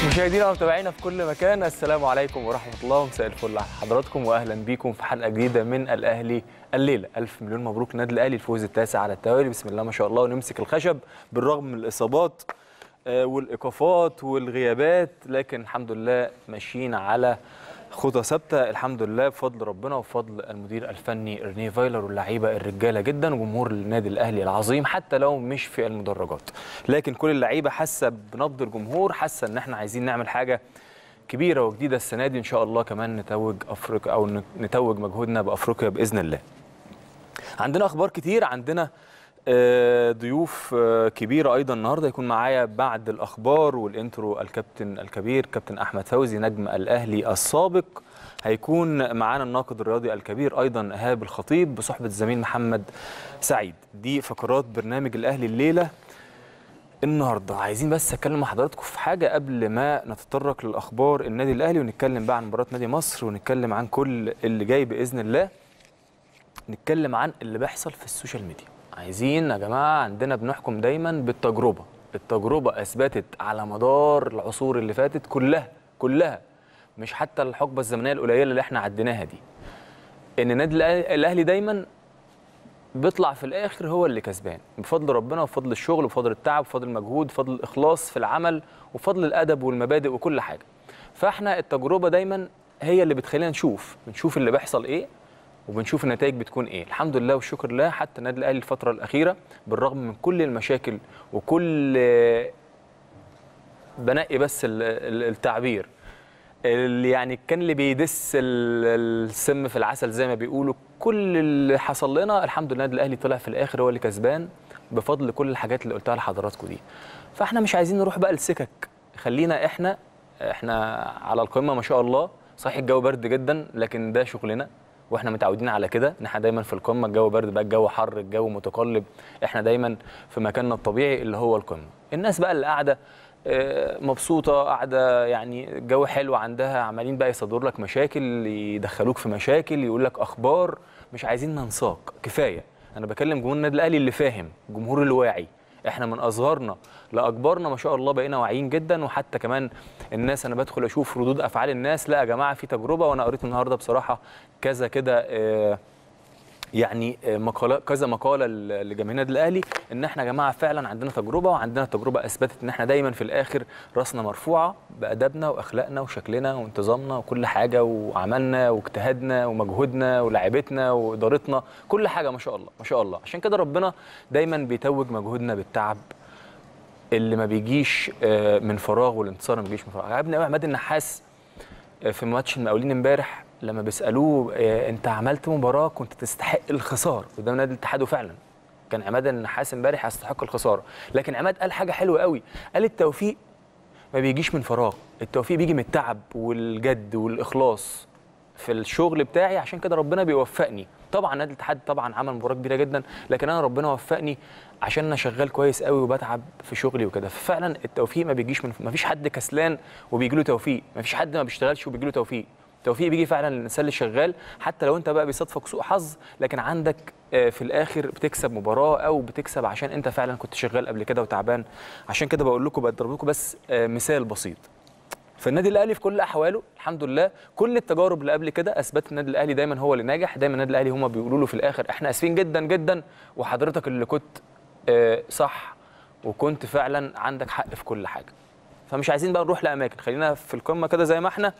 مشاهدينا ومتابعينا في كل مكان السلام عليكم ورحمه الله ومساء الفل على حضراتكم واهلا بيكم في حلقه جديده من الاهلي الليله الف مليون مبروك النادي الاهلي الفوز التاسع على التوالي بسم الله ما شاء الله ونمسك الخشب بالرغم من الاصابات آه، والايقافات والغيابات لكن الحمد لله ماشيين على خطى ثابته الحمد لله بفضل ربنا وبفضل المدير الفني ريني فايلر واللعيبه الرجاله جدا وجمهور النادي الاهلي العظيم حتى لو مش في المدرجات لكن كل اللعيبه حاسه بنبض الجمهور حاسه ان احنا عايزين نعمل حاجه كبيره وجديده السنه دي ان شاء الله كمان نتوج افريقيا او نتوج مجهودنا بافريقيا باذن الله عندنا اخبار كتير عندنا آه، ضيوف آه، كبيرة أيضا النهاردة يكون معايا بعد الأخبار والإنترو الكابتن الكبير كابتن أحمد فوزي نجم الأهلي السابق هيكون معانا الناقد الرياضي الكبير أيضا إيهاب الخطيب بصحبة الزميل محمد سعيد دي فقرات برنامج الأهلي الليلة النهارده عايزين بس اتكلم مع حضراتكم في حاجه قبل ما نتطرق للاخبار النادي الاهلي ونتكلم بقى عن مباراه نادي مصر ونتكلم عن كل اللي جاي باذن الله نتكلم عن اللي بيحصل في السوشيال ميديا عايزين يا جماعه عندنا بنحكم دايما بالتجربه التجربه اثبتت على مدار العصور اللي فاتت كلها كلها مش حتى الحقبه الزمنيه القليله اللي احنا عديناها دي ان النادي الأهلي- الاهلي دايما بيطلع في الاخر هو اللي كسبان بفضل ربنا وبفضل الشغل وبفضل التعب وبفضل المجهود وبفضل الاخلاص في العمل وبفضل الادب والمبادئ وكل حاجه فاحنا التجربه دايما هي اللي بتخلينا نشوف بنشوف اللي بيحصل ايه وبنشوف النتائج بتكون ايه الحمد لله والشكر لله حتى النادي الاهلي الفتره الاخيره بالرغم من كل المشاكل وكل بنقي بس ال- ال- التعبير اللي يعني كان اللي بيدس ال- السم في العسل زي ما بيقولوا كل اللي حصل لنا الحمد لله النادي الاهلي طلع في الاخر هو اللي كسبان بفضل كل الحاجات اللي قلتها لحضراتكم دي فاحنا مش عايزين نروح بقى لسكك خلينا احنا احنا على القمه ما شاء الله صحيح الجو برد جدا لكن ده شغلنا واحنا متعودين على كده ان احنا دايما في القمه الجو برد بقى الجو حر الجو متقلب احنا دايما في مكاننا الطبيعي اللي هو القمه الناس بقى اللي قاعده آه، مبسوطه قاعده يعني الجو حلو عندها عمالين بقى يصدروا لك مشاكل يدخلوك في مشاكل يقول لك اخبار مش عايزين ننساق كفايه انا بكلم جمهور النادي الاهلي اللي فاهم الجمهور اللي واعي احنا من اصغرنا لاكبرنا ما شاء الله بقينا واعيين جدا وحتى كمان الناس انا بدخل اشوف ردود افعال الناس لا يا جماعه في تجربه وانا قريت النهارده بصراحه كذا كده آه، يعني مقاله كذا مقاله ل- لجماهير النادي الاهلي ان احنا يا جماعه فعلا عندنا تجربه وعندنا تجربه اثبتت ان احنا دايما في الاخر راسنا مرفوعه بادبنا واخلاقنا وشكلنا وانتظامنا وكل حاجه وعملنا واجتهادنا ومجهودنا ولاعيبتنا وادارتنا كل حاجه ما شاء الله ما شاء الله عشان كده ربنا دايما بيتوج مجهودنا بالتعب اللي ما بيجيش آه، من فراغ والانتصار ما بيجيش من فراغ عجبني قوي عماد النحاس آه، في ماتش المقاولين امبارح لما بيسالوه آه، انت عملت مباراه كنت تستحق الخساره قدام نادي الاتحاد وفعلا كان عماد النحاس امبارح يستحق الخساره لكن عماد قال حاجه حلوه قوي قال التوفيق ما بيجيش من فراغ التوفيق بيجي من التعب والجد والاخلاص في الشغل بتاعي عشان كده ربنا بيوفقني طبعا نادي الاتحاد طبعا عمل مباراه كبيره جدا لكن انا ربنا وفقني عشان انا شغال كويس قوي وبتعب في شغلي وكده ففعلا التوفيق ما بيجيش من ما فيش حد كسلان وبيجي له توفيق ما فيش حد ما بيشتغلش وبيجي له توفيق التوفيق بيجي فعلا للانسان اللي شغال حتى لو انت بقى بيصادفك سوء حظ لكن عندك آه، في الاخر بتكسب مباراه او بتكسب عشان انت فعلا كنت شغال قبل كده وتعبان عشان كده بقول لكم بضرب لكم بس آه، مثال بسيط فالنادي الاهلي في كل احواله الحمد لله كل التجارب اللي قبل كده اثبتت النادي الاهلي دايما هو اللي ناجح دايما النادي الاهلي هم بيقولوا له في الاخر احنا اسفين جدا جدا وحضرتك اللي كنت آه، صح وكنت فعلا عندك حق في كل حاجه فمش عايزين بقى نروح لاماكن خلينا في القمه كده زي ما احنا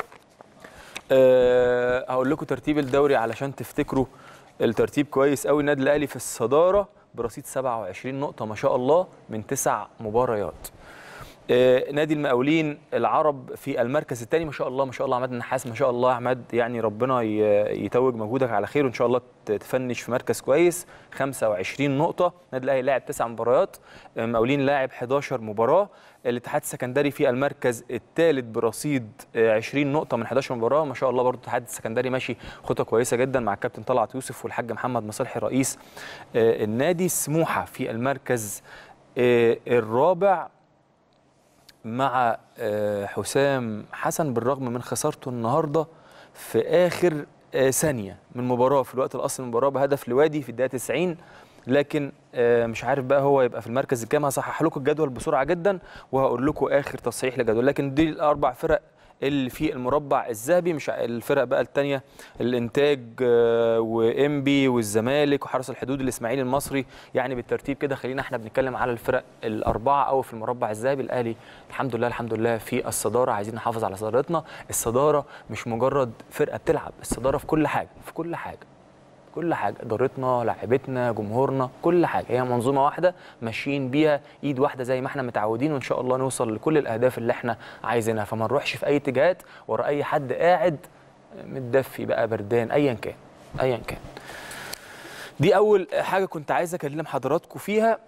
أه هقول لكم ترتيب الدوري علشان تفتكروا الترتيب كويس قوي النادي الاهلي في الصداره برصيد 27 نقطه ما شاء الله من تسع مباريات آه، نادي المقاولين العرب في المركز الثاني ما شاء الله ما شاء الله عماد النحاس ما شاء الله عماد يعني ربنا ي- يتوج مجهودك على خير وان شاء الله ت- تفنش في مركز كويس 25 نقطه النادي الاهلي لاعب تسع مباريات آه، المقاولين لاعب 11 مباراه الاتحاد السكندري في المركز الثالث برصيد آه، 20 نقطه من 11 مباراه ما شاء الله برضو الاتحاد السكندري ماشي خطه كويسه جدا مع الكابتن طلعت يوسف والحاج محمد مصالحي رئيس آه، النادي سموحه في المركز آه، الرابع مع آه، حسام حسن بالرغم من خسارته النهارده في اخر آه، ثانيه من المباراه في الوقت الاصلي من المباراه بهدف لوادي في الدقيقه 90 لكن آه، مش عارف بقى هو يبقى في المركز الكام هصحح لكم الجدول بسرعه جدا وهقول لكم اخر تصحيح للجدول لكن دي الاربع فرق اللي في المربع الذهبي مش ع- الفرق بقى الثانيه الانتاج آه، وانبي والزمالك وحرس الحدود الاسماعيلي المصري يعني بالترتيب كده خلينا احنا بنتكلم على الفرق الاربعه او في المربع الذهبي الاهلي الحمد لله الحمد لله في الصداره عايزين نحافظ على صدارتنا الصداره مش مجرد فرقه بتلعب الصداره في كل حاجه في كل حاجه كل حاجه ادارتنا لاعيبتنا جمهورنا كل حاجه هي منظومه واحده ماشيين بيها ايد واحده زي ما احنا متعودين وان شاء الله نوصل لكل الاهداف اللي احنا عايزينها فما نروحش في اي اتجاهات ورا اي حد قاعد متدفي بقى بردان ايا كان ايا كان دي اول حاجه كنت عايز اكلم حضراتكم فيها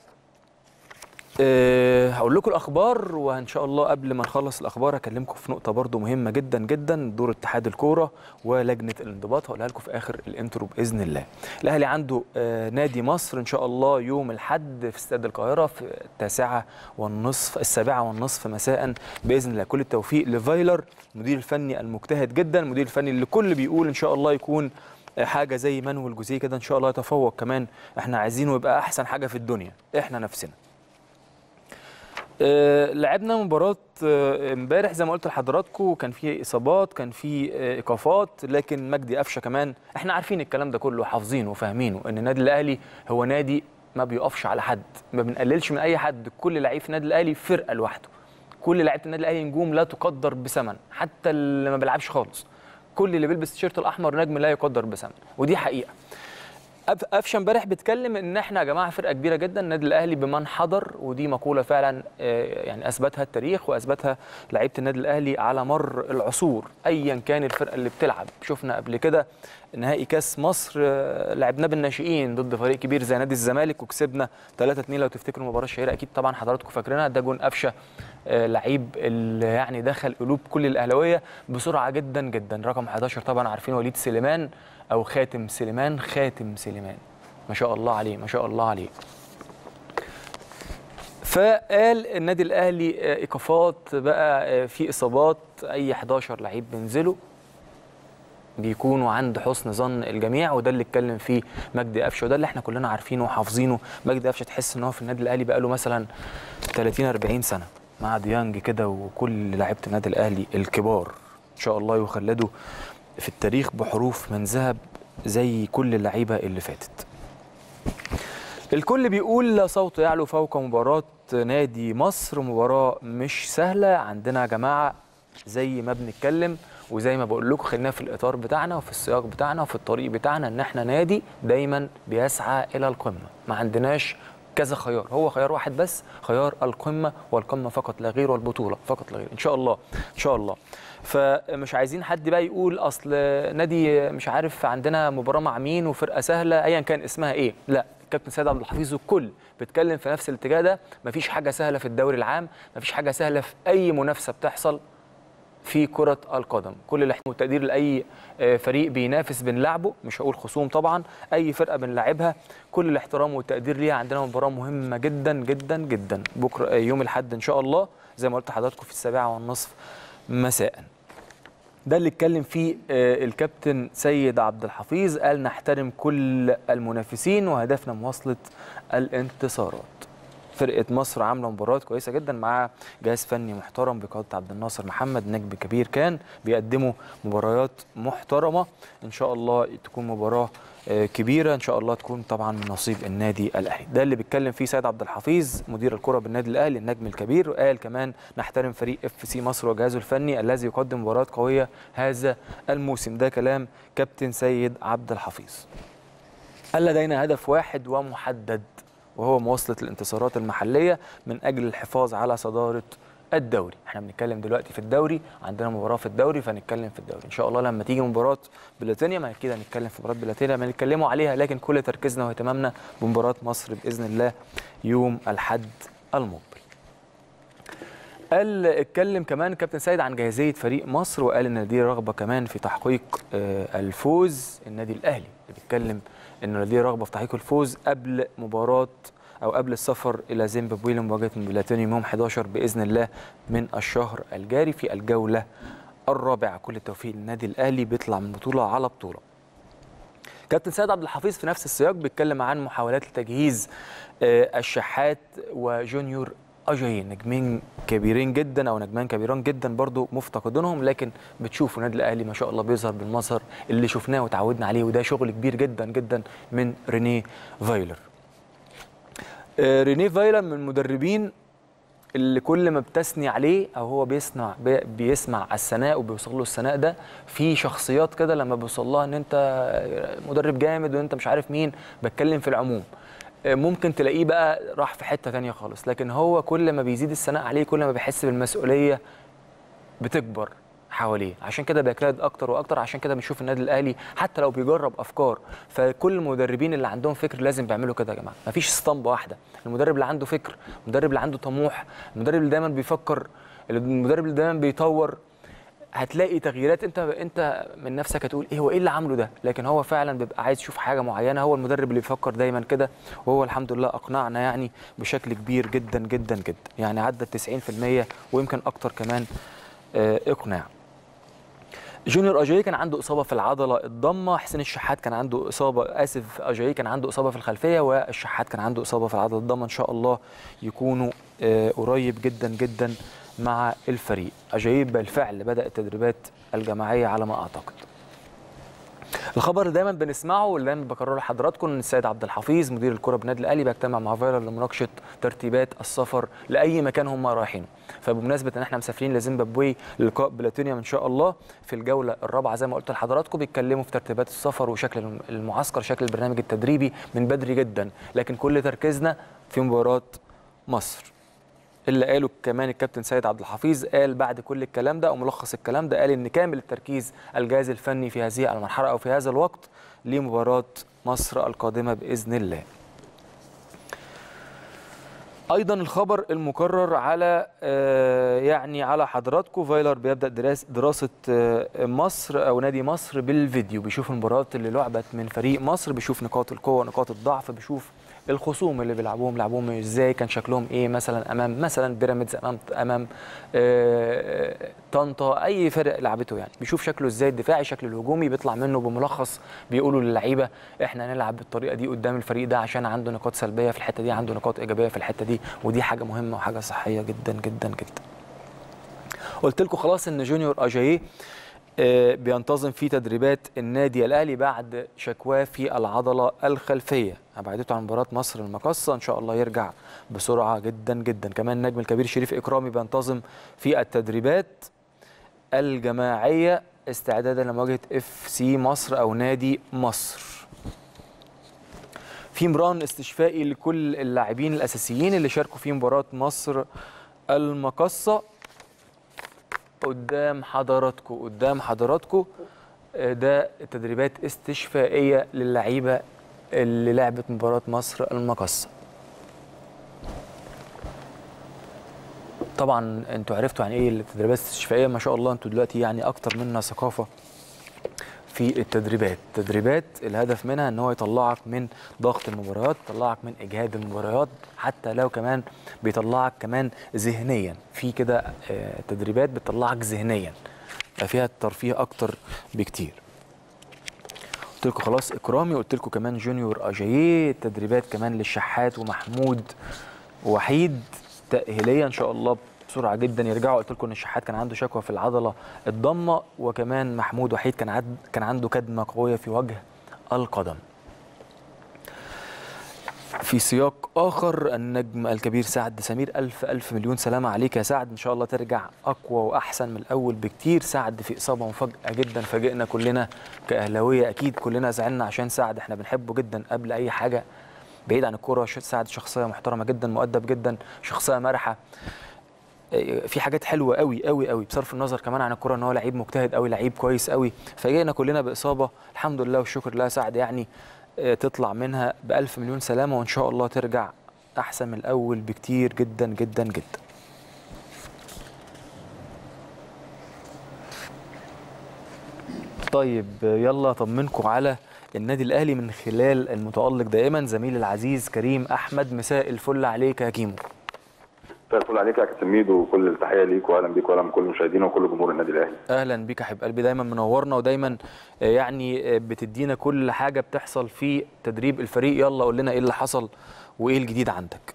أه هقول لكم الاخبار وان شاء الله قبل ما نخلص الاخبار هكلمكم في نقطه برضو مهمه جدا جدا دور اتحاد الكوره ولجنه الانضباط هقولها لكم في اخر الانترو باذن الله الاهلي عنده أه نادي مصر ان شاء الله يوم الاحد في استاد القاهره في التاسعه والنصف السابعه والنصف مساء باذن الله كل التوفيق لفايلر المدير الفني المجتهد جدا المدير الفني اللي كل بيقول ان شاء الله يكون حاجه زي مانويل جوزيه كده ان شاء الله يتفوق كمان احنا عايزينه يبقى احسن حاجه في الدنيا احنا نفسنا آه، لعبنا مباراة آه، امبارح زي ما قلت لحضراتكم كان في اصابات كان في آه، ايقافات لكن مجدي قفشه كمان احنا عارفين الكلام ده كله حافظينه وفاهمينه ان النادي الاهلي هو نادي ما بيقفش على حد ما بنقللش من اي حد كل لعيب في النادي الاهلي فرقه لوحده كل لعيبه النادي الاهلي نجوم لا تقدر بثمن حتى اللي ما بيلعبش خالص كل اللي بيلبس التيشيرت الاحمر نجم لا يقدر بثمن ودي حقيقه أف- قفشه امبارح بيتكلم ان احنا يا جماعه فرقه كبيره جدا النادي الاهلي بمن حضر ودي مقوله فعلا آه، يعني اثبتها التاريخ واثبتها لعيبه النادي الاهلي على مر العصور ايا كان الفرقه اللي بتلعب شفنا قبل كده نهائي كاس مصر آه، لعبناه بالناشئين ضد فريق كبير زي نادي الزمالك وكسبنا 3 2 لو تفتكروا المباراه الشهيره اكيد طبعا حضراتكم فاكرينها ده جون قفشه آه، لعيب اللي يعني دخل قلوب كل الاهلاويه بسرعه جدا جدا رقم 11 طبعا عارفين وليد سليمان او خاتم سليمان خاتم سليمان ما شاء الله عليه ما شاء الله عليه فقال النادي الاهلي آه، ايقافات بقى آه، في اصابات اي 11 لعيب بينزلوا بيكونوا عند حسن ظن الجميع وده اللي اتكلم فيه مجدي قفشه وده اللي احنا كلنا عارفينه وحافظينه مجدي قفشه تحس ان هو في النادي الاهلي بقاله مثلا 30 40 سنه مع ديانج كده وكل لعيبه النادي الاهلي الكبار ان شاء الله يخلدوا في التاريخ بحروف من ذهب زي كل اللعيبه اللي فاتت الكل بيقول لا صوت يعلو فوق مباراة نادي مصر مباراة مش سهلة عندنا يا جماعة زي ما بنتكلم وزي ما بقول لكم خلينا في الإطار بتاعنا وفي السياق بتاعنا وفي الطريق بتاعنا إن إحنا نادي دايما بيسعى إلى القمة ما عندناش كذا خيار هو خيار واحد بس خيار القمة والقمة فقط لا غير والبطولة فقط لا غير إن شاء الله إن شاء الله فمش عايزين حد بقى يقول أصل نادي مش عارف عندنا مباراة مع مين وفرقة سهلة أيا كان اسمها إيه لا كابتن سيد عبد الحفيظ والكل بيتكلم في نفس الاتجاه ده مفيش حاجه سهله في الدوري العام مفيش حاجه سهله في اي منافسه بتحصل في كرة القدم كل الاحترام والتقدير لأي آه، فريق بينافس بنلعبه مش هقول خصوم طبعا أي فرقة بنلعبها كل الاحترام والتقدير ليها عندنا مباراة مهمة جدا جدا جدا بكرة آه، يوم الأحد إن شاء الله زي ما قلت لحضراتكم في السابعة والنصف مساءً ده اللي اتكلم فيه آه، الكابتن سيد عبد الحفيظ قال نحترم كل المنافسين وهدفنا مواصلة الانتصارات فرقة مصر عاملة مباريات كويسة جدا مع جهاز فني محترم بقيادة عبد الناصر محمد نجم كبير كان بيقدموا مباريات محترمة إن شاء الله تكون مباراة آه، كبيرة إن شاء الله تكون طبعا من نصيب النادي الأهلي ده اللي بيتكلم فيه سيد عبد الحفيظ مدير الكرة بالنادي الأهلي النجم الكبير وقال كمان نحترم فريق اف سي مصر وجهازه الفني الذي يقدم مباريات قوية هذا الموسم ده كلام كابتن سيد عبد الحفيظ قال لدينا هدف واحد ومحدد وهو مواصلة الانتصارات المحلية من أجل الحفاظ على صدارة الدوري احنا بنتكلم دلوقتي في الدوري عندنا مباراة في الدوري فنتكلم في الدوري ان شاء الله لما تيجي مباراة بلاتينيا ما اكيد هنتكلم في مباراة بلاتينيا ما نتكلموا عليها لكن كل تركيزنا واهتمامنا بمباراة مصر بإذن الله يوم الحد المقبل قال اتكلم كمان كابتن سيد عن جاهزيه فريق مصر وقال ان لديه رغبه كمان في تحقيق آه، الفوز النادي الاهلي اللي بيتكلم انه لديه رغبه في تحقيق الفوز قبل مباراه او قبل السفر الى زيمبابوي لمواجهه بلاتينيوم يوم 11 باذن الله من الشهر الجاري في الجوله الرابعه كل التوفيق للنادي الاهلي بيطلع من بطوله على بطوله كابتن سيد عبد الحفيظ في نفس السياق بيتكلم عن محاولات لتجهيز آه، الشحات وجونيور اجاي نجمين كبيرين جدا او نجمان كبيران جدا برضو مفتقدينهم لكن بتشوفوا النادي الاهلي ما شاء الله بيظهر بالمظهر اللي شفناه وتعودنا عليه وده شغل كبير جدا جدا من رينيه فايلر آه، رينيه فايلر من المدربين اللي كل ما بتثني عليه او هو بيسمع بي- بيسمع الثناء وبيوصل له الثناء ده في شخصيات كده لما بيوصل لها ان انت مدرب جامد وانت مش عارف مين بتكلم في العموم آه، ممكن تلاقيه بقى راح في حته تانية خالص لكن هو كل ما بيزيد الثناء عليه كل ما بيحس بالمسؤوليه بتكبر حواليه عشان كده بيجتهد اكتر واكتر عشان كده بنشوف النادي الاهلي حتى لو بيجرب افكار فكل المدربين اللي عندهم فكر لازم بيعملوا كده يا جماعه مفيش اسطمبه واحده المدرب اللي عنده فكر المدرب اللي عنده طموح المدرب اللي دايما بيفكر المدرب اللي دايما بيطور هتلاقي تغييرات انت انت من نفسك هتقول ايه هو ايه اللي عامله ده لكن هو فعلا بيبقى عايز يشوف حاجه معينه هو المدرب اللي بيفكر دايما كده وهو الحمد لله اقنعنا يعني بشكل كبير جدا جدا جدا يعني عدى 90% ويمكن اكتر كمان آه، اقناع جونيور اجاي كان عنده اصابه في العضله الضمه حسين الشحات كان عنده اصابه اسف اجاي كان عنده اصابه في الخلفيه والشحات كان عنده اصابه في العضله الضمه ان شاء الله يكونوا آه، قريب جدا جدا مع الفريق اجاي بالفعل بدا التدريبات الجماعيه على ما اعتقد الخبر اللي دايما بنسمعه واللي دايما بكرره لحضراتكم ان السيد عبد الحفيظ مدير الكره بالنادي الاهلي بيجتمع مع فايلر لمناقشه ترتيبات السفر لاي مكان هم رايحينه فبمناسبه ان احنا مسافرين لزيمبابوي للقاء بلاتونيوم ان شاء الله في الجوله الرابعه زي ما قلت لحضراتكم بيتكلموا في ترتيبات السفر وشكل المعسكر شكل البرنامج التدريبي من بدري جدا لكن كل تركيزنا في مباراه مصر اللي قاله كمان الكابتن سيد عبد الحفيظ قال بعد كل الكلام ده او ملخص الكلام ده قال ان كامل التركيز الجهاز الفني في هذه المرحله او في هذا الوقت لمباراه مصر القادمه باذن الله. ايضا الخبر المكرر على آه، يعني على حضراتكم فايلر بيبدا دراس دراسه آه، مصر او نادي مصر بالفيديو بيشوف المباريات اللي لعبت من فريق مصر بيشوف نقاط القوه ونقاط الضعف بيشوف الخصوم اللي بيلعبوهم لعبوهم ازاي كان شكلهم ايه مثلا امام مثلا بيراميدز امام امام آه، طنطا اي فرق لعبته يعني بيشوف شكله ازاي الدفاعي شكل الهجومي بيطلع منه بملخص بيقولوا للعيبه احنا هنلعب بالطريقه دي قدام الفريق ده عشان عنده نقاط سلبيه في الحته دي عنده نقاط ايجابيه في الحته دي ودي حاجه مهمه وحاجه صحيه جدا جدا جدا قلت لكم خلاص ان جونيور اجاييه آه، بينتظم في تدريبات النادي الاهلي بعد شكواه في العضله الخلفيه ابعدته عن مباراه مصر المقصه ان شاء الله يرجع بسرعه جدا جدا كمان النجم الكبير شريف اكرامي بينتظم في التدريبات الجماعيه استعدادا لمواجهه اف سي مصر او نادي مصر في مران استشفائي لكل اللاعبين الاساسيين اللي شاركوا في مباراه مصر المقصه قدام حضراتكم قدام حضراتكم آه، ده تدريبات استشفائيه للعيبه اللي لعبت مباراه مصر المقصه طبعا انتوا عرفتوا يعني ايه التدريبات الاستشفائيه ما شاء الله انتوا دلوقتي يعني اكتر منا ثقافه في التدريبات تدريبات الهدف منها ان هو يطلعك من ضغط المباريات يطلعك من اجهاد المباريات حتى لو كمان بيطلعك كمان ذهنيا في كده آه، تدريبات بتطلعك ذهنيا يبقى فيها الترفيه اكتر بكتير قلت لكم خلاص اكرامي قلت لكم كمان جونيور اجاييه تدريبات كمان للشحات ومحمود وحيد تاهيليه ان شاء الله بسرعه جدا يرجعوا قلت لكم ان الشحات كان عنده شكوى في العضله الضمه وكمان محمود وحيد كان عد كان عنده كدمه قويه في وجه القدم في سياق اخر النجم الكبير سعد سمير الف الف مليون سلامه عليك يا سعد ان شاء الله ترجع اقوى واحسن من الاول بكتير سعد في اصابه مفاجاه جدا فاجئنا كلنا كاهلاويه اكيد كلنا زعلنا عشان سعد احنا بنحبه جدا قبل اي حاجه بعيد عن الكوره ش- سعد شخصيه محترمه جدا مؤدب جدا شخصيه مرحه إيه، في حاجات حلوه قوي قوي قوي بصرف النظر كمان عن الكوره ان هو لعيب مجتهد قوي لعيب كويس قوي فاجئنا كلنا باصابه الحمد لله والشكر لله سعد يعني آه، تطلع منها بألف مليون سلامه وان شاء الله ترجع احسن من الاول بكتير جدا جدا جدا طيب يلا اطمنكم على النادي الاهلي من خلال المتالق دائما زميلي العزيز كريم احمد مساء الفل عليك يا كيمو مساء الفل عليك يا كابتن ميدو وكل التحيه ليك واهلا بيك واهلا بكل مشاهدينا وكل جمهور النادي الاهلي اهلا بيك يا حبيب قلبي دايما منورنا ودايما آه، يعني آه، بتدينا كل حاجه بتحصل في تدريب الفريق يلا قول لنا ايه اللي حصل وايه الجديد عندك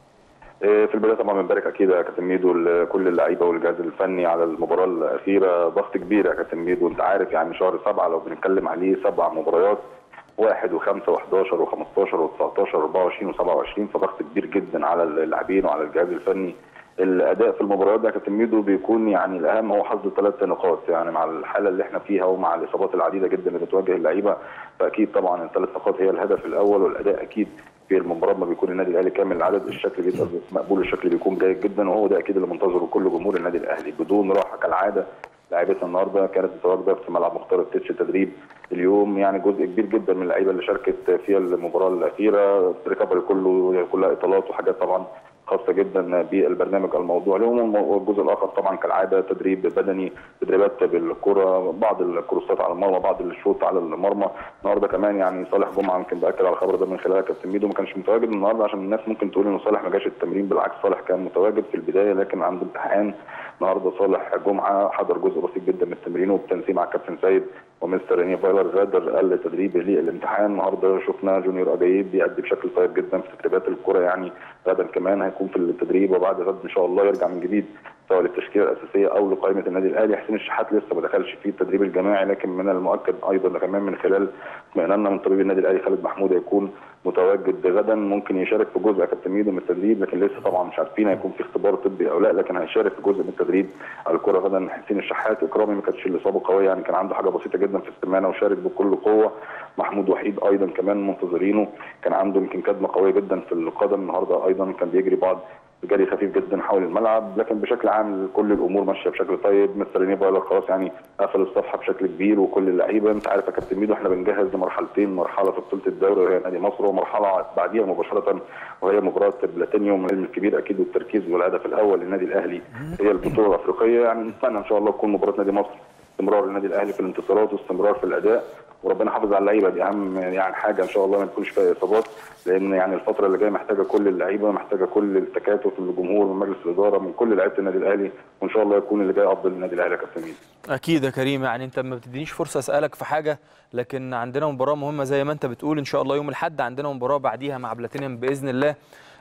آه، في البدايه طبعا بنبارك اكيد يا كابتن ميدو لكل اللعيبه والجهاز الفني على المباراه الاخيره ضغط كبير يا كابتن ميدو انت عارف يعني شهر سبعه لو بنتكلم عليه سبع مباريات واحد وخمسه و11 و15 و19 و24 و27 فضغط كبير جدا على اللاعبين وعلى الجهاز الفني الاداء في المباريات ده يا كابتن ميدو بيكون يعني الاهم هو حظ الثلاث نقاط يعني مع الحاله اللي احنا فيها ومع الاصابات العديده جدا اللي بتواجه اللعيبه فاكيد طبعا الثلاث نقاط هي الهدف الاول والاداء اكيد في المباراه ما بيكون النادي الاهلي كامل العدد الشكل بيبقى مقبول الشكل بيكون جيد جدا وهو ده اكيد اللي منتظره كل جمهور النادي الاهلي بدون راحه كالعاده لاعيبتنا النهارده كانت متواجده في ملعب مختار التتش تدريب اليوم يعني جزء كبير جدا من اللعيبه اللي شاركت في المباراه الاخيره الريكفري كله كلها اطالات وحاجات طبعا خاصه جدا بالبرنامج الموضوع لهم والجزء الاخر طبعا كالعاده تدريب بدني تدريبات بالكره بعض الكروسات على المرمى بعض الشوط على المرمى النهارده كمان يعني صالح جمعه يمكن باكد على الخبر ده من خلال كابتن ميدو ما كانش متواجد النهارده عشان الناس ممكن تقول ان صالح ما جاش التمرين بالعكس صالح كان متواجد في البدايه لكن عنده امتحان النهارده صالح جمعه حضر جزء بسيط جدا من التمرين وبالتنسيق مع كابتن سيد ومستر ريني فايلر غادر قال تدريب للامتحان النهارده شفنا جونيور اجايب بيأدي بشكل طيب جدا في تدريبات الكره يعني غدا كمان هيكون في التدريب وبعد غد ان شاء الله يرجع من جديد سواء للتشكيله الاساسيه او لقائمه النادي الاهلي حسين الشحات لسه ما دخلش في التدريب الجماعي لكن من المؤكد ايضا كمان من خلال اطمئناننا من طبيب النادي الاهلي خالد محمود هيكون متواجد غدا ممكن يشارك في جزء كابتن ميدو من التدريب لكن لسه طبعا مش عارفين هيكون في اختبار طبي او لا لكن هيشارك في جزء من التدريب على الكره غدا حسين الشحات اكرامي ما كانتش الاصابه قويه يعني كان عنده حاجه بسيطه جدا في السمانه وشارك بكل قوه محمود وحيد ايضا كمان منتظرينه كان عنده يمكن كدمه قويه جدا في القدم النهارده ايضا كان بيجري بعض جري خفيف جدا حول الملعب لكن بشكل عام كل الامور ماشيه بشكل طيب مستر ريني فايلر خلاص يعني قفل الصفحه بشكل كبير وكل اللعيبه انت عارف يا كابتن ميدو احنا بنجهز لمرحلتين مرحله في بطوله الدوري وهي نادي مصر ومرحله بعديها مباشره وهي مباراه بلاتينيوم العلم الكبير اكيد والتركيز والهدف الاول للنادي الاهلي هي البطوله الافريقيه يعني نتمنى ان شاء الله تكون مباراه نادي مصر استمرار النادي الاهلي في الانتصارات واستمرار في الاداء وربنا يحافظ على اللعيبه دي اهم يعني حاجه ان شاء الله ما تكونش فيها اصابات لان يعني الفتره اللي جايه محتاجه كل اللعيبه محتاجه كل التكاتف من الجمهور من مجلس الاداره من كل لعيبه النادي الاهلي وان شاء الله يكون اللي جاي افضل للنادي الاهلي يا كابتن ميدو اكيد يا كريم يعني انت ما بتدينيش فرصه اسالك في حاجه لكن عندنا مباراه مهمه زي ما انت بتقول ان شاء الله يوم الاحد عندنا مباراه بعديها مع بلاتينيوم باذن الله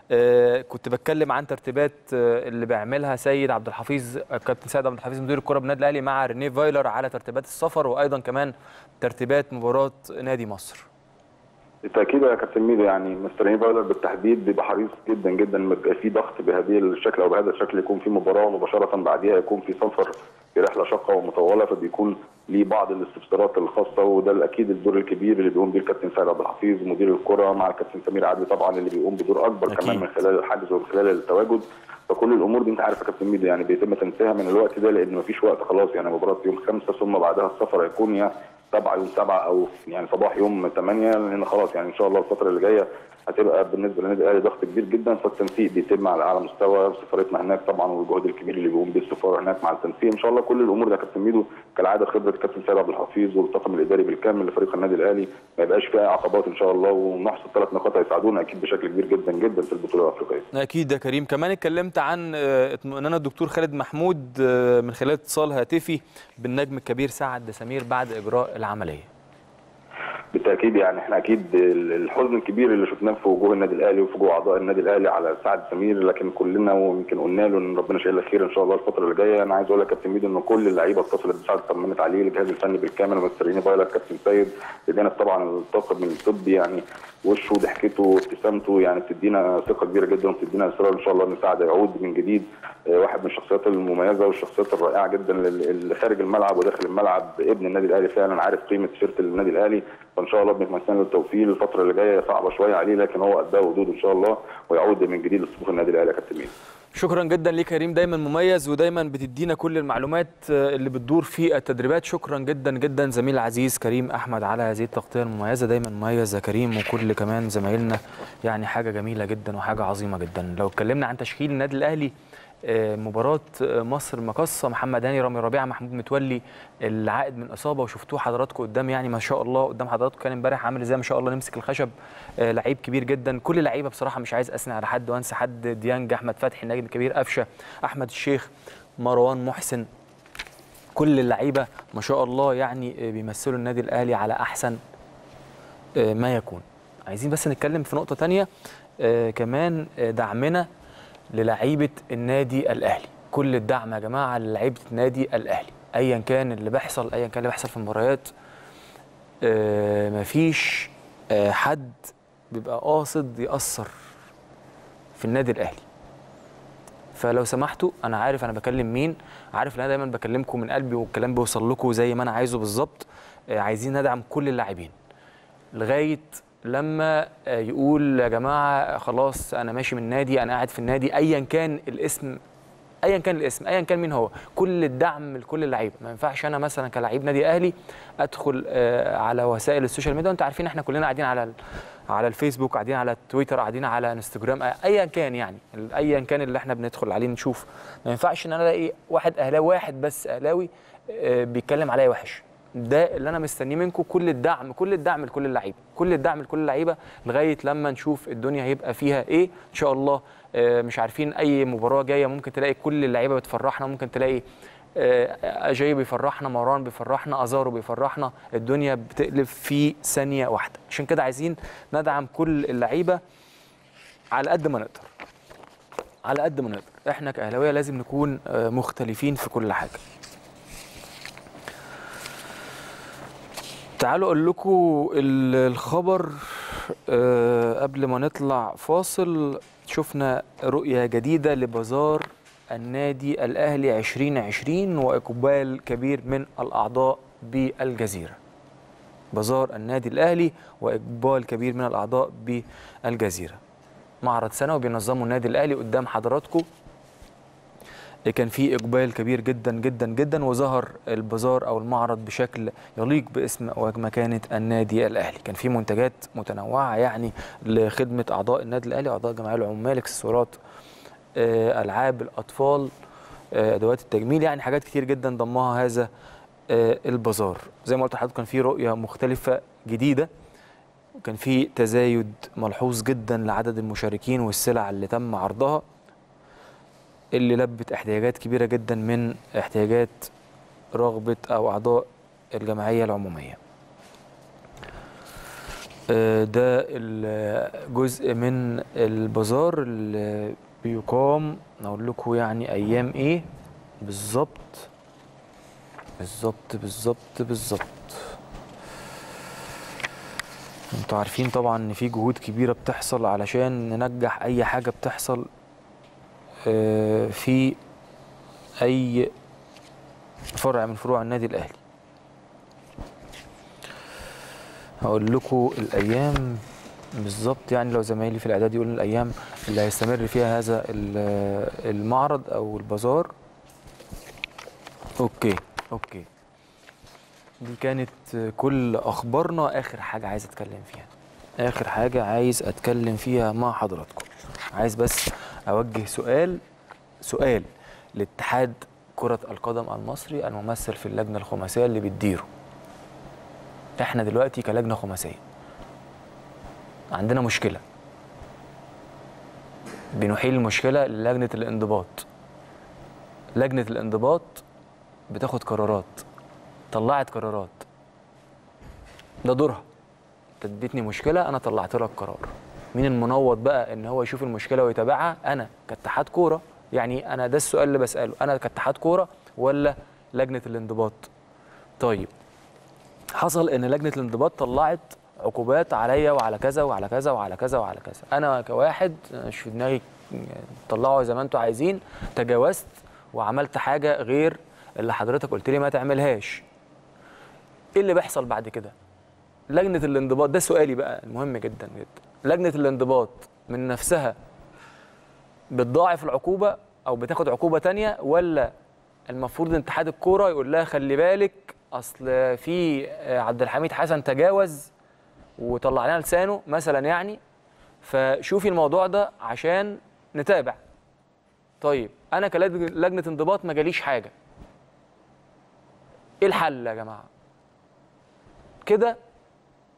آه كنت بتكلم عن ترتيبات آه اللي بيعملها سيد عبد الحفيظ آه كابتن سيد عبد الحفيظ مدير الكره بالنادي الاهلي مع رينيه فايلر على ترتيبات السفر وايضا كمان ترتيبات مباراه نادي مصر بالتاكيد يا كابتن ميدو يعني مستر ريني فايلر بالتحديد بيبقى حريص جدا جدا ما يبقى في ضغط بهذه الشكل او بهذا الشكل يكون في مباراه مباشره بعديها يكون في سفر في رحله شاقه ومطوله فبيكون ليه بعض الاستفسارات الخاصه وده الاكيد الدور الكبير اللي بيقوم بيه الكابتن سيد عبد الحفيظ مدير الكره مع الكابتن سمير عدلي طبعا اللي بيقوم بدور اكبر أكيد. كمان من خلال الحجز ومن خلال التواجد فكل الامور دي انت عارف يا كابتن ميدو يعني بيتم تنسيقها من الوقت ده لان مفيش وقت خلاص يعني مباراه يوم خمسه ثم بعدها السفر هيكون يا سبعه يوم سبعه او يعني صباح يوم ثمانيه لان خلاص يعني ان شاء الله الفتره اللي جايه هتبقى بالنسبه للنادي الاهلي ضغط كبير جدا فالتنسيق بيتم على اعلى مستوى سفارتنا هناك طبعا والجهد الكبير اللي بيقوم بيه السفاره هناك مع التنسيق ان شاء الله كل الامور ده كابتن ميدو كالعاده خبره الكابتن سيد عبد الحفيظ والطاقم الاداري بالكامل لفريق النادي الاهلي ما يبقاش فيها عقبات ان شاء الله ونحصل ثلاث نقاط هيساعدونا اكيد بشكل كبير جدا جدا في البطوله الافريقيه. اكيد يا كريم كمان اتكلمت عن اطمئنان الدكتور خالد محمود من خلال اتصال هاتفي بالنجم الكبير سعد سمير بعد اجراء العمليه. بالتاكيد يعني احنا اكيد الحزن الكبير اللي شفناه في وجوه النادي الاهلي وفي وجوه اعضاء النادي الاهلي على سعد سمير لكن كلنا ويمكن قلنا له ان ربنا شايل خير ان شاء الله الفتره اللي جايه انا عايز اقول لك يا كابتن ميدو ان كل اللعيبه اتصلت بسعد طمنت عليه الجهاز الفني بالكامل ومسترين بايلر كابتن سيد بجانب طبعا الطاقم الطبي يعني وشه ضحكته وابتسامته يعني بتدينا ثقه كبيره جدا وبتدينا اصرار ان شاء الله ان سعد يعود من جديد واحد من الشخصيات المميزه والشخصيات الرائعه جدا اللي خارج الملعب وداخل الملعب ابن النادي الاهلي فعلا عارف قيمه تيشيرت النادي الاهلي فان شاء الله بنتمنى له التوفيق الفتره اللي جايه صعبه شويه عليه لكن هو قدها ودود ان شاء الله ويعود من جديد لصفوف النادي الاهلي يا كابتن ميدو شكرا جدا ليك كريم دايما مميز ودايما بتدينا كل المعلومات اللي بتدور في التدريبات شكرا جدا جدا زميل العزيز كريم احمد على هذه التغطيه المميزه دايما مميز يا كريم وكل كمان زمايلنا يعني حاجه جميله جدا وحاجه عظيمه جدا لو اتكلمنا عن تشكيل النادي الاهلي مباراة مصر المقصة محمد هاني رامي ربيعة محمود متولي العائد من إصابة وشفتوه حضراتكم قدام يعني ما شاء الله قدام حضراتكم كان امبارح عامل ازاي ما شاء الله نمسك الخشب لعيب كبير جدا كل لعيبة بصراحة مش عايز أثني على حد وأنسى حد ديانج أحمد فتحي النجم الكبير قفشه احمد الشيخ مروان محسن كل اللعيبه ما شاء الله يعني بيمثلوا النادي الاهلي على احسن ما يكون عايزين بس نتكلم في نقطه تانية كمان دعمنا للعيبه النادي الاهلي كل الدعم يا جماعه للعيبه النادي الاهلي ايا كان اللي بيحصل ايا كان اللي بيحصل في المباريات مفيش حد بيبقى قاصد يأثر في النادي الاهلي فلو سمحتوا انا عارف انا بكلم مين عارف ان انا دايما بكلمكم من قلبي والكلام بيوصل لكم زي ما انا عايزه بالظبط عايزين ندعم كل اللاعبين لغايه لما يقول يا جماعه خلاص انا ماشي من النادي انا قاعد في النادي ايا كان الاسم ايا كان الاسم ايا كان مين هو كل الدعم لكل اللعيبه ما ينفعش انا مثلا كلاعب نادي اهلي ادخل على وسائل السوشيال ميديا وانتوا عارفين احنا كلنا قاعدين على على الفيسبوك قاعدين على تويتر قاعدين على انستجرام ايا كان يعني ايا كان اللي احنا بندخل عليه نشوف ما ينفعش ان انا الاقي واحد اهلاوي واحد بس اهلاوي بيتكلم عليا وحش ده اللي انا مستنيه منكم كل الدعم كل الدعم لكل اللعيبه كل الدعم لكل اللعيبه لغايه لما نشوف الدنيا هيبقى فيها ايه ان شاء الله مش عارفين اي مباراه جايه ممكن تلاقي كل اللعيبه بتفرحنا ممكن تلاقي اجاي بيفرحنا مروان بيفرحنا ازارو بيفرحنا الدنيا بتقلب في ثانيه واحده عشان كده عايزين ندعم كل اللعيبه على قد ما نقدر على قد ما نقدر احنا كاهلاويه لازم نكون مختلفين في كل حاجه تعالوا اقول لكم الخبر قبل ما نطلع فاصل شفنا رؤيه جديده لبازار النادي الاهلي 2020 واقبال كبير من الاعضاء بالجزيره بازار النادي الاهلي واقبال كبير من الاعضاء بالجزيره معرض سنوي بينظمه النادي الاهلي قدام حضراتكم كان في اقبال كبير جدا جدا جدا وظهر البازار او المعرض بشكل يليق باسم ومكانه النادي الاهلي كان في منتجات متنوعه يعني لخدمه اعضاء النادي الاهلي اعضاء الجمعيه العمال اكسسوارات العاب الاطفال ادوات التجميل يعني حاجات كتير جدا ضمها هذا البازار زي ما قلت لحضرتك كان في رؤيه مختلفه جديده وكان في تزايد ملحوظ جدا لعدد المشاركين والسلع اللي تم عرضها اللي لبت احتياجات كبيره جدا من احتياجات رغبه او اعضاء الجمعيه العموميه ده جزء من البازار اللي بيقام اقول لكم يعني ايام ايه بالظبط بالظبط بالظبط بالظبط انتوا عارفين طبعا ان في جهود كبيره بتحصل علشان ننجح اي حاجه بتحصل في اي فرع من فروع النادي الاهلي هقول لكم الايام بالظبط يعني لو زمايلي في الاعداد يقولوا الايام اللي هيستمر فيها هذا المعرض او البازار اوكي اوكي دي كانت كل اخبارنا اخر حاجه عايز اتكلم فيها اخر حاجه عايز اتكلم فيها مع حضراتكم عايز بس اوجه سؤال سؤال لاتحاد كره القدم المصري الممثل في اللجنه الخماسيه اللي بتديره احنا دلوقتي كلجنه خماسيه عندنا مشكله بنحيل المشكله للجنه الانضباط لجنه الانضباط بتاخد قرارات طلعت قرارات ده دورها انت اديتني مشكله انا طلعت لك قرار مين المنوط بقى ان هو يشوف المشكله ويتابعها انا كاتحاد كوره يعني انا ده السؤال اللي بساله انا كاتحاد كوره ولا لجنه الانضباط طيب حصل ان لجنه الانضباط طلعت عقوبات عليا وعلى كذا وعلى كذا وعلى كذا وعلى كذا انا كواحد مش في دماغي طلعوا زي ما انتوا عايزين تجاوزت وعملت حاجه غير اللي حضرتك قلت لي ما تعملهاش ايه اللي بيحصل بعد كده لجنه الانضباط ده سؤالي بقى المهم جدا جدا لجنه الانضباط من نفسها بتضاعف العقوبه او بتاخد عقوبه تانية ولا المفروض ان اتحاد الكوره يقول لها خلي بالك اصل في عبد الحميد حسن تجاوز وطلع لنا لسانه مثلا يعني فشوفي الموضوع ده عشان نتابع طيب انا كلجنه انضباط ما جاليش حاجه ايه الحل يا جماعه كده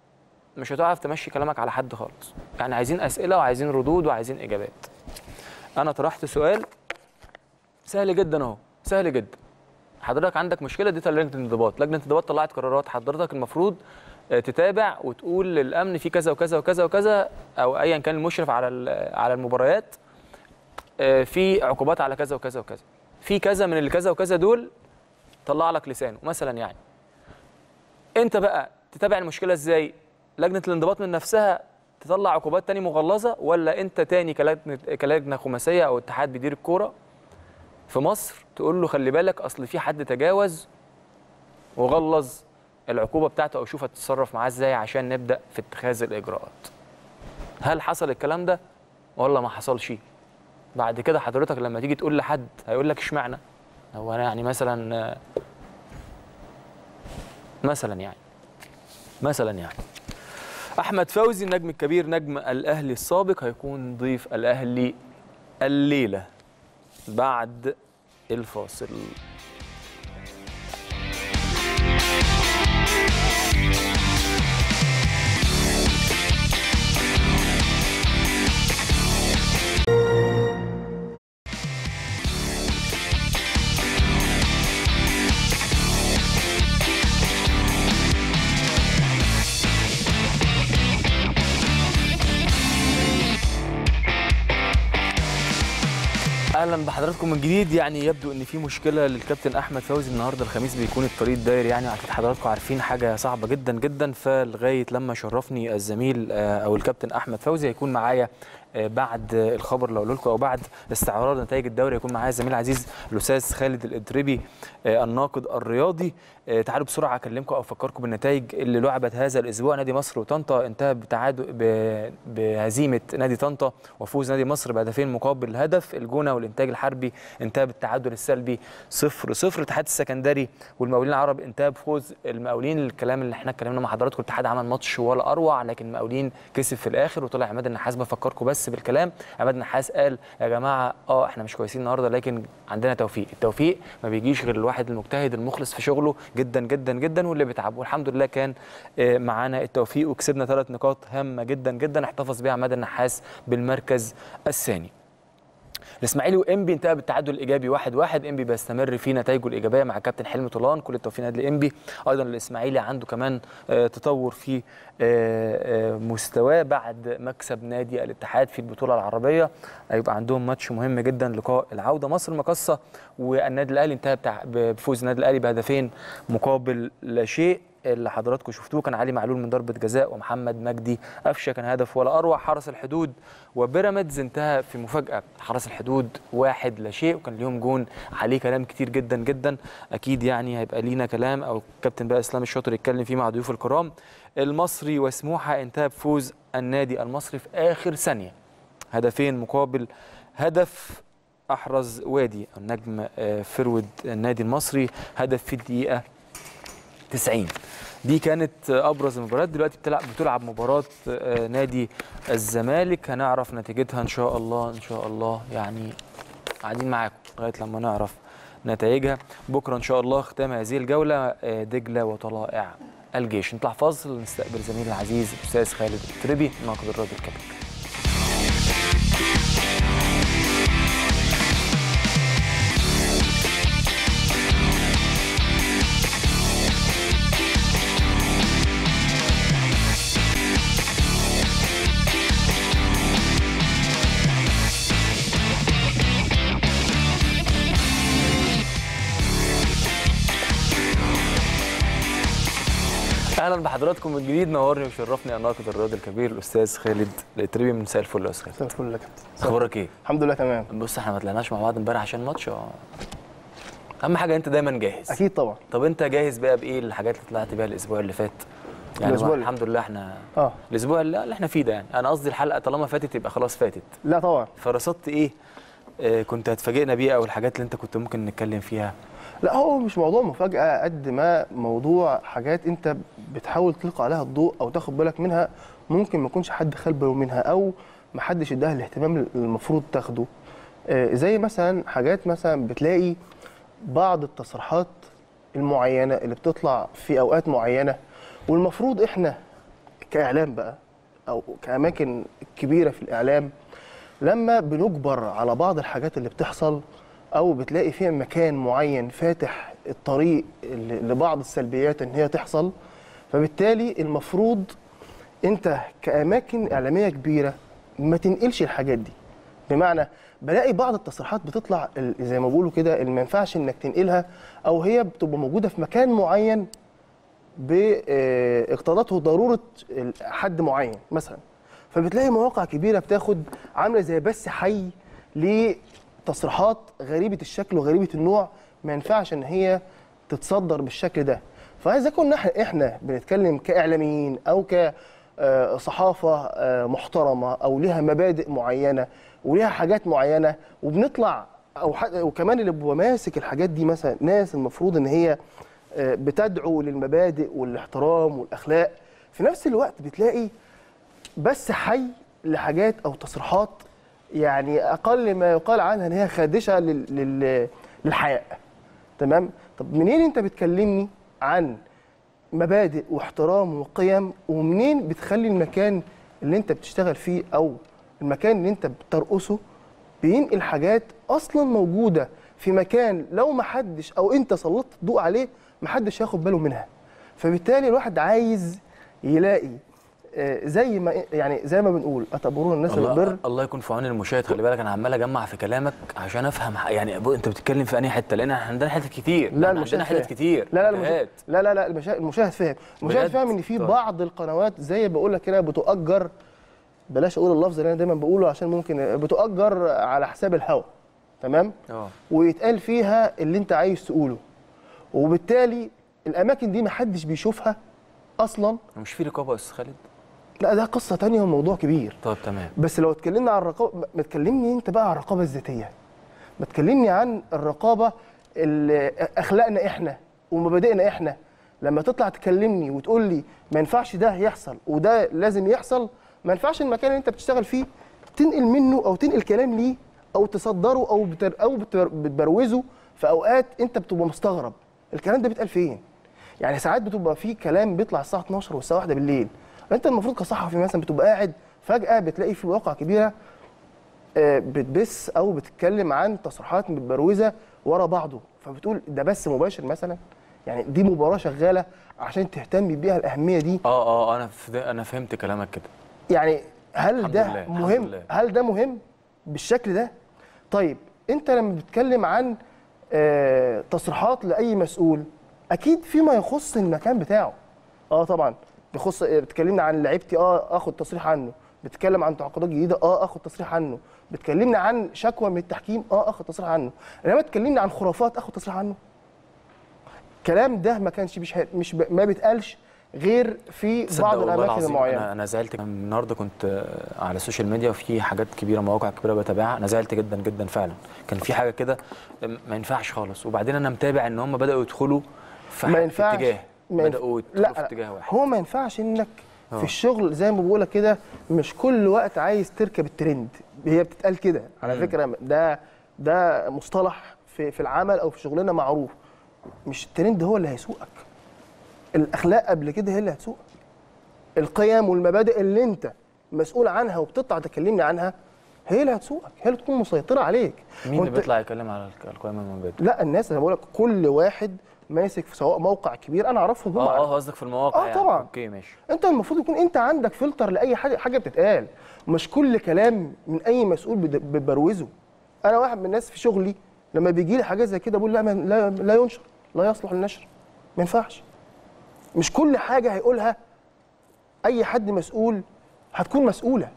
مش هتعرف تمشي كلامك على حد خالص يعني عايزين اسئله وعايزين ردود وعايزين اجابات انا طرحت سؤال سهل جدا اهو سهل جدا حضرتك عندك مشكله دي لجنه الانضباط لجنه الانضباط طلعت قرارات حضرتك المفروض آه، تتابع وتقول للامن في كذا وكذا وكذا وكذا او ايا كان المشرف على ال- على المباريات آه، في عقوبات على كذا وكذا وكذا في كذا من اللي كذا وكذا دول طلع لك لسانه مثلا يعني انت بقى تتابع المشكله ازاي لجنه الانضباط من نفسها تطلع عقوبات تاني مغلظه ولا انت تاني كلجنه كلجنه خماسيه او اتحاد بيدير الكوره في مصر تقول له خلي بالك اصل في حد تجاوز وغلظ العقوبه بتاعته او شوف هتتصرف معاه ازاي عشان نبدا في اتخاذ الاجراءات هل حصل الكلام ده ولا ما حصلش بعد كده حضرتك لما تيجي تقول لحد هيقول لك اشمعنى هو انا يعني مثلا آه، مثلا يعني مثلا يعني احمد فوزي النجم الكبير نجم الاهلي السابق هيكون ضيف الاهلي الليله بعد الفاصل اهلا بحضراتكم من جديد يعني يبدو ان في مشكله للكابتن احمد فوزي النهارده الخميس بيكون الطريق داير يعني اكيد حضراتكم عارفين حاجه صعبه جدا جدا فلغايه لما شرفني الزميل آه، او الكابتن احمد فوزي هيكون معايا آه، بعد الخبر اللي اقوله لكم او بعد استعراض نتائج الدوري هيكون معايا الزميل العزيز الاستاذ خالد الادربي آه، الناقد الرياضي آه، تعالوا بسرعه اكلمكم او افكركم بالنتائج اللي لعبت هذا الاسبوع نادي مصر وطنطا انتهى بتعادل ب- بهزيمه نادي طنطا وفوز نادي مصر بهدفين مقابل هدف الجونه والانتاج الحربي انتهى بالتعادل السلبي 0 0 الاتحاد السكندري والمقاولين العرب انتهى بفوز المقاولين الكلام اللي احنا اتكلمنا مع حضراتكم الاتحاد عمل ماتش ولا اروع لكن المقاولين كسب في الاخر وطلع عماد النحاس بفكركم بس بالكلام عماد النحاس قال يا جماعه اه احنا مش كويسين النهارده لكن عندنا توفيق التوفيق ما بيجيش غير الواحد المجتهد المخلص في شغله جدا جدا جدا واللي بيتعب والحمد لله كان آه، معانا التوفيق وكسبنا ثلاث نقاط هامه جدا جدا احتفظ بها عماد النحاس بالمركز الثاني الاسماعيلي وانبي انتهى بالتعادل الايجابي 1-1 واحد واحد. انبي بيستمر في نتائجه الايجابيه مع كابتن حلمي طولان كل التوفيق نادي الانبي ايضا الاسماعيلي عنده كمان آه، تطور في آه، آه، مستواه بعد مكسب نادي الاتحاد في البطوله العربيه هيبقى عندهم ماتش مهم جدا لقاء العوده مصر المقصه والنادي الاهلي انتهى بتاع بفوز النادي الاهلي بهدفين مقابل لا شيء اللي حضراتكم شفتوه كان علي معلول من ضربه جزاء ومحمد مجدي قفشه كان هدف ولا اروع حرس الحدود وبيراميدز انتهى في مفاجاه حرس الحدود واحد لا شيء وكان ليهم جون عليه كلام كتير جدا جدا اكيد يعني هيبقى لينا كلام او كابتن بقى اسلام الشاطر يتكلم فيه مع ضيوف الكرام المصري وسموحه انتهى بفوز النادي المصري في اخر ثانيه هدفين مقابل هدف احرز وادي النجم آه، فرود النادي المصري هدف في الدقيقه 90 دي كانت ابرز المباريات دلوقتي بتلعب بتلعب مباراه آه، نادي الزمالك هنعرف نتيجتها ان شاء الله ان شاء الله يعني قاعدين معاكم لغايه لما نعرف نتائجها بكره ان شاء الله ختام هذه الجوله آه، دجله وطلائع الجيش نطلع فاصل نستقبل زميلي العزيز الاستاذ خالد التربي ناقد الرياضي الكبير اهلا بحضراتكم من جديد نورني وشرفني الناقد الرياضي الكبير الاستاذ خالد الاتربي من مساء الفل يا استاذ مساء الفل يا كابتن اخبارك ايه؟ الحمد لله تمام بص احنا ما طلعناش مع بعض امبارح عشان ماتش اه. اهم حاجه انت دايما جاهز اكيد طبعا طب انت جاهز بقى بايه الحاجات اللي طلعت بيها الاسبوع اللي فات يعني الأسبوع ما اللي- الحمد لله احنا اه الاسبوع اللي اللي احنا فيه ده يعني انا قصدي الحلقه طالما فاتت يبقى خلاص فاتت لا طبعا فرصدت ايه آه كنت هتفاجئنا بيه او الحاجات اللي انت كنت ممكن نتكلم فيها لا هو مش موضوع مفاجاه قد ما موضوع حاجات انت بتحاول تلقى عليها الضوء او تاخد بالك منها ممكن ما يكونش حد خد باله منها او ما حدش اداها الاهتمام اللي المفروض تاخده آه، زي مثلا حاجات مثلا بتلاقي بعض التصريحات المعينه اللي بتطلع في اوقات معينه والمفروض احنا كاعلام بقى او كاماكن كبيره في الاعلام لما بنجبر على بعض الحاجات اللي بتحصل او بتلاقي فيها مكان معين فاتح الطريق ل- لبعض السلبيات ان هي تحصل فبالتالي المفروض انت كاماكن اعلاميه كبيره ما تنقلش الحاجات دي بمعنى بلاقي بعض التصريحات بتطلع ال- زي ما بيقولوا كده اللي ما ينفعش انك تنقلها او هي بتبقى موجوده في مكان معين باقتضته ضروره ال- حد معين مثلا فبتلاقي مواقع كبيره بتاخد عامله زي بث حي لتصريحات غريبه الشكل وغريبه النوع ما ينفعش ان هي تتصدر بالشكل ده فاذا كنا إحنا- احنا بنتكلم كاعلاميين او كصحافه محترمه او لها مبادئ معينه وليها حاجات معينه وبنطلع او ح- وكمان اللي بيبقى ماسك الحاجات دي مثلا ناس المفروض ان هي آه، بتدعو للمبادئ والاحترام والاخلاق في نفس الوقت بتلاقي بس حي لحاجات او تصريحات يعني اقل ما يقال عنها ان هي خادشه لل... لل... للحياء تمام طب منين انت بتكلمني عن مبادئ واحترام وقيم ومنين بتخلي المكان اللي انت بتشتغل فيه او المكان اللي انت بترقصه بينقل حاجات اصلا موجوده في مكان لو ما حدش او انت سلطت الضوء عليه ما حدش هياخد باله منها فبالتالي الواحد عايز يلاقي آه، زي ما يعني زي ما بنقول اتبرون الناس الله, بالبر الله يكون في عون المشاهد خلي بالك انا عمال اجمع في كلامك عشان افهم ح- يعني بو- انت بتتكلم في انهي حته لان احنا عندنا حتت كتير لا احنا المشاهد عندنا حتت فاهم. كتير لا لا المشاهد مشاهد. لا لا لا المشاهد, المشاهد فاهم المشاهد بجد؟ فاهم ان في طيب. بعض القنوات زي بقول لك كده بتؤجر بلاش اقول اللفظ اللي انا دايما بقوله عشان ممكن بتؤجر على حساب الهوا تمام اه ويتقال فيها اللي انت عايز تقوله وبالتالي الاماكن دي محدش بيشوفها اصلا مش في رقابه يا استاذ خالد لا ده قصه تانية وموضوع كبير طيب تمام بس لو اتكلمنا عن الرقابه ما تكلمني انت بقى عن الرقابه الذاتيه ما تكلمني عن الرقابه اللي اخلاقنا احنا ومبادئنا احنا لما تطلع تكلمني وتقول لي ما ينفعش ده يحصل وده لازم يحصل ما ينفعش المكان اللي انت بتشتغل فيه تنقل منه او تنقل كلام ليه او تصدره او بتر او بتر- بتبروزه في اوقات انت بتبقى مستغرب الكلام ده بيتقال فين يعني ساعات بتبقى في كلام بيطلع الساعه 12 والساعه 1 بالليل انت المفروض كصحفي مثلا بتبقى قاعد فجاه بتلاقي في مواقع كبيره آه، بتبث او بتتكلم عن تصريحات متبروزه ورا بعضه فبتقول ده بث مباشر مثلا يعني دي مباراه شغاله عشان تهتم بيها الاهميه دي اه اه انا ف... انا فهمت كلامك كده يعني هل الحمد ده لله، الحمد مهم لله. هل ده مهم بالشكل ده طيب انت لما بتتكلم عن آه، تصريحات لاي مسؤول اكيد فيما يخص المكان بتاعه اه طبعا بيخص آه، بتكلمنا عن لعيبتي اه اخد تصريح عنه بتتكلم عن تعاقدات جديده اه اخد تصريح عنه بتكلمنا عن شكوى من التحكيم اه اخد تصريح عنه انما تكلمنا عن خرافات اخد تصريح عنه الكلام ده ما كانش مش مش ب- ما بيتقالش غير في تصدق بعض والله الاماكن العظيم المعينه انا انا زعلت النهارده كنت آه، على السوشيال ميديا وفي حاجات كبيره مواقع كبيره بتابعها انا زعلت جدا جدا فعلا كان في حاجه كده ما ينفعش خالص وبعدين انا متابع ان هم بداوا يدخلوا في ما ح- ينفعش في اتجاه ما ينف- بداوا يدخلوا في لا اتجاه واحد هو ما ينفعش انك آه. في الشغل زي ما بقولك كده مش كل وقت عايز تركب الترند هي بتتقال كده على فكره ده ده مصطلح في في العمل او في شغلنا معروف مش الترند هو اللي هيسوقك الاخلاق قبل كده هي اللي هتسوقك القيم والمبادئ اللي انت مسؤول عنها وبتطلع تكلمني عنها هي اللي هتسوقك هي اللي تكون مسيطره عليك مين اللي وانت- بيطلع يتكلم على الك- القائمه المبادئ لا الناس انا بقول لك كل واحد ماسك في سواء موقع كبير انا اعرفهم هم اه اه قصدك في المواقع آه، يعني. طبعاً. اوكي ماشي انت المفروض يكون انت عندك فلتر لاي حاجه حاجه بتتقال مش كل كلام من اي مسؤول بد- بتبروزه انا واحد من الناس في شغلي لما بيجي لي حاجات زي كده بقول لا ما- لا لا ينشر لا يصلح للنشر ما ينفعش مش كل حاجه هيقولها اي حد مسؤول هتكون مسؤوله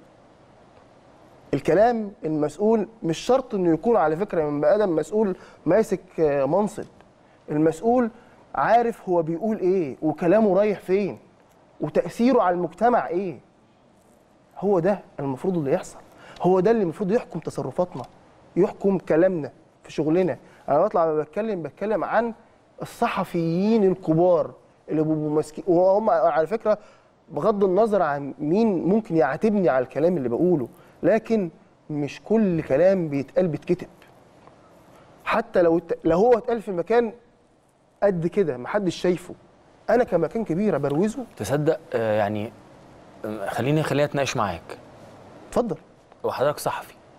الكلام المسؤول مش شرط انه يكون على فكره من بني ادم مسؤول ماسك آه، منصب المسؤول عارف هو بيقول ايه وكلامه رايح فين وتاثيره على المجتمع ايه هو ده المفروض اللي يحصل هو ده اللي المفروض يحكم تصرفاتنا يحكم كلامنا في شغلنا انا بطلع لما بتكلم بتكلم عن الصحفيين الكبار اللي بيبقوا ماسكين وهم على فكره بغض النظر عن مين ممكن يعاتبني على الكلام اللي بقوله لكن مش كل كلام بيتقال بيتكتب حتى لو ات- لو هو اتقال في مكان قد كده محدش شايفه انا كمكان كبير بروزه تصدق آه يعني آه، خليني خليني اتناقش معاك اتفضل وحضرتك صحفي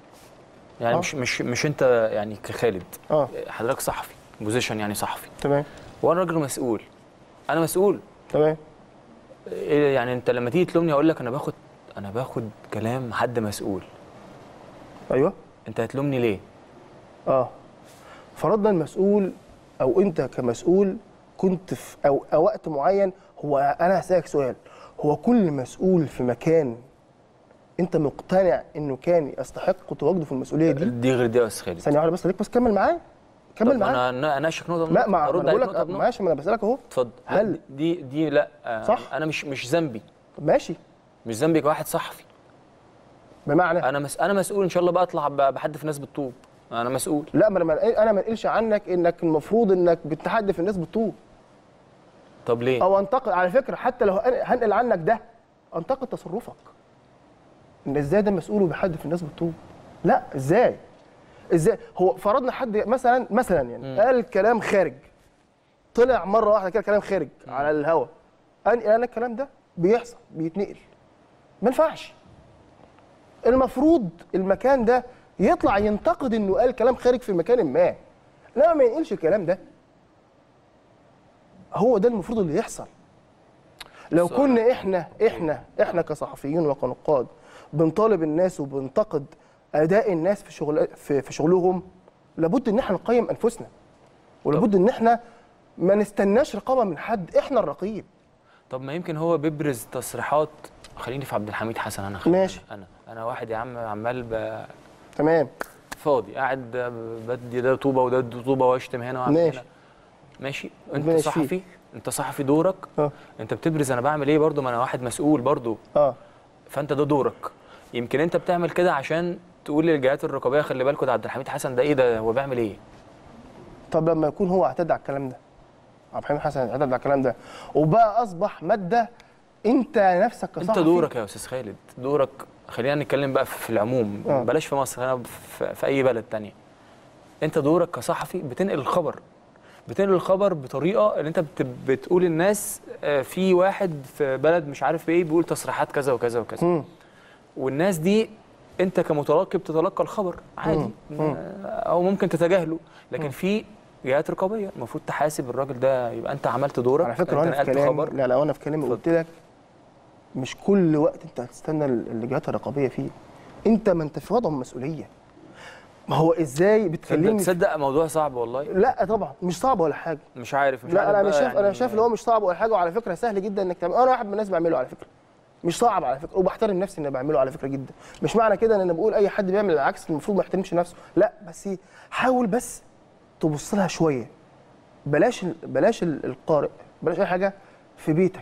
يعني آه. مش مش مش انت يعني كخالد اه حضرتك صحفي بوزيشن يعني صحفي تمام وانا راجل مسؤول انا مسؤول تمام إيه يعني انت لما تيجي تلومني اقول لك انا باخد انا باخد كلام حد مسؤول ايوه انت هتلومني ليه اه فرضنا المسؤول او انت كمسؤول كنت في او, أو وقت معين هو انا هسالك سؤال هو كل مسؤول في مكان انت مقتنع انه كان يستحق تواجده في المسؤوليه دي دي غير دي يا استاذ خالد ثانيه واحده بس خليك بس كمل معايا كمل طب معايا انا اناقشك نقطه لا ما ارد انا بقول عليك نقطه لك بنقطة. ماشي ما انا بسالك اهو اتفضل هل- لا، دي دي لا آه، صح. انا مش مش ذنبي طب ماشي مش ذنبي كواحد صحفي بمعنى انا مس... انا مسؤول ان شاء الله بقى اطلع ب- بحدف ناس بالطوب انا مسؤول لا ما انا ما- انا ما انقلش عنك انك المفروض انك بتحدف الناس بالطول طب ليه او انتقد على فكره حتى لو هن- هنقل عنك ده انتقد تصرفك ان ازاي ده مسؤول وبيحدف الناس بالطول لا ازاي ازاي هو فرضنا حد مثلا مثلا يعني قال كلام خارج طلع مره واحده كده كلام خارج على الهوا انقل انا الكلام ده بيحصل بيتنقل ما ينفعش المفروض المكان ده يطلع ينتقد انه قال كلام خارج في مكان ما لا ما ينقلش الكلام ده هو ده المفروض اللي يحصل لو صح. كنا احنا احنا احنا كصحفيين وكنقاد بنطالب الناس وبنتقد اداء الناس في شغل في, في شغلهم لابد ان احنا نقيم انفسنا ولابد ان احنا ما نستناش رقابه من حد احنا الرقيب طب ما يمكن هو بيبرز تصريحات خليني في عبد الحميد حسن انا خليني ماشي. انا انا واحد يا عم عمال ب... تمام فاضي قاعد بدي ده طوبه وده طوبه واشتم هنا واعمل ماشي. هنا ماشي انت ماشي. صحفي انت صحفي دورك اه انت بتبرز انا بعمل ايه برضو ما انا واحد مسؤول برضو اه فانت ده دورك يمكن انت بتعمل كده عشان تقول للجهات الرقابيه خلي بالكوا ده عبد الحميد حسن ده ايه ده هو بيعمل ايه طب لما يكون هو اعتدى على الكلام ده عبد الحميد حسن اعتدى على الكلام ده وبقى اصبح ماده انت نفسك كصحفي انت دورك يا استاذ خالد دورك خلينا نتكلم بقى في العموم آه. بلاش في مصر انا في, في اي بلد تانية انت دورك كصحفي بتنقل الخبر بتنقل الخبر بطريقه ان انت بت بتقول الناس آه، في واحد في بلد مش عارف ايه بيقول تصريحات كذا وكذا وكذا مم. والناس دي انت كمتلقي بتتلقى الخبر عادي آه، او ممكن تتجاهله لكن في جهات رقابيه المفروض تحاسب الراجل ده يبقى انت عملت دورك على فكره انت وانا في نقلت كلامي خبر لا لا وانا في كلامي اتفضل. قلت لك مش كل وقت انت هتستنى ال- الجهات الرقابيه فيه انت ما انت في وضع مسؤوليه ما هو ازاي تصدق, بتكلمني في- تصدق موضوع صعب والله لا طبعا مش صعب ولا حاجه مش عارف مش لا عارف انا بقى مش شايف انا يعني- شايف ان هو مش صعب ولا حاجه وعلى فكره سهل جدا انك تعمل انا واحد من الناس بعمله على فكره مش صعب على فكره وبحترم نفسي اني بعمله على فكره جدا مش معنى كده ان انا بقول اي حد بيعمل العكس المفروض ما يحترمش نفسه لا بس حاول بس تبص لها شويه بلاش ال- بلاش ال- القارئ بلاش اي حاجه في بيتك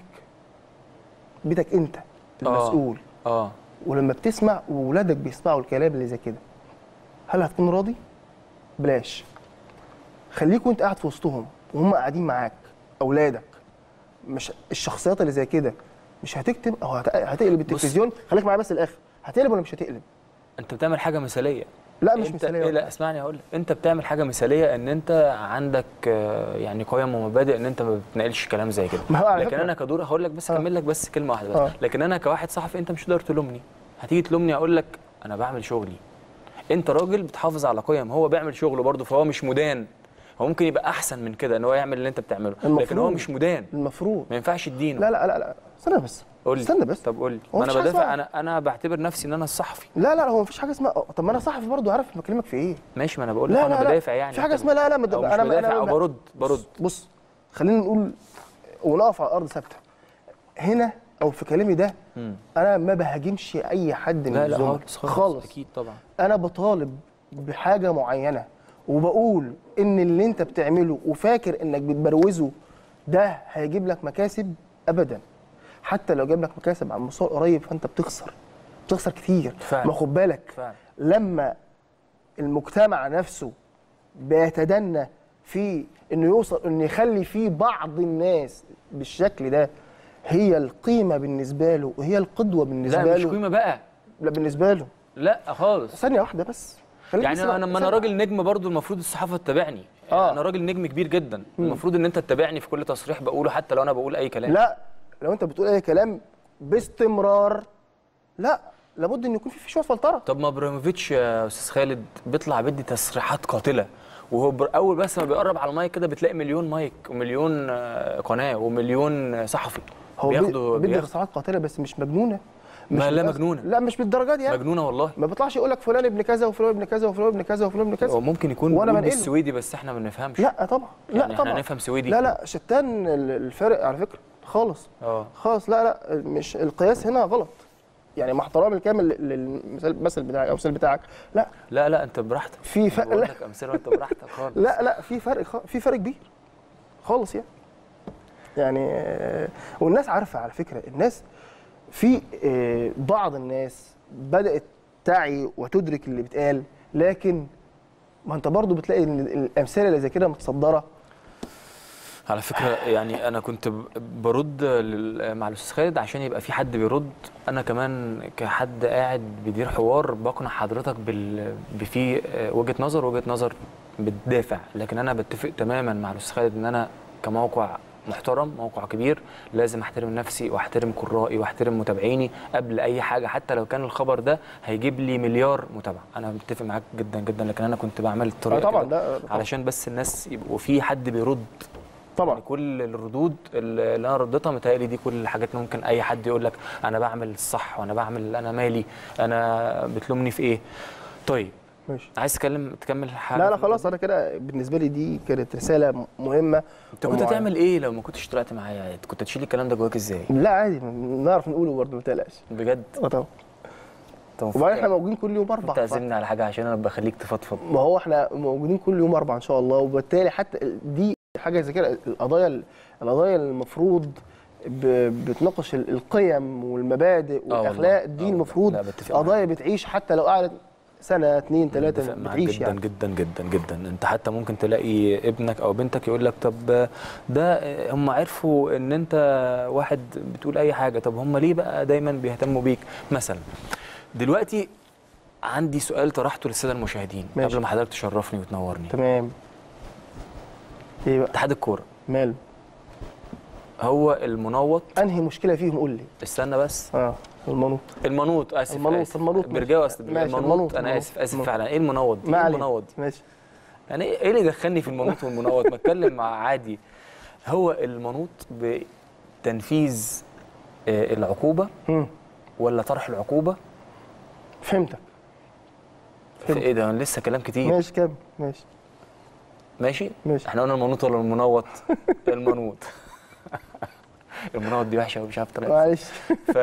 بيتك انت المسؤول اه ولما بتسمع وولادك بيسمعوا الكلام اللي زي كده هل هتكون راضي؟ بلاش خليك وانت قاعد في وسطهم وهم قاعدين معاك اولادك مش الشخصيات اللي زي كده مش هتكتب او هت- هتقلب التلفزيون خليك معايا بس الاخر هتقلب ولا مش هتقلب؟ انت بتعمل حاجه مثاليه لا مش انت مثاليه إيه لا اسمعني اقول لك انت بتعمل حاجه مثاليه ان انت عندك آه، يعني قيم ومبادئ ان انت ما بتنقلش كلام زي كده ما هو على لكن فكرة- انا كدور هقول لك بس آه. اكمل لك بس كلمه واحده بس آه. لكن انا كواحد صحفي انت مش هتقدر تلومني هتيجي تلومني اقول لك انا بعمل شغلي انت راجل بتحافظ على قيم هو بيعمل شغله برضه فهو مش مدان هو ممكن يبقى احسن من كده ان هو يعمل اللي انت بتعمله لكن هو المفروض. مش مدان المفروض ما ينفعش تدينه لا لا لا لا استنى بس قول لي استنى بس طب قول لي هو ما انا مفيش حاجة بدافع اسمها- انا انا بعتبر نفسي ان انا الصحفي لا لا هو مفيش حاجه اسمها طب ما انا صحفي برضه عارف أنا بكلمك في ايه ماشي ما انا بقول لك لا انا لا لا بدافع يعني في حاجه أنت- اسمها لا لا مد- أو مش انا بدافع انا او برد برد بص خلينا نقول ونقف على الارض ثابته هنا او في كلامي ده مم. انا ما بهاجمش اي حد من لا لا الزملاء خالص خالص, خالص اكيد طبعا انا بطالب بحاجه معينه وبقول ان اللي انت بتعمله وفاكر انك بتبروزه ده هيجيب لك مكاسب ابدا حتى لو جاب لك مكاسب على المستوى القريب فانت بتخسر بتخسر كتير فعلا. ما خد بالك فعلا لما المجتمع نفسه بيتدنى في انه يوصل انه يخلي فيه بعض الناس بالشكل ده هي القيمه بالنسبه له وهي القدوه بالنسبه لا مش له قيمه بقى لا بالنسبه له لا خالص ثانيه واحده بس خليك يعني تسمع- انا لما انا ثانية. راجل نجم برضو المفروض الصحافه تتابعني آه. انا راجل نجم كبير جدا المفروض ان انت تتابعني في كل تصريح بقوله حتى لو انا بقول اي كلام لا لو انت بتقول اي كلام باستمرار لا لابد ان يكون في في شويه فلتره طب ما ابراهيموفيتش يا استاذ خالد بيطلع بيدي تصريحات قاتله وهو بر- اول بس ما بيقرب على المايك كده بتلاقي مليون مايك ومليون آه، قناه ومليون صحفي هو بي- بياخدوا بيدي بياخدوا تصريحات قاتله بس مش مجنونه مش ما لا للأسف- مجنونة. لا مش بالدرجه دي يعني مجنونه والله ما بيطلعش يقول لك فلان ابن كذا وفلان ابن كذا وفلان ابن كذا وفلان ابن هو كذا ممكن يكون وأنا بيقول بنقله. بالسويدي بس احنا ما بنفهمش لا طبعا لا يعني طبعا احنا نفهم سويدي لا لا شتان ال- الفرق على فكره خالص اه خالص لا لا مش القياس هنا غلط يعني مع احترامي الكامل للمثال المثل بتاعك او المثال بتاعك لا لا لا انت براحتك في فرق بقول لا, لك امثله وانت براحتك خالص لا لا في فرق خ- في فرق كبير خالص يعني يعني آه، والناس عارفه على فكره الناس في آه، بعض الناس بدات تعي وتدرك اللي بيتقال لكن ما انت برضو بتلاقي ان الامثله اللي زي كده متصدره على فكره يعني انا كنت ب- برد لل- مع الاستاذ خالد عشان يبقى في حد بيرد انا كمان كحد قاعد بيدير حوار بقنع حضرتك بال بفي وجهه نظر وجهه نظر بتدافع لكن انا بتفق تماما مع الاستاذ خالد ان انا كموقع محترم موقع كبير لازم احترم نفسي واحترم قرائي واحترم متابعيني قبل اي حاجه حتى لو كان الخبر ده هيجيب لي مليار متابعه انا متفق معاك جدا جدا لكن انا كنت بعمل الطريقه آه طبعا كده ده طبعا, علشان بس الناس يبقوا في حد بيرد طبعا. يعني كل الردود اللي انا رديتها متهيألي دي كل الحاجات اللي ممكن اي حد يقول لك انا بعمل الصح وانا بعمل انا مالي انا بتلومني في ايه طيب ماشي عايز تكلم تكمل حاجه لا لا في خلاص الموضوع؟ انا كده بالنسبه لي دي كانت رساله م- مهمه انت كنت ومعينة. هتعمل ايه لو ما كنتش طلعت معايا انت كنت تشيل الكلام ده جواك ازاي لا عادي نعرف نقوله برضه ما تقلقش بجد اه طبعا طب وبعدين احنا موجودين كل يوم اربع انت عازمني على حاجه عشان انا بخليك تفضفض ما هو احنا موجودين كل يوم اربع ان شاء الله وبالتالي حتى ال- دي حاجه زي كده القضايا القضايا المفروض ب- بتناقش ال- القيم والمبادئ والله. والاخلاق آه دي والله. المفروض لا، بتفق معاك. قضايا بتعيش حتى لو قعدت سنه اتنين متفق تلاته معاك بتعيش جدا يعني جدا جدا جدا انت حتى ممكن تلاقي ابنك او بنتك يقول لك طب ده هم عرفوا ان انت واحد بتقول اي حاجه طب هم ليه بقى دايما بيهتموا بيك مثلا دلوقتي عندي سؤال طرحته للساده المشاهدين ماشي. قبل ما حضرتك تشرفني وتنورني تمام ايه بقى اتحاد الكوره ماله هو المنوط انهي مشكله فيهم قول لي استنى بس اه المنوط المنوط اسف المنوط، آسف. المنوط ماشي. برجاوي اصل ماشي، المنوط المنوط، انا المنوط. اسف اسف المنوط. فعلا ايه المنوط دي ما ايه علينا المنوط دي ماشي يعني ايه إيه اللي دخلني في المنوط والمنوط ما اتكلم مع عادي هو المنوط بتنفيذ آه، العقوبه مم. ولا طرح العقوبه فهمتك في ايه ده لسه كلام كتير ماشي كمل ماشي ماشي ماشي. احنا قلنا المنوط ولا المنوط المنوط المنوط دي وحشه ومش عارف طريقة معلش ف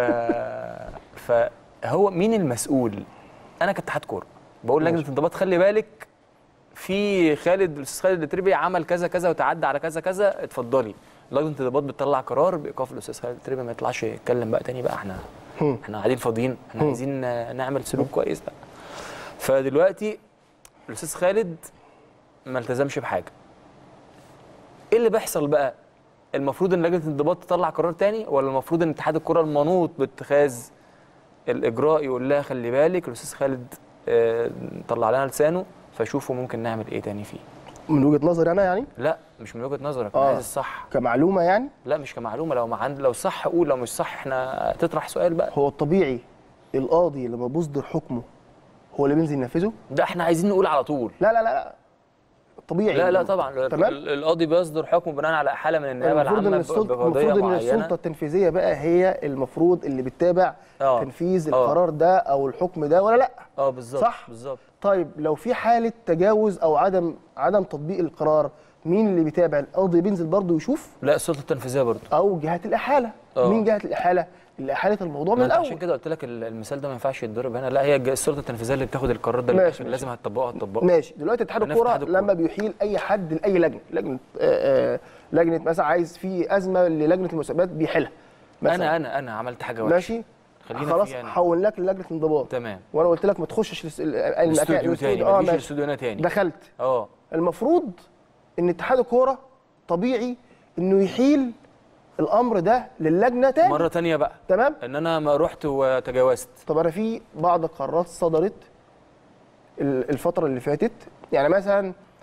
فهو مين المسؤول انا كاتحاد كوره بقول لجنه ماشي. الانضباط خلي بالك في خالد الاستاذ خالد التريبي عمل كذا كذا وتعدى على كذا كذا اتفضلي لجنه الانضباط بتطلع قرار بايقاف الاستاذ خالد التريبي ما يطلعش يتكلم بقى تاني بقى احنا هم. احنا قاعدين فاضيين احنا هم. عايزين نعمل سلوك كويس بقى فدلوقتي الاستاذ خالد ما التزمش بحاجه ايه اللي بيحصل بقى المفروض ان لجنه الانضباط تطلع قرار تاني ولا المفروض ان اتحاد الكره المنوط باتخاذ الاجراء يقول لها خلي بالك الاستاذ خالد آه، طلع لنا لسانه فشوفوا ممكن نعمل ايه تاني فيه من وجهه نظري انا يعني لا مش من وجهه نظرك انا آه. عايز الصح كمعلومه يعني لا مش كمعلومه لو ما عند لو صح قول لو مش صح احنا تطرح سؤال بقى هو الطبيعي القاضي لما بيصدر حكمه هو اللي بينزل ينفذه ده احنا عايزين نقول على طول لا لا لا لا طبيعي لا لا طبعا تمام ال- القاضي بيصدر حكم بناء على احاله من النيابه المفروض ان العامه السلطه بقضيه المفروض ان معينه السلطه التنفيذيه بقى هي المفروض اللي بتتابع آه. تنفيذ آه. القرار ده او الحكم ده ولا لا اه بالظبط صح؟ بالظبط طيب لو في حاله تجاوز او عدم عدم تطبيق القرار مين اللي بيتابع القاضي بينزل برضه يشوف لا السلطه التنفيذيه برضه او جهات الاحاله آه. مين جهه الاحاله اللي احالت الموضوع من ما انت عشان الاول كده قلت لك ال- المثال ده ما ينفعش يتضرب هنا لا هي الج- السلطه التنفيذيه اللي بتاخد القرار ده ماشي، للآخر. ماشي. لازم هتطبقه هتطبقه ماشي دلوقتي اتحاد خلينا في الكوره اتحاد الكورة. لما بيحيل اي حد لاي لجنه لجنه آه، آه، لجنه مثلا عايز في ازمه للجنه المسابقات بيحلها مثلا انا انا انا عملت حاجه وحشه ماشي خلينا خلاص فيها أنا. حولناك للجنه الانضباط تمام وانا قلت لك ما تخشش الاس- ال- المكان الاستوديو تاني اه ما تجيش ماشي الاستوديو هنا تاني دخلت اه المفروض ان اتحاد الكوره طبيعي انه يحيل الامر ده للجنه تاني مره تانية بقى تمام ان انا ما رحت وتجاوزت طب انا في بعض القرارات صدرت ال- الفتره اللي فاتت يعني مثلا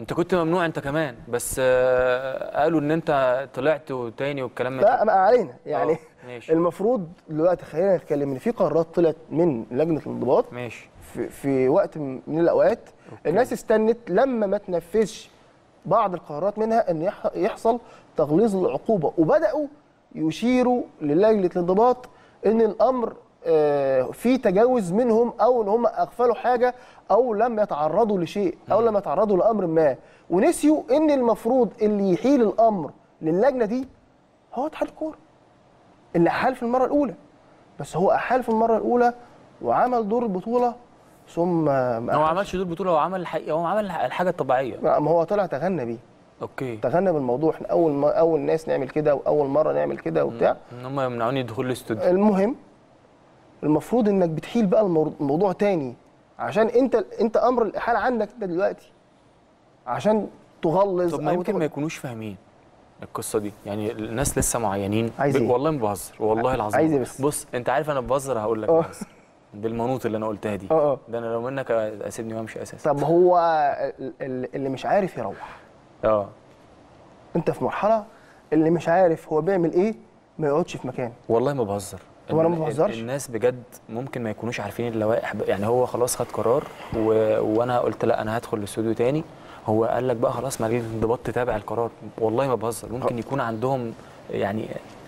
انت كنت ممنوع انت كمان بس آه، قالوا ان انت طلعت تاني والكلام من لا ما علينا يعني آه، ماشي. المفروض دلوقتي خلينا نتكلم ان في قرارات طلعت من لجنه الانضباط ماشي في, في وقت من الاوقات أوكي. الناس استنت لما ما تنفذش بعض القرارات منها ان يح- يحصل تغليظ العقوبه وبداوا يشيروا للجنه الانضباط ان الامر آه، في تجاوز منهم او ان هم اغفلوا حاجه او لم يتعرضوا لشيء او لم يتعرضوا لامر ما ونسيوا ان المفروض اللي يحيل الامر للجنه دي هو اتحاد الكوره اللي احال في المره الاولى بس هو احال في المره الاولى وعمل دور البطوله ثم ما هو ما عملش دور بطوله هو عمل الحقيقه هو عمل الحاجه الطبيعيه ما هو طلع تغنى بيه اوكي تغنى بالموضوع احنا اول ما اول ناس نعمل كده واول مره نعمل كده وبتاع ان هم يمنعوني دخول الاستوديو المهم المفروض انك بتحيل بقى المر- الموضوع تاني عشان انت انت امر الاحاله عندك انت دلوقتي عشان تغلظ طب ما أو يمكن تغ- ما يكونوش فاهمين القصه دي يعني الناس لسه معينين عايز ب- إيه؟ والله ما بهزر والله العظيم عايز إيه بس؟ بص انت عارف انا بهزر هقول لك آه. بهزر. بالمنوط اللي انا قلتها دي اه اه ده انا لو منك اسيبني وامشي اساسا طب هو ال- ال- اللي مش عارف يروح اه انت في مرحله اللي مش عارف هو بيعمل ايه ما يقعدش في مكانه والله ما بهزر طب أنا ما ال- بهزرش. الناس بجد ممكن ما يكونوش عارفين اللوائح ب- يعني هو خلاص خد قرار و... وانا قلت لا انا هدخل الاستوديو تاني هو قال لك بقى خلاص ما ليه الانضباط تتابع القرار والله ما بهزر ممكن يكون عندهم يعني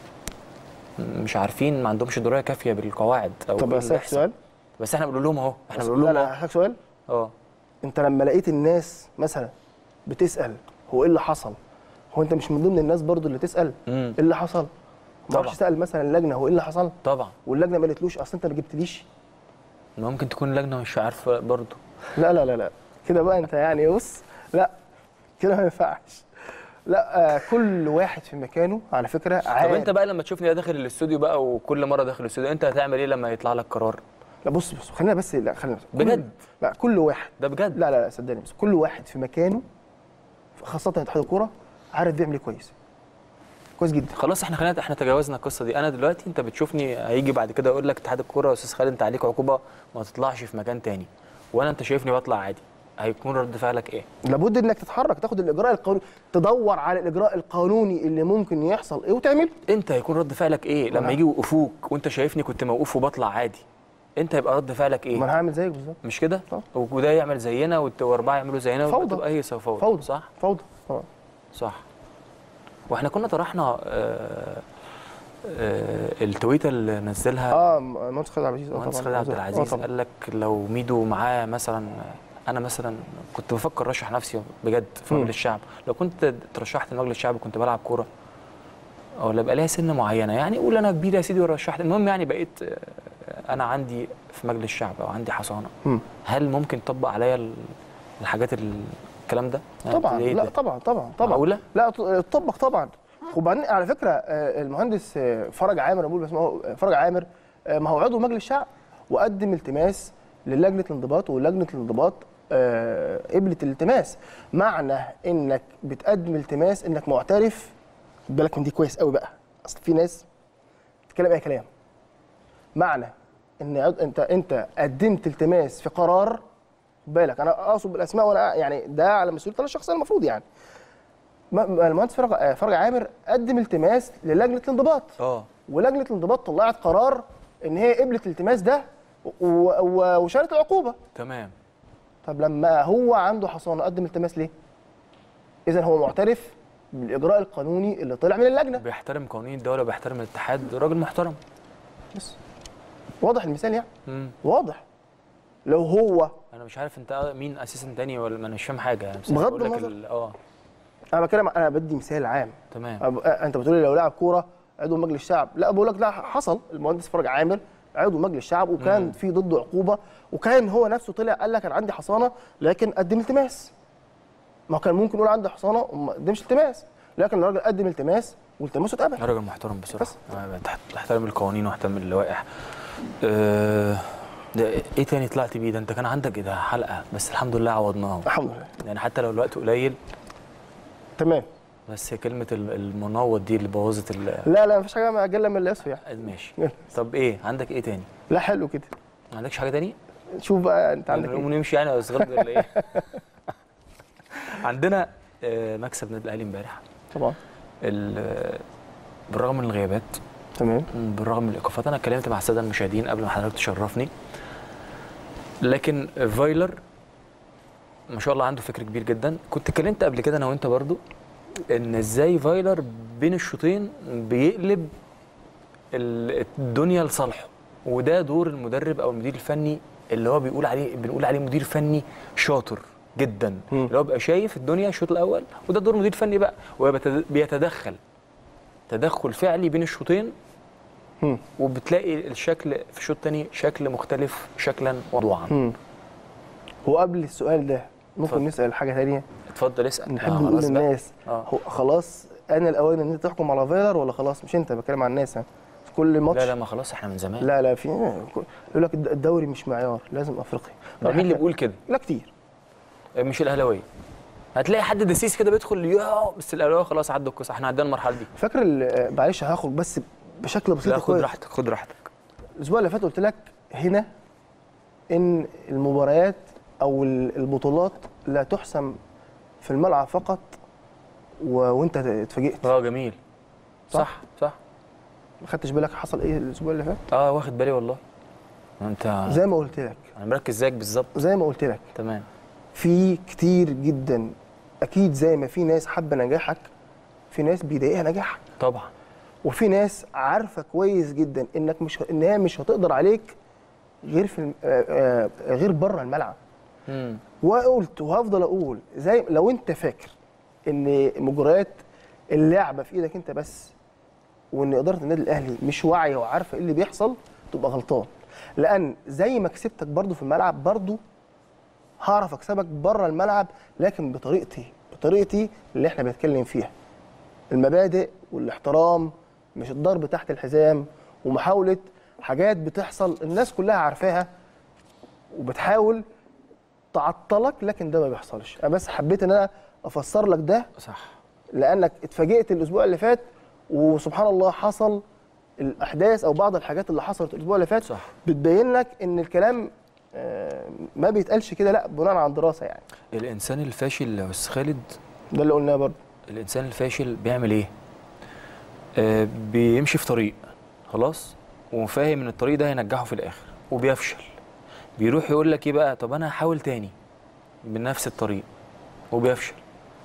مش عارفين ما عندهمش درايه كافيه بالقواعد او طب إيه اللي اسالك بيحصل. سؤال بس احنا بنقول لهم اهو احنا بس- بنقول لا لهم لا اهو هسألك سؤال اه انت لما لقيت الناس مثلا بتسال هو ايه اللي حصل هو انت مش من ضمن الناس برضو اللي تسال امم ايه اللي حصل ما طبعا. راحش سال مثلا اللجنه هو ايه اللي حصل طبعا واللجنه ما قالتلوش اصل انت ما جبتليش ممكن تكون اللجنه مش عارفه برضه لا لا لا لا كده بقى انت يعني بص لا كده ما ينفعش لا آه كل واحد في مكانه على فكره طب عارف انت بقى لما تشوفني داخل الاستوديو بقى وكل مره داخل الاستوديو انت هتعمل ايه لما يطلع لك قرار لا بص بص خلينا بس لا خلينا بس. كل- بجد؟ لا كل واحد ده بجد لا لا لا صدقني بس كل واحد في مكانه خاصه اتحاد الكوره عارف بيعمل ايه كويس كويس جدا خلاص احنا خلينا احنا تجاوزنا القصه دي انا دلوقتي انت بتشوفني هيجي بعد كده يقول لك اتحاد الكوره يا استاذ خالد انت عليك عقوبه ما تطلعش في مكان تاني وانا انت شايفني بطلع عادي هيكون رد فعلك ايه لابد انك تتحرك تاخد الاجراء القانوني تدور على الاجراء القانوني اللي ممكن يحصل ايه وتعمله انت هيكون رد فعلك ايه لما أنا- يجي يوقفوك وانت شايفني كنت موقوف وبطلع عادي انت هيبقى رد فعلك ما ايه انا هعمل زيك بالظبط مش كده طبعا. وده يعمل زينا والت- واربعه يعملوا زينا فوضى. وتبقى هي فوضى فوضى صح فوضى اه صح واحنا كنا طرحنا آه آه التويته اللي نزلها اه مهندس خالد عبد العزيز اه مهندس طبعا خالد عبد آه العزيز طبعا. قال لك لو ميدو معاه مثلا انا مثلا كنت بفكر ارشح نفسي بجد في مم. مجلس الشعب لو كنت ترشحت لمجلس الشعب كنت بلعب كوره ولا يبقى ليها سن معينه يعني قول انا كبير يا سيدي ورشحت المهم يعني بقيت آه، انا عندي في مجلس الشعب او عندي حصانه مم. هل ممكن تطبق عليا ال- الحاجات ال- الكلام ده يعني طبعا إيه لا ده؟ طبعا طبعا طبعا معقولة؟ لا ط- اتطبق طبعا وبعدين على فكره آه، المهندس آه، فرج عامر أنا بقول بس هو فرج عامر آه، ما هو عضو مجلس الشعب وقدم التماس للجنه الانضباط ولجنه الانضباط آه، قبلت الالتماس معنى انك بتقدم التماس انك معترف خد بالك من دي كويس قوي بقى اصل في ناس بتتكلم اي كلام معنى ان عض- انت انت قدمت التماس في قرار خد بالك انا اقصد بالاسماء وانا يعني ده على مسؤوليتي انا الشخصيه المفروض يعني ما- ما المهندس فرج آه، فرج عامر قدم التماس للجنه الانضباط اه ولجنه الانضباط طلعت قرار ان هي قبلت الالتماس ده و- و- وشالت العقوبه تمام طب لما هو عنده حصانه قدم التماس ليه؟ اذا هو معترف بالاجراء القانوني اللي طلع من اللجنه بيحترم قوانين الدوله بيحترم الاتحاد راجل محترم بس واضح المثال يعني مم. واضح لو هو انا مش عارف انت مين اساسا تاني ولا ما انا مش فاهم حاجه يعني بصراحة بغض بقول لك النظر. ال- اه انا بتكلم انا بدي مثال عام تمام أب- انت بتقول لي لو لاعب كوره عضو مجلس الشعب لا بقول لك لا حصل المهندس فرج عامر عضو مجلس الشعب وكان مم. في ضده عقوبه وكان هو نفسه طلع قال لك انا عندي حصانه لكن قدم التماس ما هو كان ممكن يقول عندي حصانه وما قدمش التماس لكن الراجل قدم التماس والتماسه اتقبل راجل محترم بصراحه بس. آه، تحت- تحترم القوانين واحترم اللوائح أه ده ايه تاني طلعت بيه ده انت كان عندك ده حلقه بس الحمد لله عوضناها الحمد لله يعني حتى لو الوقت قليل تمام بس هي كلمه ال- المنوط دي اللي بوظت ال- لا لا مفيش حاجه اجل من اللي يصفي يعني ماشي طب ايه عندك ايه تاني لا حلو كده ما عندكش حاجه تاني شوف بقى انت عندك نقوم ايه نمشي يعني يا استاذ غالي ولا ايه عندنا آه، مكسب النادي الاهلي امبارح طبعا ال- بالرغم من الغيابات تمام بالرغم من الايقافات انا اتكلمت مع الساده المشاهدين قبل ما حضرتك تشرفني لكن فايلر ما شاء الله عنده فكر كبير جدا كنت اتكلمت قبل كده انا وانت برضو ان ازاي فايلر بين الشوطين بيقلب ال- الدنيا لصالحه وده دور المدرب او المدير الفني اللي هو بيقول عليه بنقول عليه مدير فني شاطر جدا مم. اللي هو بيبقى شايف الدنيا الشوط الاول وده دور المدير الفني بقى وهو بيتد- بيتدخل تدخل فعلي بين الشوطين مم. وبتلاقي الشكل في الشوط الثاني شكل مختلف شكلا وضوعا مم. هو قبل السؤال ده ممكن اتفضل. نسال حاجه ثانيه اتفضل اسال نحب آه، نقول خلاص بقى. للناس آه. هو خلاص انا الاوان ان انت تحكم على فايلر ولا خلاص مش انت بتكلم عن الناس ها في كل ماتش لا لا ما خلاص احنا من زمان لا لا في يقول لك الدوري مش معيار لازم افريقي ده مين اللي بيقول كده لا كتير مش الاهلاويه هتلاقي حد دسيس كده بيدخل يا بس الاهلاويه خلاص عدوا القصه احنا عدينا المرحله دي فاكر ال- معلش هاخد بس بشكل بسيط لا خد كويس. راحتك خد راحتك الاسبوع اللي فات قلت لك هنا ان المباريات او ال- البطولات لا تحسم في الملعب فقط و... وانت اتفاجئت اه جميل صح. صح صح ما خدتش بالك حصل ايه الاسبوع اللي فات اه واخد بالي والله انت زي ما قلت لك انا مركز زيك بالظبط زي ما قلت لك تمام في كتير جدا اكيد زي ما في ناس حابه نجاحك في ناس بيضايقها نجاحك طبعا وفي ناس عارفه كويس جدا انك مش ان هي مش هتقدر عليك غير في الم- آه، آه، غير بره الملعب امم وقلت وهفضل اقول زي لو انت فاكر ان مجريات اللعبه في ايدك انت بس وان اداره النادي الاهلي مش واعيه وعارفه ايه اللي بيحصل تبقى غلطان لان زي ما كسبتك برضو في الملعب برضو هعرف اكسبك بره الملعب لكن بطريقتي بطريقتي اللي احنا بنتكلم فيها المبادئ والاحترام مش الضرب تحت الحزام ومحاوله حاجات بتحصل الناس كلها عارفاها وبتحاول تعطلك لكن ده ما بيحصلش انا بس حبيت ان انا افسر لك ده صح لانك اتفاجئت الاسبوع اللي فات وسبحان الله حصل الاحداث او بعض الحاجات اللي حصلت الاسبوع اللي فات صح. بتبين لك ان الكلام آه، ما بيتقالش كده لا بناء على دراسه يعني الانسان الفاشل يا استاذ خالد ده اللي قلناه برضه الانسان الفاشل بيعمل ايه آه بيمشي في طريق خلاص وفاهم ان الطريق ده هينجحه في الاخر وبيفشل بيروح يقول لك ايه بقى طب انا هحاول تاني بنفس الطريق وبيفشل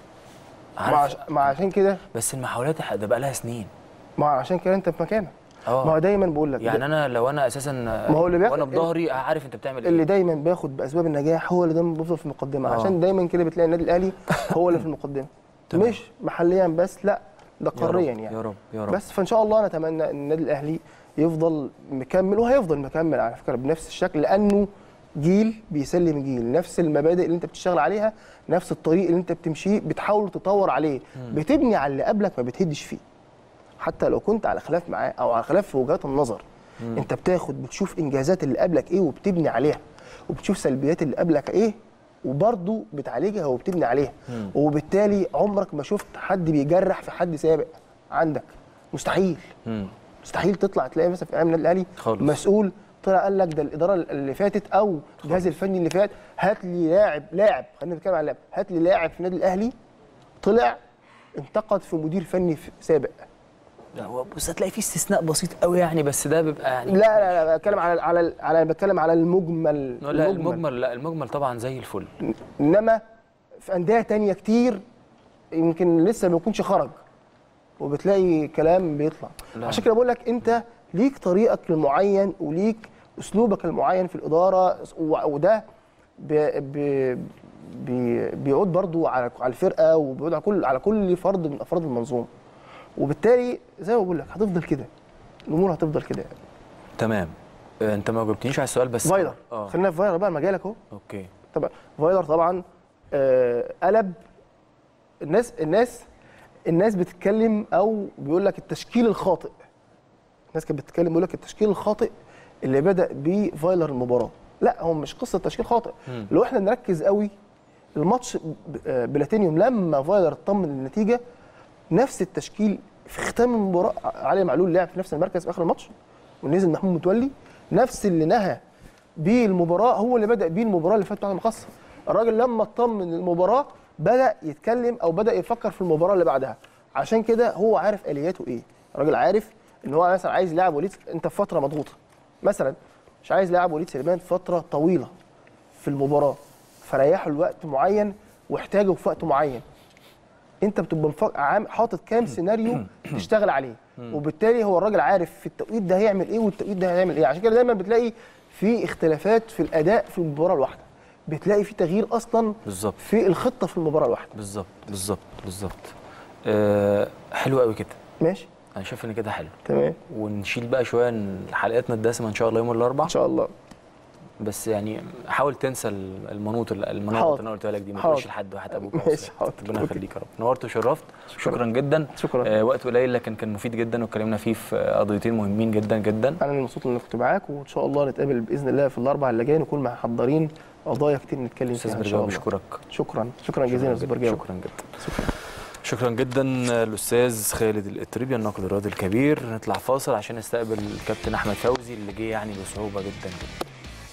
مع, عارف عش... مع عشان كده بس المحاولات ده بقى لها سنين مع عشان كده انت في مكانك ما هو اه دايما بقول لك يعني انا لو انا اساسا ما هو اللي بياخد- وانا بظهري عارف انت بتعمل اللي ايه دايما بياخد باسباب النجاح هو اللي دايما بيفضل في المقدمه آه. عشان دايما كده بتلاقي النادي الاهلي هو اللي في المقدمه تمام. مش محليا بس لا ده يا رب، قاريا يعني يا رب يا رب بس فان شاء الله نتمنى ان النادي الاهلي يفضل مكمل وهيفضل مكمل على فكره بنفس الشكل لانه جيل بيسلم جيل نفس المبادئ اللي انت بتشتغل عليها نفس الطريق اللي انت بتمشيه بتحاول تطور عليه بتبني على اللي قبلك ما بتهدش فيه حتى لو كنت على خلاف معاه او على خلاف في وجهات النظر انت بتاخد بتشوف انجازات اللي قبلك ايه وبتبني عليها وبتشوف سلبيات اللي قبلك ايه وبرضه بتعالجها وبتبني عليها وبالتالي عمرك ما شفت حد بيجرح في حد سابق عندك مستحيل مم. مستحيل تطلع تلاقي مثلا في ايام النادي الاهلي خالص. مسؤول طلع قال لك ده الاداره اللي فاتت او الجهاز الفني اللي فات هات لي لاعب لاعب خلينا نتكلم عن لاعب هات لي لاعب في النادي الاهلي طلع انتقد في مدير فني في- سابق لا هو بص هتلاقي في استثناء بسيط قوي يعني بس ده بيبقى يعني لا لا لا بتكلم على على على بتكلم على المجمل لا المجمل لا المجمل طبعا زي الفل انما في انديه تانية كتير يمكن لسه ما يكونش خرج وبتلاقي كلام بيطلع لا. عشان كده بقول لك انت ليك طريقك المعين وليك اسلوبك المعين في الاداره و- وده بي بي بي بيعود برضو على على الفرقه وبيعود على كل على كل فرد من افراد المنظومه وبالتالي زي ما بقول لك هتفضل كده الامور هتفضل كده يعني. تمام آه، انت ما جاوبتنيش على السؤال بس فايلر اه خلينا في فايلر بقى مجالك اهو اوكي طبعا فايلر طبعا آه، قلب الناس الناس الناس بتتكلم او بيقول لك التشكيل الخاطئ الناس كانت بتتكلم بيقول لك التشكيل الخاطئ اللي بدا بيه فايلر المباراه لا هو مش قصه تشكيل خاطئ مم. لو احنا نركز قوي الماتش ب- آه، بلاتينيوم لما فايلر اطمن النتيجه نفس التشكيل في ختام المباراه علي معلول لعب في نفس المركز في اخر الماتش ونزل محمود متولي نفس اللي نهى بيه المباراه هو اللي بدا بيه المباراه اللي فاتت بتاعت المقصه الراجل لما اطمن المباراه بدا يتكلم او بدا يفكر في المباراه اللي بعدها عشان كده هو عارف الياته ايه الراجل عارف ان هو مثلا عايز يلعب وليد انت في فتره مضغوطه مثلا مش عايز يلعب وليد سليمان فتره طويله في المباراه فريحه لوقت معين واحتاجه في وقت معين انت بتبقى مفك... عام حاطط كام سيناريو تشتغل عليه وبالتالي هو الراجل عارف في التوقيت ده هيعمل ايه والتوقيت ده هيعمل ايه عشان كده دايما بتلاقي في اختلافات في الاداء في المباراه الواحده بتلاقي في تغيير اصلا بالظبط في الخطه في المباراه الواحده بالظبط بالظبط بالظبط آه حلو قوي كده ماشي انا شايف ان كده حلو تمام ونشيل بقى شويه إن حلقتنا الدسمه ان شاء الله يوم الاربعاء ان شاء الله بس يعني حاول تنسى المنوط المناطق حاضر. اللي انا قلتها لك دي ما حاضر. تقولش لحد واحد ابوك ماشي، مصري. حاضر. ربنا أوكي. يخليك يا رب نورت وشرفت شكراً. شكرا جدا شكراً. آه وقت قليل لكن كان مفيد جدا واتكلمنا فيه في قضيتين مهمين جدا جدا انا اللي مبسوط ان كنت معاك وان شاء الله نتقابل باذن الله في الاربع اللي جاي نكون محضرين قضايا كتير نتكلم استاذ فيها ان شاء برجاوي الله بشكرك شكرا شكرا جزيلا يا استاذ برجاوي شكرا جدا شكرا جدا الاستاذ خالد الاتريبي الناقد الرياضي الكبير نطلع فاصل عشان نستقبل الكابتن احمد فوزي اللي جه يعني بصعوبه جدا جدا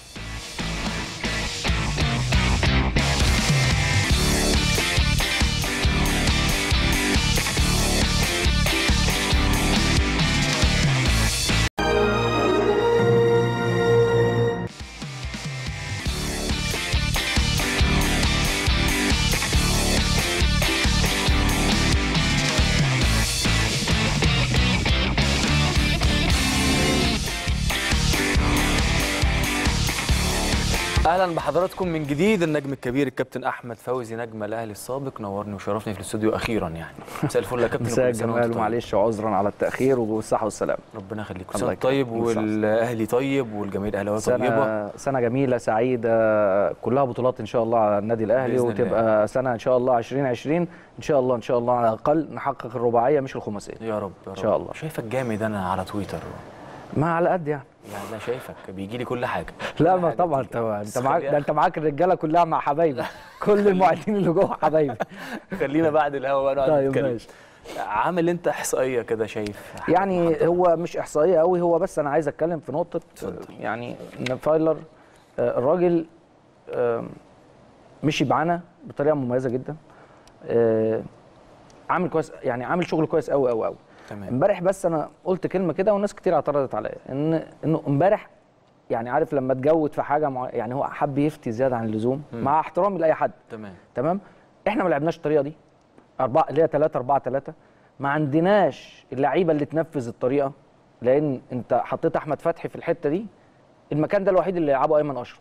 اهلا بحضراتكم من جديد النجم الكبير الكابتن احمد فوزي نجم الاهلي السابق نورني وشرفني في الاستوديو اخيرا يعني مساء الفل يا كابتن مساء وكل سنة وأنت الجمال طيب. ومعلش عذرا على التاخير والصحه والسلامه ربنا يخليك الله وسام يكرمك. طيب بالصحة. والاهلي طيب والجماهير الاهلاويه طيبه سنه سنه جميله سعيده كلها بطولات ان شاء الله على النادي الاهلي بإذن وتبقى سنه ان شاء الله 2020 ان شاء الله ان شاء الله على الاقل نحقق الرباعيه مش الخماسيه يا رب يا رب إن شاء الله. شايفك جامد انا على تويتر ما على قد يعني يعني انا شايفك بيجي لي كل حاجه لا كل ما حاجة طبعا بتيجي. انت بس انت معاك خلينا- ده انت معاك الرجاله كلها مع حبايبي كل المعدين اللي جوه حبايبي خلينا بعد الهوا بقى نقعد طيب نتكلم. ماشي. عامل انت احصائيه كده شايف يعني هو مش احصائيه قوي هو بس انا عايز اتكلم في نقطه يعني ان فايلر آه، الراجل آه، مشي معانا بطريقه مميزه جدا آه، عامل كويس يعني عامل شغل كويس قوي قوي قوي تمام امبارح بس انا قلت كلمه كده وناس كتير اعترضت عليا ان انه امبارح يعني عارف لما تجود في حاجه مع يعني هو حب يفتي زياده عن اللزوم مع احترامي لاي حد تمام تمام احنا ما لعبناش الطريقه دي أربعة اللي هي 3 4 3 ما عندناش اللعيبه اللي تنفذ الطريقه لان انت حطيت احمد فتحي في الحته دي المكان ده الوحيد اللي يلعبه ايمن اشرف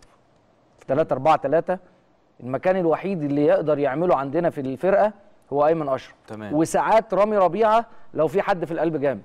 3 4 3 المكان الوحيد اللي يقدر يعمله عندنا في الفرقه هو ايمن اشرف تمام. وساعات رامي ربيعه لو في حد في القلب جامد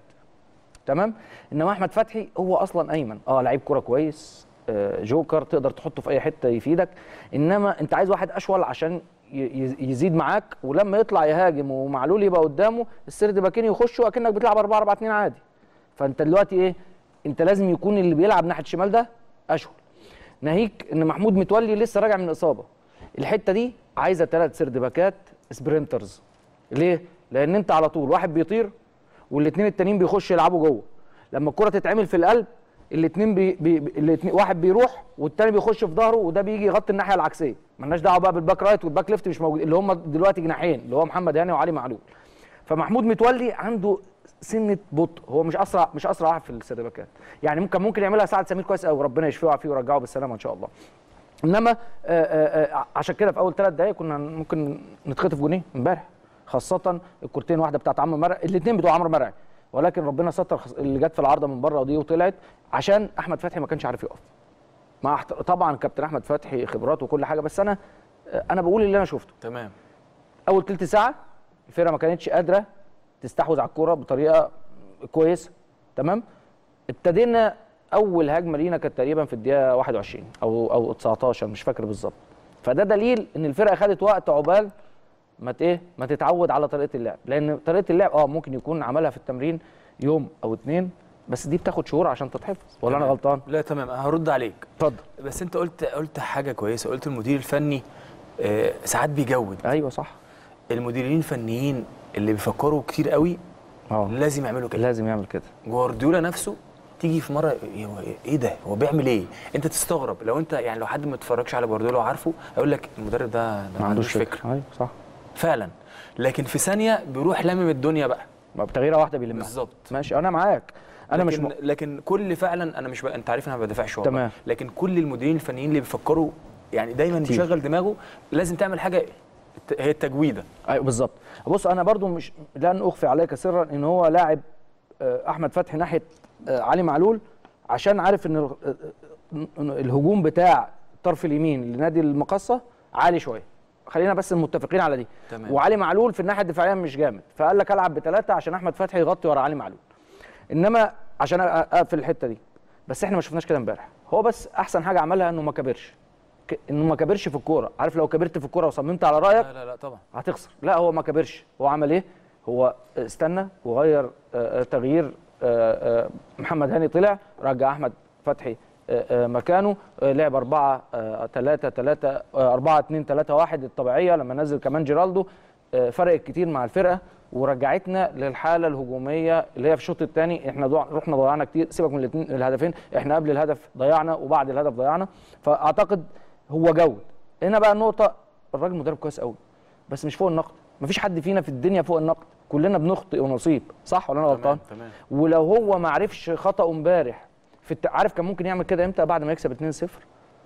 تمام انما احمد فتحي هو اصلا ايمن اه لعيب كوره كويس آه، جوكر تقدر تحطه في اي حته يفيدك انما انت عايز واحد اشول عشان ي- ي- يزيد معاك ولما يطلع يهاجم ومعلول يبقى قدامه السرد باكين يخشوا اكنك بتلعب 4 4 2 عادي فانت دلوقتي ايه انت لازم يكون اللي بيلعب ناحيه الشمال ده اشول ناهيك ان محمود متولي لسه راجع من اصابه الحته دي عايزه ثلاث سرد باكات سبرنترز ليه لان انت على طول واحد بيطير والاثنين التانيين بيخشوا يلعبوا جوه لما الكره تتعمل في القلب الاثنين بي... بي... الاتنين واحد بيروح والتاني بيخش في ظهره وده بيجي يغطي الناحيه العكسيه مالناش دعوه بقى بالباك رايت والباك ليفت مش موجود اللي هم دلوقتي جناحين اللي هو محمد هاني وعلي معلول فمحمود متولي عنده سنه بطء هو مش اسرع مش اسرع واحد في السيرفكات يعني ممكن ممكن يعملها سعد سمير كويس قوي ربنا يشفيه ويعافيه ويرجعه بالسلامه ان شاء الله انما آه، آه، آه، عشان كده في اول ثلاث دقائق كنا ممكن نتخطف جونين امبارح خاصه الكورتين واحده بتاعت عمرو مرعي الاثنين بتوع عمرو مرعي ولكن ربنا ستر خص- اللي جت في العارضه من بره دي وطلعت عشان احمد فتحي ما كانش عارف يقف مع احت... طبعا كابتن احمد فتحي خبراته وكل حاجه بس انا آه، انا بقول اللي انا شفته تمام اول تلت ساعه الفرقه ما كانتش قادره تستحوذ على الكوره بطريقه كويسه تمام ابتدينا اول هجمه لينا كانت تقريبا في الدقيقه 21 او او 19 مش فاكر بالظبط فده دليل ان الفرقه خدت وقت عقبال ما ت- ايه ما تتعود على طريقه اللعب لان طريقه اللعب اه ممكن يكون عملها في التمرين يوم او اتنين بس دي بتاخد شهور عشان تتحفظ ولا انا تمام. غلطان لا تمام هرد عليك اتفضل بس انت قلت قلت حاجه كويسه قلت المدير الفني آه، ساعات بيجود ايوه صح المديرين الفنيين اللي بيفكروا كتير قوي اه لازم يعملوا كده لازم يعمل كده جوارديولا نفسه تيجي في مره إيه هو ايه ده هو بيعمل ايه انت تستغرب لو انت يعني لو حد ما اتفرجش على جوارديولا وعارفه هيقول لك المدرب ده, ده ما عندوش فكره ايوه صح فعلا لكن في ثانيه بيروح لامم الدنيا بقى ما بتغييره واحده بيلمها بالظبط ماشي انا معاك انا مش لكن, م... لكن كل فعلا انا مش ب... انت عارف انا ما بدافعش والله تمام. لكن كل المديرين الفنيين اللي بيفكروا يعني دايما كتير. بيشغل دماغه لازم تعمل حاجه الت- هي التجويده ايوه بالظبط بص انا برضو مش لن اخفي عليك سرا ان هو لاعب آه، احمد فتحي ناحيه آه، علي معلول عشان عارف ان ال- آه، آه، الهجوم بتاع الطرف اليمين لنادي المقصه عالي شويه خلينا بس متفقين على دي تمام. وعلي معلول في الناحيه الدفاعيه مش جامد فقال لك العب بثلاثه عشان احمد فتحي يغطي ورا علي معلول انما عشان أ- اقفل الحته دي بس احنا ما شفناش كده امبارح هو بس احسن حاجه عملها انه ما كبرش ك- انه ما كبرش في الكوره عارف لو كبرت في الكوره وصممت على رايك لا لا لا طبعا هتخسر لا هو ما كبرش هو عمل ايه هو استنى وغير آه، آه، تغيير آه، آه، محمد هاني طلع رجع احمد فتحي آه، آه، مكانه آه، لعب 4 3 3 4 2 3 1 الطبيعيه لما نزل كمان جيرالدو آه، فرقت كتير مع الفرقه ورجعتنا للحاله الهجوميه اللي هي في الشوط الثاني احنا ضوع رحنا ضيعنا كتير سيبك من الاثنين الهدفين احنا قبل الهدف ضيعنا وبعد الهدف ضيعنا فاعتقد هو جود هنا بقى النقطه الراجل مدرب كويس قوي بس مش فوق النقد مفيش حد فينا في الدنيا فوق النقد كلنا بنخطئ ونصيب صح ولا انا غلطان تمام ولو هو ما عرفش خطأه امبارح في الت... عارف كان ممكن يعمل كده امتى بعد ما يكسب 2-0 آه،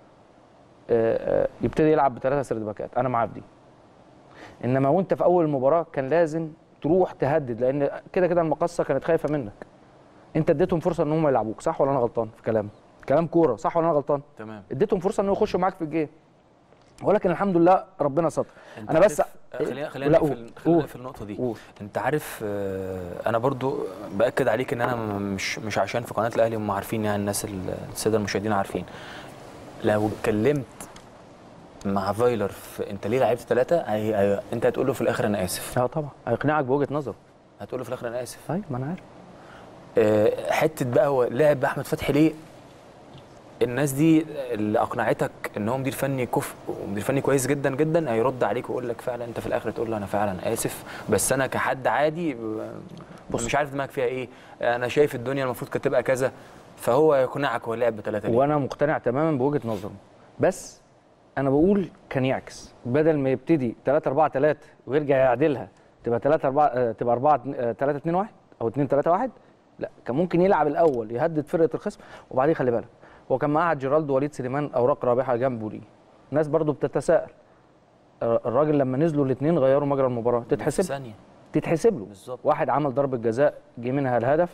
آه، يبتدي يلعب بثلاثه سرد باكات انا معاه في دي انما وانت في اول المباراه كان لازم تروح تهدد لان كده كده المقصه كانت خايفه منك انت اديتهم فرصه ان هم يلعبوك صح ولا انا غلطان في كلامي كلام كوره صح ولا انا غلطان تمام اديتهم فرصه انه يخشوا معاك في الجيم ولكن الحمد لله ربنا ستر انت انا بس عارف- خلينا خلينا لا، نقفل قول. خلينا قول. نقفل النقطه دي قول. انت عارف آه، انا برضو باكد عليك ان انا م- مش مش عشان في قناه الاهلي هم عارفين يعني الناس ال- الساده المشاهدين عارفين لو اتكلمت مع فايلر في انت ليه لعبت ثلاثه هي... هي... انت هتقول له في الاخر انا اسف اه طبعا هيقنعك بوجهه نظره هتقول له في الاخر انا اسف ايوه ما انا عارف آه، حته بقى هو لعب احمد فتحي ليه الناس دي اللي اقنعتك ان هو مدير فني كفء ومدير فني كويس جدا جدا هيرد عليك ويقول لك فعلا انت في الاخر تقول له انا فعلا اسف بس انا كحد عادي بص مش عارف دماغك فيها ايه انا شايف الدنيا المفروض كانت تبقى كذا فهو يقنعك هو لعب بثلاثه ليه وانا مقتنع تماما بوجهه نظره بس انا بقول كان يعكس بدل ما يبتدي 3 4 3 ويرجع يعدلها تبقى 3 4 آه، تبقى 4 3 2 1 او 2 3 1 لا كان ممكن يلعب الاول يهدد فرقه الخصم وبعدين خلي بالك هو كان معاه جيرالدو وليد سليمان اوراق رابحه جنبه ليه الناس برضو بتتساءل الر- الراجل لما نزلوا الاثنين غيروا مجرى المباراه في تتحسب ثانيه تتحسب له بالظبط. واحد عمل ضربه جزاء جه منها الهدف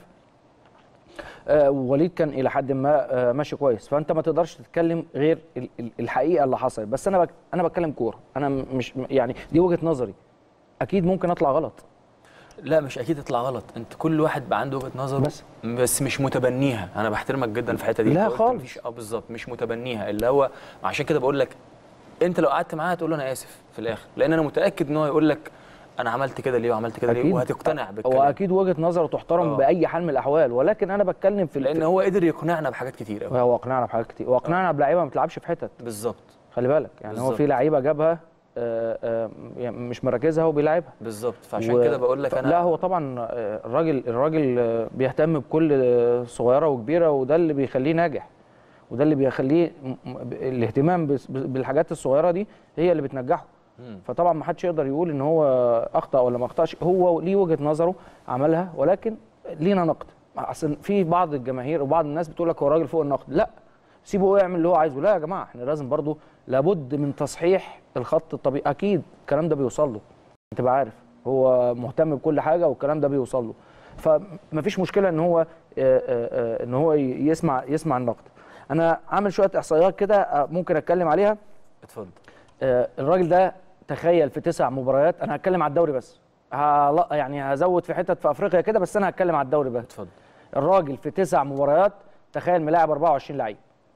آه وليد كان الى حد ما آه ماشي كويس فانت ما تقدرش تتكلم غير ال- ال- الحقيقه اللي حصلت بس انا بك انا بتكلم كوره انا م- مش يعني دي وجهه نظري اكيد ممكن اطلع غلط لا مش اكيد تطلع غلط انت كل واحد بقى عنده وجهه نظره بس. بس مش متبنيها انا بحترمك جدا في الحته دي لا أنت قلت خالص. مفيش اه بالظبط مش متبنيها اللي هو عشان كده بقول لك انت لو قعدت معاه هتقول له انا اسف في الاخر لان انا متاكد ان هو يقول لك انا عملت كده ليه وعملت كده ليه أكيد. وهتقتنع بالكلام هو اكيد وجهه نظره تحترم آه. باي حال من الاحوال ولكن انا بتكلم في لان هو قدر يقنعنا بحاجات كتير قوي هو اقنعنا بحاجات كتير واقنعنا بلعيبه ما بتلعبش في حتت بالظبط خلي بالك يعني هو بالظبط. في لعيبه جابها آه، آه، يعني مش مراكزها وبيلعبها بالظبط فعشان و- كده بقول لك ف- انا لا هو طبعا آه، الراجل الراجل آه، بيهتم بكل آه، صغيره وكبيره وده اللي بيخليه ناجح وده اللي بيخليه م- م- ب- الاهتمام بس- ب- بالحاجات الصغيره دي هي اللي بتنجحه مم. فطبعا ما حدش يقدر يقول ان هو اخطا ولا ما اخطاش هو ليه وجهه نظره عملها ولكن لينا نقد اصل في بعض الجماهير وبعض الناس بتقول لك هو راجل فوق النقد لا سيبه هو يعمل اللي هو عايزه لا يا جماعه احنا لازم برضو لابد من تصحيح الخط الطبيعي اكيد الكلام ده بيوصل له تبقى عارف هو مهتم بكل حاجه والكلام ده بيوصل له فمفيش مشكله ان هو آه، آه، آه، ان هو ي- يسمع يسمع النقد انا عامل شويه احصائيات كده آه، ممكن اتكلم عليها اتفضل آه، الراجل ده تخيل في تسع مباريات انا هتكلم على الدوري بس هلا يعني هزود في حتت في افريقيا كده بس انا هتكلم على الدوري بس اتفضل الراجل في تسع مباريات تخيل ملاعب 24 لعيب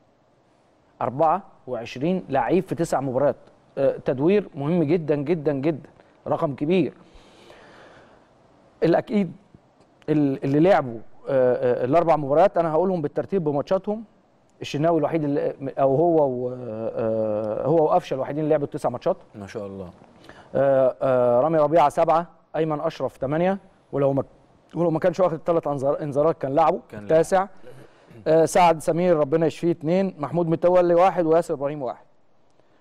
24 لعيب في تسع مباريات آه، تدوير مهم جدا جدا جدا رقم كبير الاكيد ال- اللي لعبوا آه، آه، الاربع مباريات انا هقولهم بالترتيب بماتشاتهم الشناوي الوحيد اللي او هو و- آه، هو وقفشه الوحيدين اللي لعبوا التسع ماتشات ما شاء الله آه، آه، رامي ربيعه سبعه ايمن اشرف ثمانيه ولو ما ولو ما كانش واخد ثلاث انذارات كان لعبه كان لعب. تاسع آه، سعد سمير ربنا يشفيه اثنين محمود متولي واحد وياسر ابراهيم واحد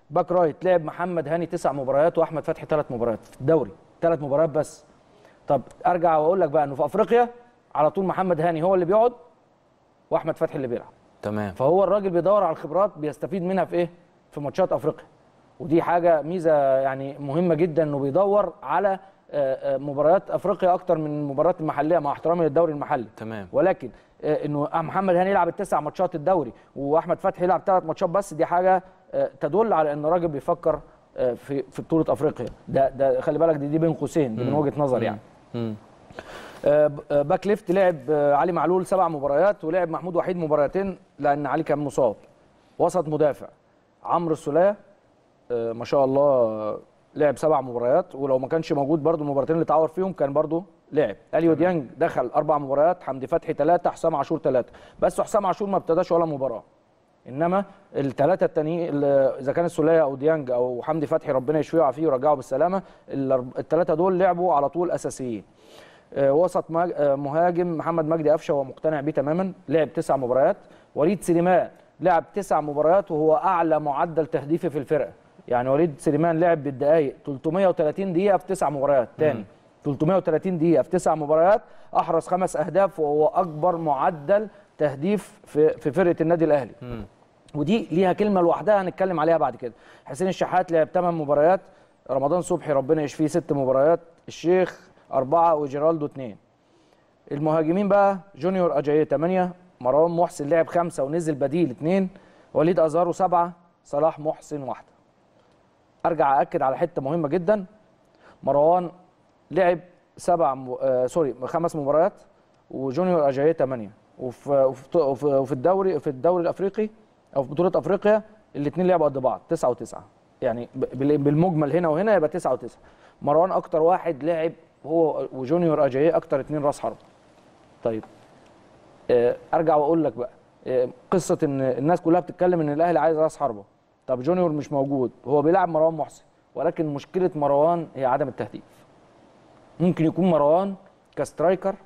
باك رايت لعب محمد هاني تسع مباريات واحمد فتحي ثلاث مباريات في الدوري ثلاث مباريات بس طب ارجع واقول لك بقى انه في افريقيا على طول محمد هاني هو اللي بيقعد واحمد فتحي اللي بيلعب تمام فهو الراجل بيدور على الخبرات بيستفيد منها في ايه في ماتشات افريقيا ودي حاجه ميزه يعني مهمه جدا انه بيدور على آه، آه، مباريات افريقيا اكتر من المباريات المحليه مع احترامي للدوري المحلي تمام ولكن آه، انه محمد هاني يلعب التسع ماتشات الدوري واحمد فتحي يلعب ثلاث ماتشات بس دي حاجه آه، تدل على ان الراجل بيفكر آه، في في بطوله افريقيا ده ده خلي بالك دي, دي بين قوسين دي من وجهه نظر يعني مم. آه، ب- آه، باك ليفت لعب آه، علي معلول سبع مباريات ولعب محمود وحيد مباراتين لان علي كان مصاب وسط مدافع عمرو السوليه آه، ما شاء الله آه، لعب سبع مباريات ولو ما كانش موجود برضو المباراتين اللي اتعور فيهم كان برضو لعب اليو ديانج دخل اربع مباريات حمدي فتحي ثلاثه حسام عاشور ثلاثه بس حسام عاشور ما ابتداش ولا مباراه انما الثلاثه التانيين اللي- اذا كان السوليه او ديانج او حمدي فتحي ربنا يشفيه ويعافيه ويرجعه بالسلامه الثلاثه دول لعبوا على طول اساسيين آه، وسط مهاج- آه، مهاجم محمد مجدي قفشه هو مقتنع بيه تماما لعب تسع مباريات وليد سليمان لعب تسع مباريات وهو اعلى معدل تهديفي في الفرقه يعني وليد سليمان لعب بالدقائق 330 دقيقه في تسع مباريات تاني 330 دقيقه في تسع مباريات احرز خمس اهداف وهو اكبر معدل تهديف في في فرقه النادي الاهلي ودي ليها كلمه لوحدها هنتكلم عليها بعد كده حسين الشحات لعب 8 مباريات رمضان صبحي ربنا يشفيه ست مباريات الشيخ أربعة وجيرالدو اثنين المهاجمين بقى جونيور أجاييه 8 مروان محسن لعب خمسة ونزل بديل اثنين وليد أزارو سبعة صلاح محسن واحدة أرجع أأكد على حتة مهمة جدا مروان لعب سبع م... آه سوري خمس مباريات وجونيور أجاييه 8 وفي وفي وفي- وفي الدوري في الدوري الافريقي او في بطوله افريقيا الاثنين لعبوا قد بعض 9 و9 يعني ب- بال- بالمجمل هنا وهنا يبقى 9 و9 مروان اكتر واحد لعب هو وجونيور اجاييه اكتر اثنين راس حرب طيب آه، ارجع واقول لك بقى آه، قصه ان الناس كلها بتتكلم ان الاهلي عايز راس حربه طب جونيور مش موجود هو بيلعب مروان محسن ولكن مشكله مروان هي عدم التهديف ممكن يكون مروان كسترايكر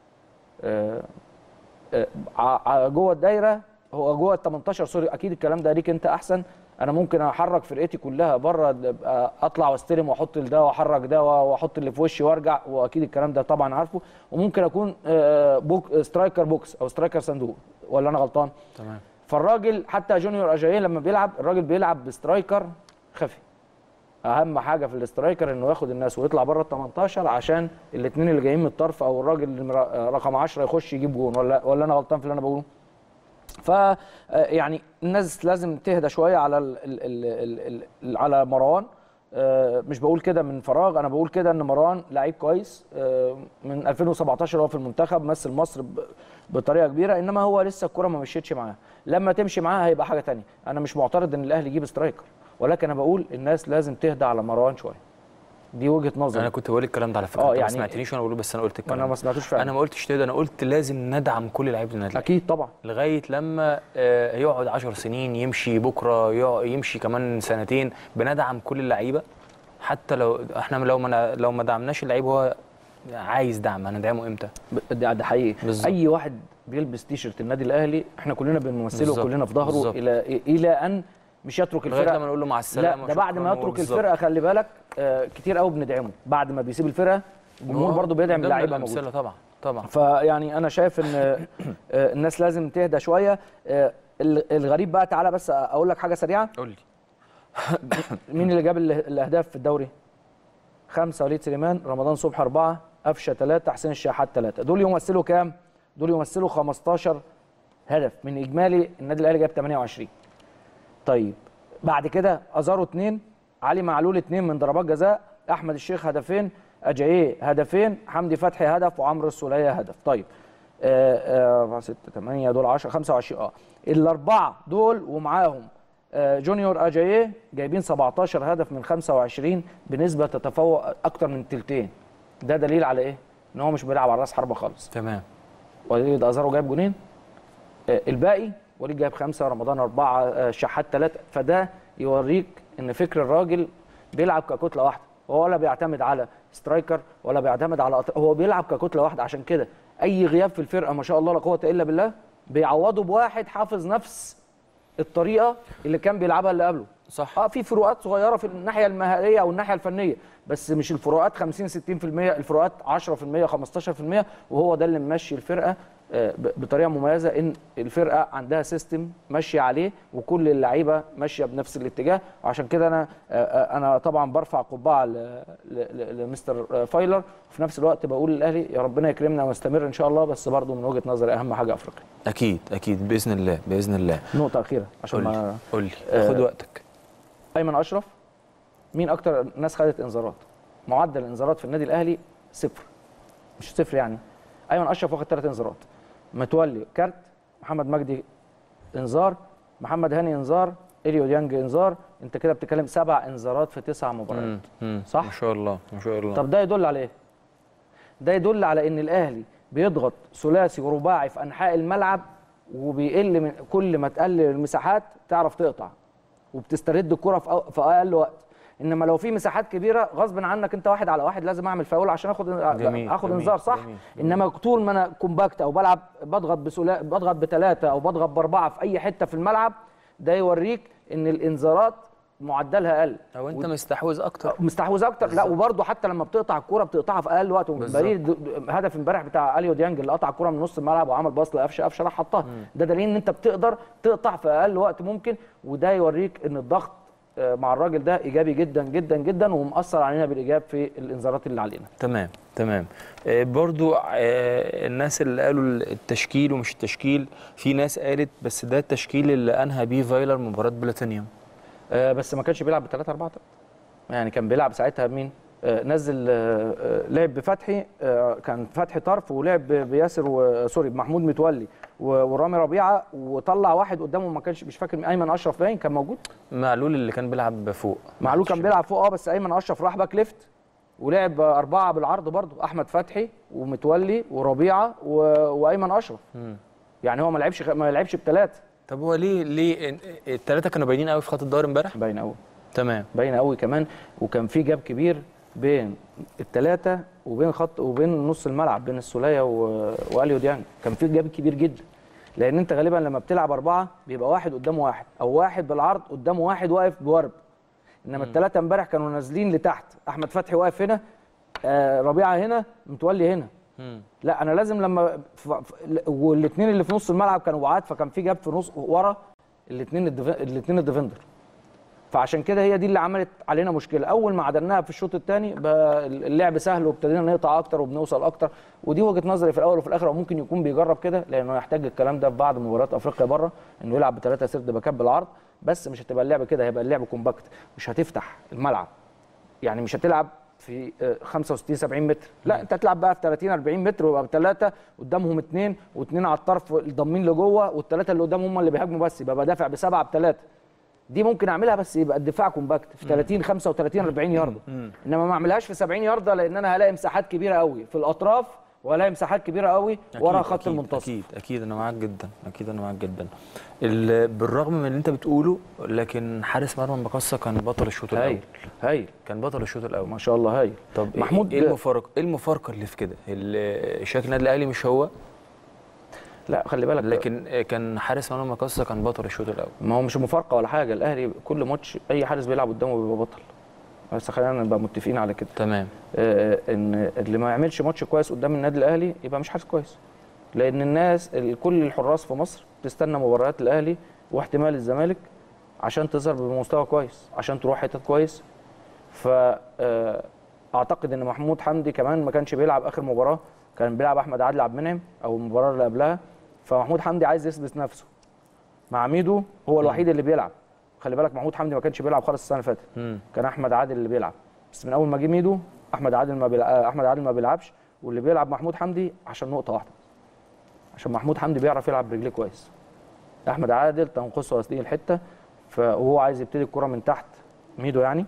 آه، آه، ع- ع- جوه الدايره هو جوه ال 18 سوري اكيد الكلام ده ليك انت احسن انا ممكن احرك فرقتي كلها بره أبقى اطلع واستلم واحط ده واحرك ده واحط اللي في وشي وارجع واكيد الكلام ده طبعا عارفه وممكن اكون آه، بوك سترايكر بوكس او سترايكر صندوق ولا انا غلطان تمام فالراجل حتى جونيور اجاييه لما بيلعب الراجل بيلعب بسترايكر خفي اهم حاجه في الاسترايكر انه ياخد الناس ويطلع بره ال 18 عشان الاثنين اللي جايين من الطرف او الراجل اللي مر- رقم 10 يخش يجيب جون ولا ولا انا غلطان في اللي انا بقوله ف آه، يعني الناس لازم تهدى شويه على ال ال ال ال ال على مروان آه، مش بقول كده من فراغ انا بقول كده ان مروان لعيب كويس آه، من 2017 هو في المنتخب مثل مصر ب- بطريقه كبيره انما هو لسه الكره ما مشيتش معاه لما تمشي معاه هيبقى حاجه تانية انا مش معترض ان الاهلي يجيب سترايكر ولكن انا بقول الناس لازم تهدى على مروان شويه دي وجهه نظري انا كنت بقول الكلام ده على فكره آه، انت ما يعني- سمعتنيش وانا بقوله بس انا قلت الكلام انا ما ده. سمعتوش فعلا انا ما قلتش كده انا قلت لازم ندعم كل لعيبه النادي الأهلي. اكيد طبعا لغايه لما آه، يقعد 10 سنين يمشي بكره يقع- يمشي كمان سنتين بندعم كل اللعيبه حتى لو احنا لو ما لو ما دعمناش اللعيب هو عايز دعم هندعمه امتى ب- ده ده حقيقي بالظبط. اي واحد بيلبس تيشرت النادي الاهلي احنا كلنا بنمثله بالظبط، وكلنا في ظهره بالظبط. الى الى ان مش يترك لغايه الفرقه لما نقول له مع السلامه لا ده بعد ما وشكراً يترك بالظبط. الفرقه خلي بالك آه كتير قوي بندعمه بعد ما بيسيب الفرقه الجمهور آه، برضه بيدعم ضمن اللعيبه موجوده الامثله طبعا طبعا فيعني انا شايف ان آه، آه، الناس لازم تهدى شويه آه، ال- الغريب بقى تعالى بس اقول لك حاجه سريعه قول لي مين اللي جاب ال- الاهداف في الدوري؟ خمسه وليد سليمان، رمضان صبحي اربعه، قفشه ثلاثه، حسين الشحات ثلاثه، دول يمثلوا كام؟ دول يمثلوا 15 هدف من اجمالي النادي الاهلي جاب 28. طيب بعد كده ازارو اثنين، علي معلول اثنين من ضربات جزاء، احمد الشيخ هدفين، اجاييه هدفين، حمدي فتحي هدف وعمرو السوليه هدف. طيب آه، آه 6 8 دول 10 25 اه الاربعه دول ومعاهم آه، جونيور اجاييه جايبين 17 هدف من 25 بنسبه تتفوق اكتر من تلتين ده دليل على ايه؟ ان هو مش بيلعب على راس حربه خالص تمام وليد ازارو جايب جونين آه، الباقي وليد جايب خمسه رمضان اربعه آه، شحات ثلاثه فده يوريك ان فكر الراجل بيلعب ككتله واحده هو ولا بيعتمد على سترايكر ولا بيعتمد على أط... هو بيلعب ككتله واحده عشان كده اي غياب في الفرقه ما شاء الله لا قوه الا بالله بيعوضه بواحد حافظ نفس الطريقه اللي كان بيلعبها اللي قبله صح اه في فروقات صغيره في الناحيه المهاريه او الناحيه الفنيه بس مش الفروقات 50 60% الفروقات 10% 15% وهو ده اللي ممشي الفرقه آه، ب- بطريقه مميزه ان الفرقه عندها سيستم ماشيه عليه وكل اللعيبه ماشيه بنفس الاتجاه وعشان كده انا آه، آه، انا طبعا برفع قبعه ل- ل- ل- لمستر آه، فايلر وفي نفس الوقت بقول للاهلي يا ربنا يكرمنا ونستمر ان شاء الله بس برضو من وجهه نظري اهم حاجه افريقيا اكيد اكيد باذن الله باذن الله نقطه اخيره عشان قول لي ما قول لي آه، خد وقتك ايمن اشرف مين اكتر ناس خدت انذارات معدل الانذارات في النادي الاهلي صفر مش صفر يعني ايمن اشرف واخد ثلاث انذارات متولي كارت محمد مجدي انذار محمد هاني انذار اليو ديانج انذار انت كده بتتكلم سبع انذارات في تسع مباريات مم، مم. صح؟ ما شاء الله ما شاء الله طب ده يدل على ايه ده يدل على ان الاهلي بيضغط ثلاثي ورباعي في انحاء الملعب وبيقل من كل ما تقلل المساحات تعرف تقطع وبتسترد الكره في أو- في اقل وقت انما لو في مساحات كبيره غصب عنك انت واحد على واحد لازم اعمل فاول عشان اخد جميل، اخد جميل، انذار صح جميل، انما طول ما انا كومباكت او بلعب بضغط بسلا بضغط بثلاثه او بضغط باربعه في اي حته في الملعب ده يوريك ان الانذارات معدلها اقل او انت مستحوذ اكتر مستحوذ اكتر لا وبرده حتى لما بتقطع الكوره بتقطعها في اقل وقت وبدليل د- د- هدف امبارح بتاع اليو ديانج اللي قطع الكوره من نص الملعب وعمل باص لقفشه قفشه راح حطها ده دليل ان انت بتقدر تقطع في اقل وقت ممكن وده يوريك ان الضغط آه، مع الراجل ده ايجابي جدا جدا جدا ومأثر علينا بالايجاب في الانذارات اللي علينا تمام تمام آه، برضو آه، الناس اللي قالوا التشكيل ومش التشكيل في ناس قالت بس ده التشكيل اللي انهى بيه فايلر مباراه بلاتينيوم آه، بس ما كانش بيلعب ب 3 4 3 يعني كان بيلعب ساعتها بمين؟ آه، نزل آه، آه، لعب بفتحي آه، كان فتحي طرف ولعب ب- بياسر و- سوري بمحمود متولي و- ورامي ربيعه وطلع واحد قدامه ما كانش مش فاكر مين، ايمن اشرف باين كان موجود معلول اللي كان بيلعب فوق معلول كان بيلعب فوق اه بس ايمن اشرف راح باك ليفت ولعب اربعه بالعرض برضه احمد فتحي ومتولي وربيعه و... وايمن اشرف يعني هو ما لعبش خ- ما لعبش بثلاثه طب هو ليه ليه الثلاثه كانوا باينين قوي في خط الدوري امبارح باين قوي تمام باين قوي كمان وكان في جاب كبير بين الثلاثه وبين خط وبين نص الملعب بين السوليه و... واليو ديانج كان في جاب كبير جدا لان انت غالبا لما بتلعب اربعه بيبقى واحد قدام واحد او واحد بالعرض قدام واحد واقف بورب انما الثلاثه امبارح كانوا نازلين لتحت احمد فتحي واقف هنا آه ربيعه هنا متولي هنا مم. لا انا لازم لما والاثنين اللي في نص الملعب كانوا بعاد فكان في جاب في نص ورا الاثنين الاثنين الديفندر فعشان كده هي دي اللي عملت علينا مشكله اول ما عدلناها في الشوط الثاني بقى اللعب سهل وابتدينا نقطع اكتر وبنوصل اكتر ودي وجهه نظري في الاول وفي الاخر او ممكن يكون بيجرب كده لانه يحتاج الكلام ده في بعض مباريات افريقيا بره انه يلعب بثلاثه سرد باكات بالعرض بس مش هتبقى اللعب كده هيبقى اللعب كومباكت مش هتفتح الملعب يعني مش هتلعب في آه، 65 70 متر لا انت هتلعب بقى في 30 40 متر ويبقى بثلاثه قدامهم اثنين واثنين على الطرف ضامين لجوه والثلاثه اللي قدام هم اللي بيهاجموا بس يبقى بدافع بسبعه بثلاثه دي ممكن اعملها بس يبقى الدفاع كومباكت في 30 35 40 يارده انما ما اعملهاش في 70 يارده لان انا هلاقي مساحات كبيره قوي في الاطراف وهلاقي مساحات كبيره قوي ورا أكيد، خط أكيد، المنتصف اكيد اكيد انا معاك جدا اكيد انا معاك جدا ال- بالرغم من اللي انت بتقوله لكن حارس مرمى المقصه كان بطل الشوط الاول هايل هايل كان بطل الشوط الاول ما شاء الله هايل طب محمود محمود ايه المفارقه ايه المفارقه اللي في كده ال- شكل النادي الاهلي مش هو لا خلي بالك لكن كان حارس مرمى المقصه كان بطل الشوط الاول ما هو مش مفارقه ولا حاجه الاهلي كل ماتش اي حارس بيلعب قدامه بيبقى بطل بس خلينا نبقى متفقين على كده تمام آه، ان اللي ما يعملش ماتش كويس قدام النادي الاهلي يبقى مش حارس كويس لان الناس ال- كل الحراس في مصر بتستنى مباريات الاهلي واحتمال الزمالك عشان تظهر بمستوى كويس عشان تروح حتت كويس ف آه، اعتقد ان محمود حمدي كمان ما كانش بيلعب اخر مباراه كان بيلعب احمد عادل عبد المنعم او المباراه اللي قبلها فمحمود حمدي عايز يثبت نفسه مع ميدو هو الوحيد اللي بيلعب خلي بالك محمود حمدي ما كانش بيلعب خالص السنه اللي فاتت مم. كان احمد عادل اللي بيلعب بس من اول ما جه ميدو احمد عادل ما بيلعب احمد عادل ما بيلعبش واللي بيلعب محمود حمدي عشان نقطه واحده عشان محمود حمدي بيعرف يلعب برجليه كويس احمد عادل تنقصه هذه الحته فهو عايز يبتدي الكره من تحت ميدو يعني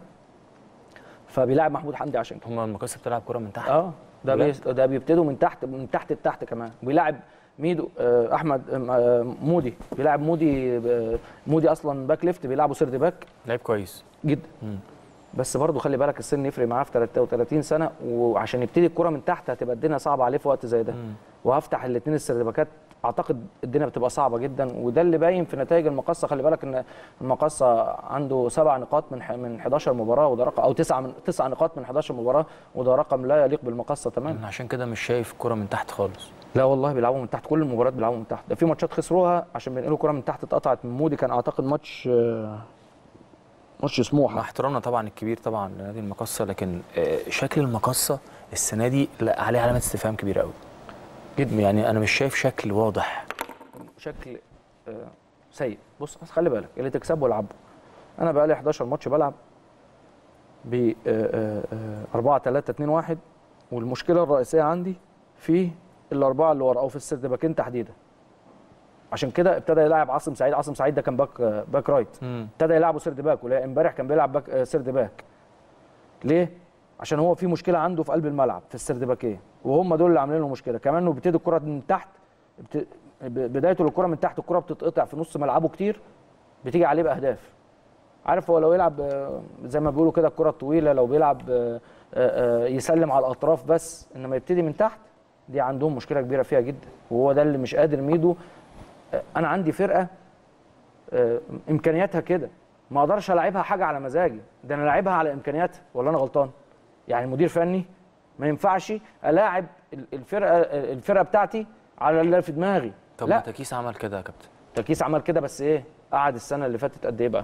فبيلعب محمود حمدي عشان كده هم المقصه بتلعب كره من تحت اه ده بي... بجد؟ ده بيبتدوا من تحت من تحت لتحت كمان بيلعب ميدو آه احمد آه مودي بيلعب مودي آه مودي اصلا باك ليفت بيلعبه سيرد باك لعيب كويس جدا مم. بس برضه خلي بالك السن يفرق معاه في 33 سنه وعشان يبتدي الكره من تحت هتبقى الدنيا صعبه عليه في وقت زي ده مم. وهفتح الاثنين السردباكات اعتقد الدنيا بتبقى صعبه جدا وده اللي باين في نتائج المقصه خلي بالك ان المقصه عنده سبع نقاط من ح- من 11 مباراه وده رقم او تسعه من تسع نقاط من 11 مباراه وده رقم لا يليق بالمقصه تماما أنا عشان كده مش شايف كرة من تحت خالص لا والله بيلعبوا من تحت كل المباريات بيلعبوا من تحت ده في ماتشات خسروها عشان بينقلوا كره من تحت اتقطعت من مودي كان اعتقد ماتش آه، ماتش مع سموحه احترامنا طبعا الكبير طبعا لنادي المقصة لكن آه، شكل المقصة السنة دي لا عليه علامة استفهام كبيرة قوي جدا يعني أنا مش شايف شكل واضح شكل آه، سيء بص بس خلي بالك اللي تكسبه العبه انا بقى لي 11 ماتش بلعب ب 4 3 2 1 والمشكله الرئيسيه عندي في الاربعه اللي ورا او في السرد باكين تحديدا عشان كده ابتدى يلعب عاصم سعيد عاصم سعيد ده كان باك آه، باك رايت مم. ابتدى يلعبه سرد باك ولا امبارح كان بيلعب باك آه، سرد باك ليه عشان هو في مشكله عنده في قلب الملعب في السرد باكيه وهم دول اللي عاملين له مشكله كمان انه بيبتدي الكره من تحت بت... ب- بدايته للكره من تحت الكره بتتقطع في نص ملعبه كتير بتيجي عليه باهداف عارف هو لو يلعب آه، زي ما بيقولوا كده الكره الطويله لو بيلعب آه، آه، آه، يسلم على الاطراف بس انما يبتدي من تحت دي عندهم مشكله كبيره فيها جدا وهو ده اللي مش قادر ميدو آه، انا عندي فرقه آه، امكانياتها كده ما اقدرش العبها حاجه على مزاجي ده انا العبها على امكانياتها ولا انا غلطان يعني مدير فني ما ينفعش الاعب ال- الفرقه الفرقه بتاعتي على اللي في دماغي طب ما لا تكيس عمل كده يا كابتن تركيز عمل كده بس ايه قعد السنه اللي فاتت قد ايه بقى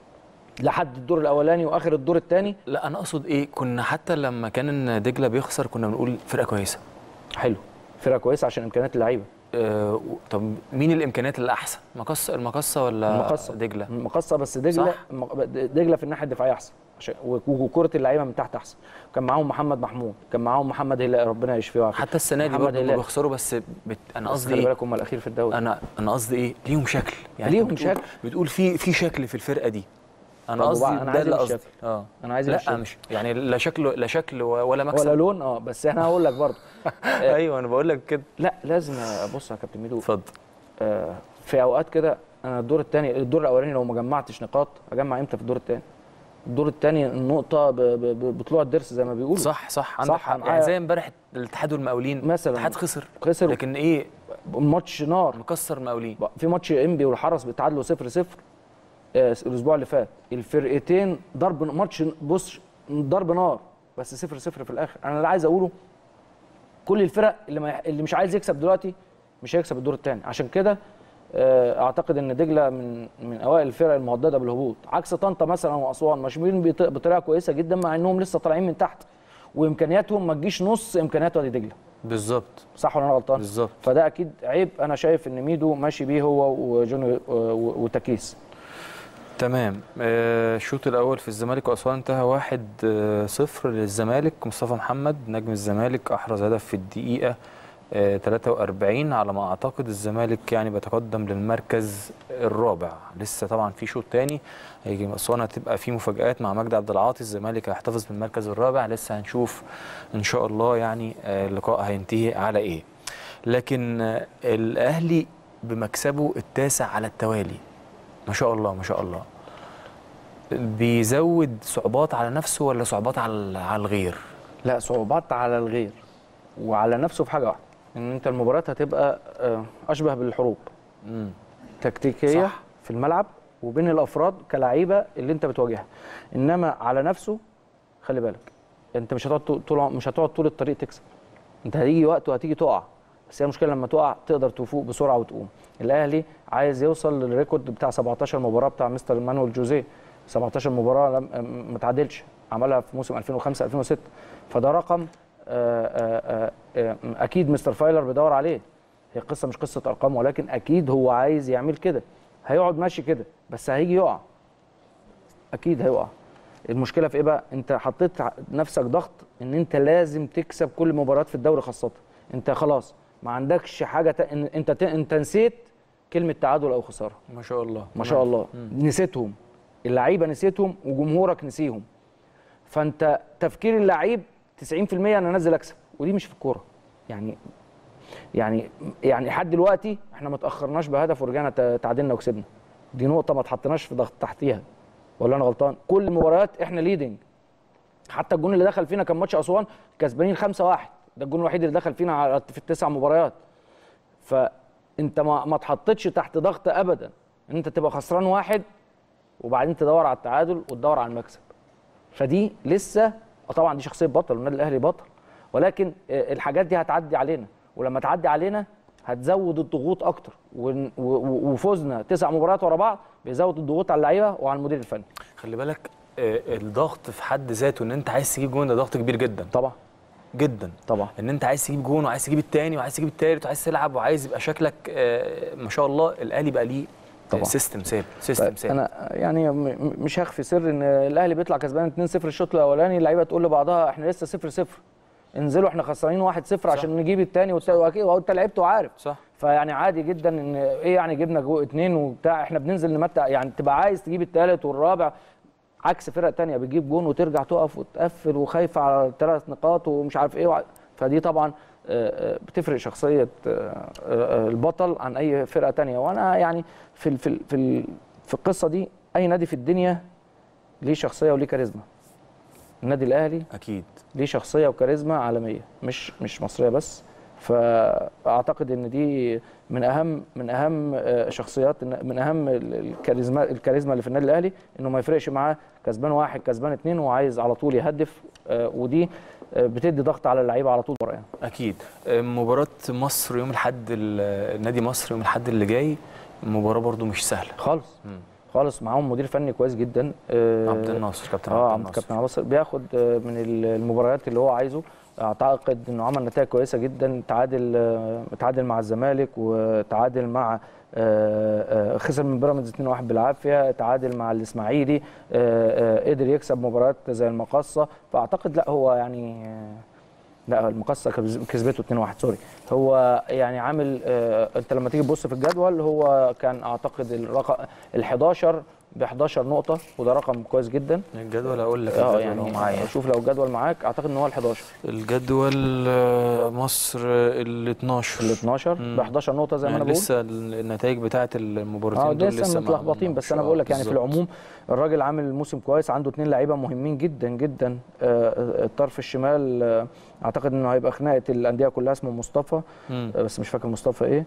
لحد الدور الاولاني واخر الدور الثاني لا أنا أقصد إيه كنا حتى لما كان دجلة بيخسر كنا بنقول فرقة كويسة حلو فرقه كويسه عشان امكانيات اللعيبه آه و- طب مين الإمكانيات اللي أحسن مقصة المقصة ولا المقصه دجلة المقصه بس دجله صح. الم- دجله في الناحيه الدفاعيه احسن عشان و- وكره اللعيبه من تحت احسن كان معاهم محمد محمود كان معاهم محمد هلال ربنا يشفيه ويعافيه حتى السنة دي محمد برضه هلال. بيخسروا بس بت... أنا بس قصدي خلي إيه بالك هم الاخير في الدوري انا انا قصدي ايه ليهم شكل ليهم أنت بتقول- شكل. بتقول في في شكل في الفرقه دي انا طب قصدي وبعد- أنا ده عايز اللي إيه قصدي الشكل؟ اه انا عايز إيه لا الشكل؟ مش يعني لا شكل لا شكل ولا مكسب ولا لون اه بس احنا هقول لك برضه ايوه انا بقول لك كده لا لازم بص يا كابتن ميدو اتفضل آه، في اوقات كده انا الدور الثاني الدور الاولاني لو ما جمعتش نقاط اجمع امتى في الدور الثاني الدور الثاني النقطه ب- ب- ب- بطلوع الضرس زي ما بيقولوا صح صح عندك صح، حق معايا. يعني زي امبارح الاتحاد والمقاولين مثلاً. الاتحاد خسر خسر لكن ايه الماتش نار مكسر مقاولين بقى في ماتش انبي والحرس بيتعادلوا 0 0 الاسبوع اللي فات الفرقتين ضرب ماتش بص ضرب نار بس 0 0 في الاخر انا اللي عايز اقوله كل الفرق اللي ما اللي مش عايز يكسب دلوقتي مش هيكسب الدور الثاني عشان كده آه، اعتقد ان دجله من من اوائل الفرق المهدده بالهبوط عكس طنطا مثلا واسوان ماشيين بط- بطريقه كويسه جدا مع انهم لسه طالعين من تحت وامكانياتهم ما تجيش نص امكانيات وادي دجله بالظبط صح ولا انا غلطان بالظبط فده اكيد عيب انا شايف ان ميدو ماشي بيه هو وجوني و- و- وتكيس تمام آه، الشوط الاول في الزمالك واسوان انتهى واحد آه، صفر للزمالك مصطفى محمد نجم الزمالك احرز هدف في الدقيقه آه، 43 على ما اعتقد الزمالك يعني بيتقدم للمركز الرابع لسه طبعا في شوط تاني هيجي اسوان هتبقى في مفاجات مع مجدي عبد العاطي الزمالك هيحتفظ بالمركز الرابع لسه هنشوف ان شاء الله يعني آه، اللقاء هينتهي على ايه لكن آه، الاهلي بمكسبه التاسع على التوالي ما شاء الله ما شاء الله بيزود صعوبات على نفسه ولا صعوبات على على الغير لا صعوبات على الغير وعلى نفسه في حاجه واحده ان انت المباريات هتبقى آه، اشبه بالحروب امم تكتيكيه صح. في الملعب وبين الافراد كلعيبه اللي انت بتواجهها انما على نفسه خلي بالك انت مش هتقعد طول- طول مش هتقعد طول الطريق تكسب انت هتيجي وقت وهتيجي تقع بس هي المشكله لما تقع تقدر تفوق بسرعه وتقوم الاهلي عايز يوصل للريكورد بتاع 17 مباراه بتاع مستر مانويل جوزيه 17 مباراه لم ما تعادلش عملها في موسم 2005 2006 فده رقم آه، آه، آه، آه، اكيد مستر فايلر بيدور عليه هي قصه مش قصه ارقام ولكن اكيد هو عايز يعمل كده هيقعد ماشي كده بس هيجي يقع اكيد هيقع المشكله في ايه بقى انت حطيت ع- نفسك ضغط ان انت لازم تكسب كل المباريات في الدوري خاصه انت خلاص ما عندكش حاجه ت... إن انت ت... انت نسيت كلمه تعادل او خساره ما شاء الله ما شاء الله نسيتهم اللعيبه نسيتهم وجمهورك نسيهم فانت تفكير اللعيب 90% انا نازل اكسب ودي مش في الكوره يعني يعني يعني لحد دلوقتي احنا ما تاخرناش بهدف ورجعنا ت- تعادلنا وكسبنا دي نقطه ما اتحطيناش في ضغط تحتيها ولا انا غلطان كل المباريات احنا ليدنج حتى الجون اللي دخل فينا كان ماتش اسوان كسبانين 5-1 ده الجون الوحيد اللي دخل فينا على- في التسع مباريات انت ما ما اتحطتش تحت ضغط ابدا ان انت تبقى خسران واحد وبعدين تدور على التعادل وتدور على المكسب فدي لسه آه طبعا دي شخصيه بطل والنادي الاهلي بطل ولكن آه، الحاجات دي هتعدي علينا ولما تعدي علينا هتزود الضغوط اكتر ون- و- و- وفوزنا تسع مباريات ورا بعض بيزود الضغوط على اللعيبه وعلى المدير الفني خلي بالك آه، الضغط في حد ذاته ان انت عايز تجيب جون ده ضغط كبير جدا طبعا جدا طبعا ان انت عايز تجيب جون وعايز تجيب التاني وعايز تجيب التالت وعايز تلعب وعايز يبقى شكلك آه، ما شاء الله الاهلي بقى ليه طبعا. سيستم ثابت سيستم طيب ثابت انا يعني م- م- مش هخفي سر ان الاهلي بيطلع كسبان 2-0 الشوط الاولاني اللعيبه تقول لبعضها احنا لسه 0-0 انزلوا احنا خسرانين 1-0 عشان نجيب الثاني والثالث واكيد وانت لعبت وعارف صح فيعني عادي جدا ان ايه يعني جبنا جو اتنين وبتاع احنا بننزل نمتع يعني تبقى عايز تجيب الثالث والرابع عكس فرق تانية بتجيب جون وترجع تقف وتقفل وخايفه على ثلاث نقاط ومش عارف ايه وع- فدي طبعا آه، آه، بتفرق شخصيه آه، آه، البطل عن اي فرقه تانية وانا يعني في ال- في ال- في ال- في القصه دي اي نادي في الدنيا ليه شخصيه وليه كاريزما النادي الاهلي اكيد ليه شخصيه وكاريزما عالميه مش مش مصريه بس فاعتقد ان دي من اهم من اهم آه، شخصيات من اهم ال- الكاريزما الكاريزما اللي في النادي الاهلي انه ما يفرقش معاه كسبان واحد كسبان اتنين وعايز على طول يهدف آه، ودي آه، بتدي ضغط على اللعيبه على طول ورا يعني اكيد آه، مباراه مصر يوم الاحد ال- نادي مصر يوم الاحد اللي جاي مباراه برضو مش سهله خالص مم. خالص معاهم مدير فني كويس جدا آه، عبد الناصر كابتن اه عبد عبد الناصر كابتن عبد الناصر بياخد آه، من ال- المباريات اللي هو عايزه اعتقد انه عمل نتائج كويسه جدا تعادل آه، تعادل مع الزمالك وتعادل مع آه، آه، خسر من بيراميدز 2-1 بالعافيه تعادل مع الاسماعيلي آه، آه، قدر يكسب مباريات زي المقصه فاعتقد لا هو يعني آه، لا المقصه كسب- كسبته 2-1 سوري هو يعني عامل آه، انت لما تيجي تبص في الجدول هو كان اعتقد الرقم ال 11 ب 11 نقطه وده رقم كويس جدا الجدول اقول لك اه الجدول يعني هو معايا شوف لو الجدول معاك اعتقد ان هو ال 11 الجدول آه، مصر ال 12 ال 12 مم. ب 11 نقطه زي ما انا يعني بقول لسه النتائج بتاعت المباراتين اه دول لسه ما- متلخبطين ما- بس انا آه، بقول لك يعني في بالظبط. العموم الراجل عامل موسم كويس عنده اثنين لعيبه مهمين جدا جدا آه، الطرف الشمال آه، اعتقد انه هيبقى خناقه الانديه كلها اسمه مصطفى مم. آه، بس مش فاكر مصطفى ايه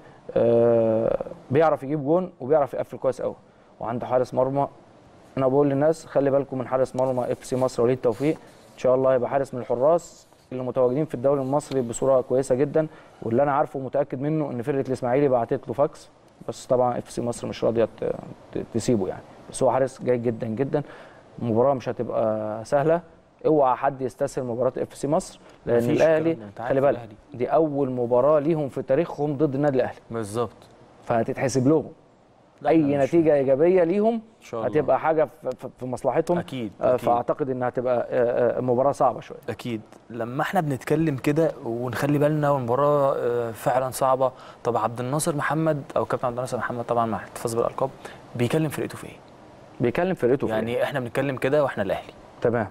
آه، بيعرف يجيب جون وبيعرف يقفل كويس قوي وعنده حارس مرمى انا بقول للناس خلي بالكم من حارس مرمى اف سي مصر وليد توفيق ان شاء الله هيبقى حارس من الحراس اللي متواجدين في الدوري المصري بصوره كويسه جدا واللي انا عارفه ومتاكد منه ان فرقه الاسماعيلي بعتت له فاكس بس طبعا اف سي مصر مش راضيه ت- ت- تسيبه يعني بس هو حارس جيد جدا جدا المباراه مش هتبقى سهله اوعى حد يستسهل مباراه اف سي مصر لان مفيش الاهلي الكلام ده، أنت عارف خلي بالك الأهلي. دي اول مباراه ليهم في تاريخهم ضد النادي الاهلي بالظبط فهتتحسب لهم لا، اي لا، مش- نتيجه ايجابيه ليهم ان شاء الله هتبقى حاجه في- في- في مصلحتهم اكيد آه، اكيد فاعتقد انها هتبقى آه، آه، مباراه صعبه شويه اكيد لما احنا بنتكلم كده ونخلي بالنا والمباراه آه، فعلا صعبه طب عبد الناصر محمد او كابتن عبد الناصر محمد طبعا مع الاحتفاظ بالالقاب بيكلم فرقته في ايه بيكلم فرقته يعني يعني احنا بنتكلم كده واحنا الاهلي تمام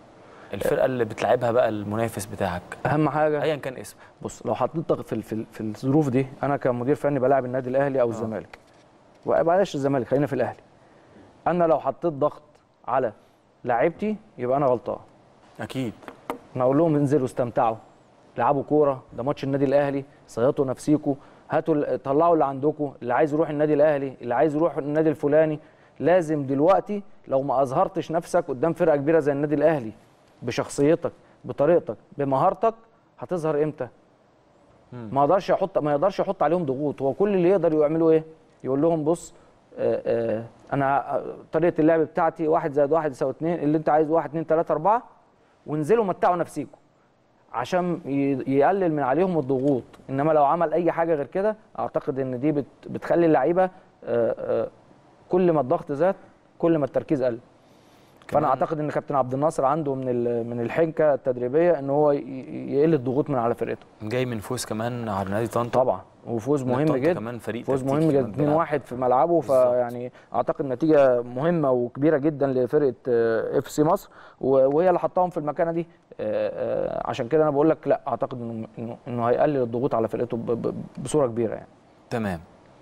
الفرقه اللي بتلعبها بقى المنافس بتاعك اهم حاجه ايا كان اسمه بص لو حطيتك في ال- في ال- في الظروف دي انا كمدير فني بلاعب النادي الاهلي او الزمالك وبلاش الزمالك خلينا في الاهلي انا لو حطيت ضغط على لاعيبتي يبقى انا غلطان اكيد انا اقول لهم انزلوا استمتعوا لعبوا كوره ده ماتش النادي الاهلي صيطوا نفسيكم هاتوا ال- طلعوا اللي عندكم اللي عايز يروح النادي الاهلي اللي عايز يروح النادي الفلاني لازم دلوقتي لو ما اظهرتش نفسك قدام فرقه كبيره زي النادي الاهلي بشخصيتك بطريقتك بمهارتك هتظهر امتى ما يقدرش يحط ما يقدرش يحط عليهم ضغوط هو كل اللي يقدر يعملوا ايه يقول لهم بص آه آه انا آه، طريقه اللعب بتاعتي واحد زائد واحد يساوي اتنين اللي انت عايز واحد اتنين تلاته اربعه وانزلوا متعوا نفسيكم عشان ي- يقلل من عليهم الضغوط انما لو عمل اي حاجه غير كده اعتقد ان دي بت بتخلي اللعيبه آه، آه، كل ما الضغط زاد كل ما التركيز قل فانا كمان- اعتقد ان كابتن عبد الناصر عنده من ال- من الحنكه التدريبيه ان هو ي- ي- يقل الضغوط من على فرقته جاي من فوز كمان على نادي طنطا طبعا وفوز لا، مهم طنطا جدا كمان فريق فوز تكتيكي مهم كمان جدا بيلعب. 2-1 في ملعبه فيعني اعتقد نتيجه مهمه وكبيره جدا لفرقه اف سي مصر و- وهي اللي حطاهم في المكانه دي آه، آه، عشان كده انا بقول لك لا اعتقد انه انه انه هيقلل الضغوط على فرقته ب- ب- بصوره كبيره يعني تمام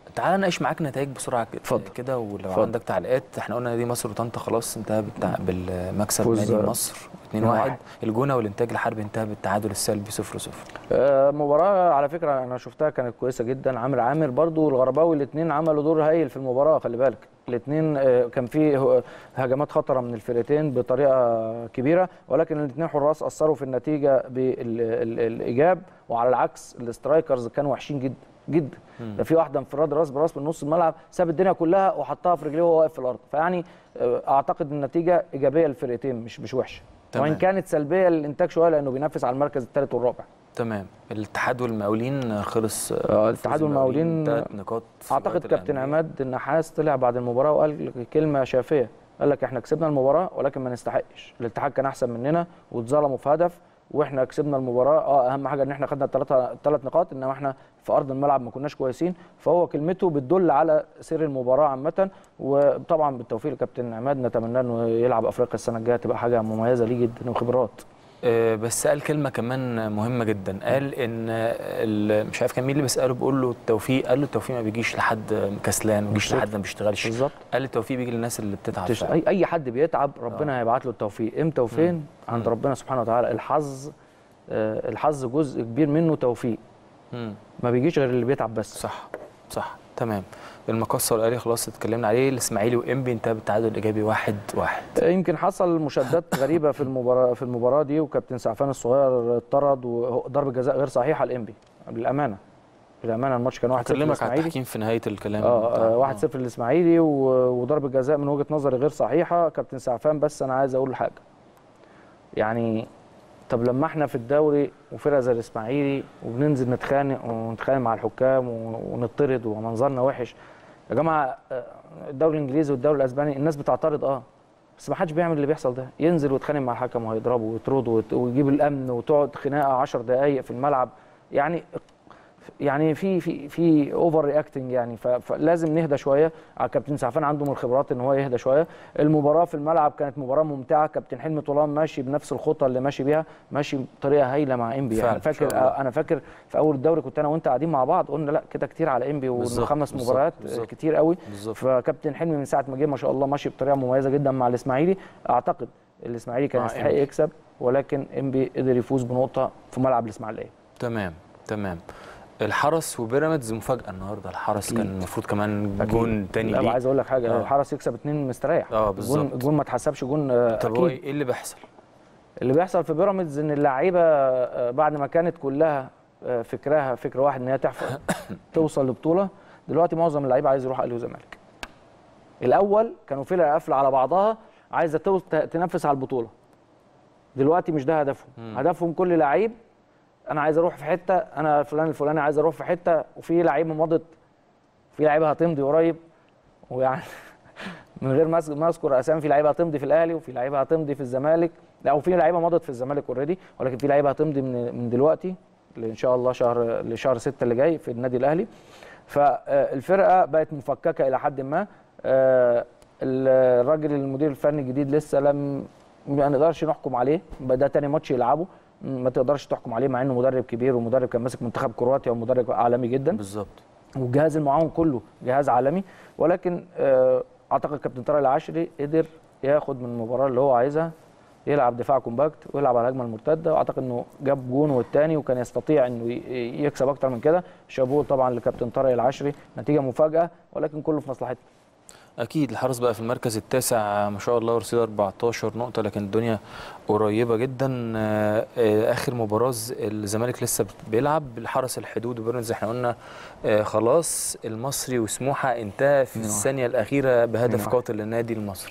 تعال نناقش معاك نتائج بسرعه كده اتفضل. كده ولو اتفضل. عندك تعليقات احنا قلنا نادي مصر وطنطا خلاص انتهى بالتع... بالمكسب فوز- نادي مصر 2-1 2-1. الجونه والانتاج الحربي انتهى بالتعادل السلبي 0-0 آه، مباراة على فكرة أنا شفتها كانت كويسة جدا عامر عامر برضو والغرباوي الاثنين عملوا دور هايل في المباراة خلي بالك الاثنين كان في ه- هجمات خطرة من الفرقتين بطريقة كبيرة ولكن الاثنين حراس أثروا في النتيجة بالإيجاب وعلى العكس الاسترايكرز كانوا وحشين جدا جدا ده في واحدة انفراد راس براس من نص الملعب ساب الدنيا كلها وحطها في رجليه وهو واقف في الأرض فيعني آه، أعتقد النتيجة إيجابية للفرقتين مش مش وحشة تمام. وإن كانت سلبية للإنتاج شوية لأنه بينافس على المركز الثالث والرابع تمام الاتحاد والمقاولين خلص آه، الاتحاد والمقاولين ثلاث نقاط في اعتقد مباراة كابتن الأندية. عماد النحاس طلع بعد المباراه وقال كلمه شافيه قال لك احنا كسبنا المباراه ولكن ما نستحقش الاتحاد كان احسن مننا واتظلموا في هدف واحنا كسبنا المباراه اه اهم حاجه ان احنا خدنا الثلاثه ثلاث نقاط انما احنا في ارض الملعب ما كناش كويسين فهو كلمته بتدل على سير المباراه عامه وطبعا بالتوفيق لكابتن عماد نتمنى انه يلعب افريقيا السنه الجايه تبقى حاجه مميزه ليه جدا وخبرات آه، بس قال كلمه كمان مهمه جدا قال ان ال- مش عارف كان مين اللي بيساله بيقول له التوفيق قال له التوفيق ما بيجيش لحد كسلان ما بيجيش بالظبط. لحد ما بيشتغلش بالظبط قال التوفيق بيجي للناس اللي بتتعب تش... فعلا. اي اي حد بيتعب ربنا هيبعت له التوفيق امتى وفين عند ربنا سبحانه وتعالى الحظ آه، الحظ جزء كبير منه توفيق مم. ما بيجيش غير اللي بيتعب بس صح صح تمام المقصه والاهلي خلاص اتكلمنا عليه الاسماعيلي وانبي انتهى بالتعادل الايجابي واحد واحد آه، يمكن حصل مشادات غريبه في المباراه في المباراه دي وكابتن سعفان الصغير اتطرد وضربه جزاء غير صحيحه لانبي بالامانه بالامانه الماتش كان 1-0 هكلمك على للإسماعيلي. التحكيم في نهايه الكلام اه بتاع- آه، 1-0 للاسماعيلي و- وضربه جزاء من وجهه نظري غير صحيحه كابتن سعفان بس انا عايز اقول حاجه يعني طب لما احنا في الدوري وفرقه زي الاسماعيلي وبننزل نتخانق ونتخانق مع الحكام و- ونطرد ومنظرنا وحش يا جماعه آه، الدوري الانجليزي والدوري الاسباني الناس بتعترض اه بس ما حدش بيعمل اللي بيحصل ده ينزل ويتخانق مع الحكم وهيضربه ويطرده ويت- ويجيب الامن وتقعد خناقه 10 دقائق في الملعب يعني يعني في في في اوفر رياكتنج يعني ف- فلازم نهدى شويه على كابتن سعفان عنده من الخبرات ان هو يهدى شويه المباراه في الملعب كانت مباراه ممتعه كابتن حلمي طولان ماشي بنفس الخطه اللي ماشي بيها ماشي بطريقه هايله مع انبي فعلا، يعني إن فاكر شاء الله. انا فاكر في اول الدوري كنت انا وانت قاعدين مع بعض قلنا لا كده كتير على انبي بالظبط، وخمس بالظبط، مباريات بالظبط. كتير قوي بالظبط فكابتن حلمي من ساعه ما جه ما شاء الله ماشي بطريقه مميزه جدا مع الاسماعيلي اعتقد الاسماعيلي كان مع يستحق إنبي. يكسب ولكن انبي قدر يفوز بنقطه في ملعب الاسماعيليه تمام تمام الحرس وبيراميدز مفاجاه النهارده الحرس كان أكيد. المفروض كمان أكيد. جون تاني لا ليه عايز اقول لك حاجه آه. الحرس يكسب اتنين مستريح اه الجون بالظبط الجون ما اتحسبش جون آه، طب هو اكيد ايه اللي بيحصل اللي بيحصل في بيراميدز ان اللعيبه آه، بعد ما كانت كلها آه، فكرها فكر واحد ان هي تحفظ توصل لبطوله دلوقتي معظم اللعيبه عايز يروح اهلي وزمالك الاول كانوا فرقه قافله على بعضها عايزه تو- ت- تنافس على البطوله دلوقتي مش ده هدفهم هدفهم كل لعيب انا عايز اروح في حته انا فلان الفلاني عايز اروح في حته وفي لعيبه مضت في لعيبه هتمضي قريب ويعني من غير ما أذ- ما اذكر اسامي في لعيبه هتمضي في الاهلي وفي لعيبه هتمضي في الزمالك لا وفي لعيبه مضت في الزمالك اوريدي ولكن في لعيبه هتمضي من من دلوقتي ان شاء الله شهر لشهر 6 اللي جاي في النادي الاهلي فالفرقه بقت مفككه الى حد ما آه، الراجل المدير الفني الجديد لسه لم ما نقدرش نحكم عليه بقى ده تاني ماتش يلعبه ما تقدرش تحكم عليه مع انه مدرب كبير ومدرب كان ماسك منتخب كرواتيا ومدرب عالمي جدا بالظبط والجهاز المعاون كله جهاز عالمي ولكن آه، اعتقد كابتن طارق العشري قدر ياخد من المباراه اللي هو عايزها يلعب دفاع كومباكت ويلعب على الهجمه المرتده واعتقد انه جاب جون والتاني وكان يستطيع انه ي- يكسب اكتر من كده شابوه طبعا لكابتن طارق العشري نتيجه مفاجاه ولكن كله في مصلحتنا اكيد الحرس بقى في المركز التاسع ما شاء الله ورصيد 14 نقطه لكن الدنيا قريبه جدا آه، آه، اخر مباراه ز- الزمالك لسه بيلعب الحرس الحدود وبيراميدز احنا قلنا آه، خلاص المصري وسموحه انتهى في الثانيه الاخيره بهدف واحد. قاتل للنادي المصري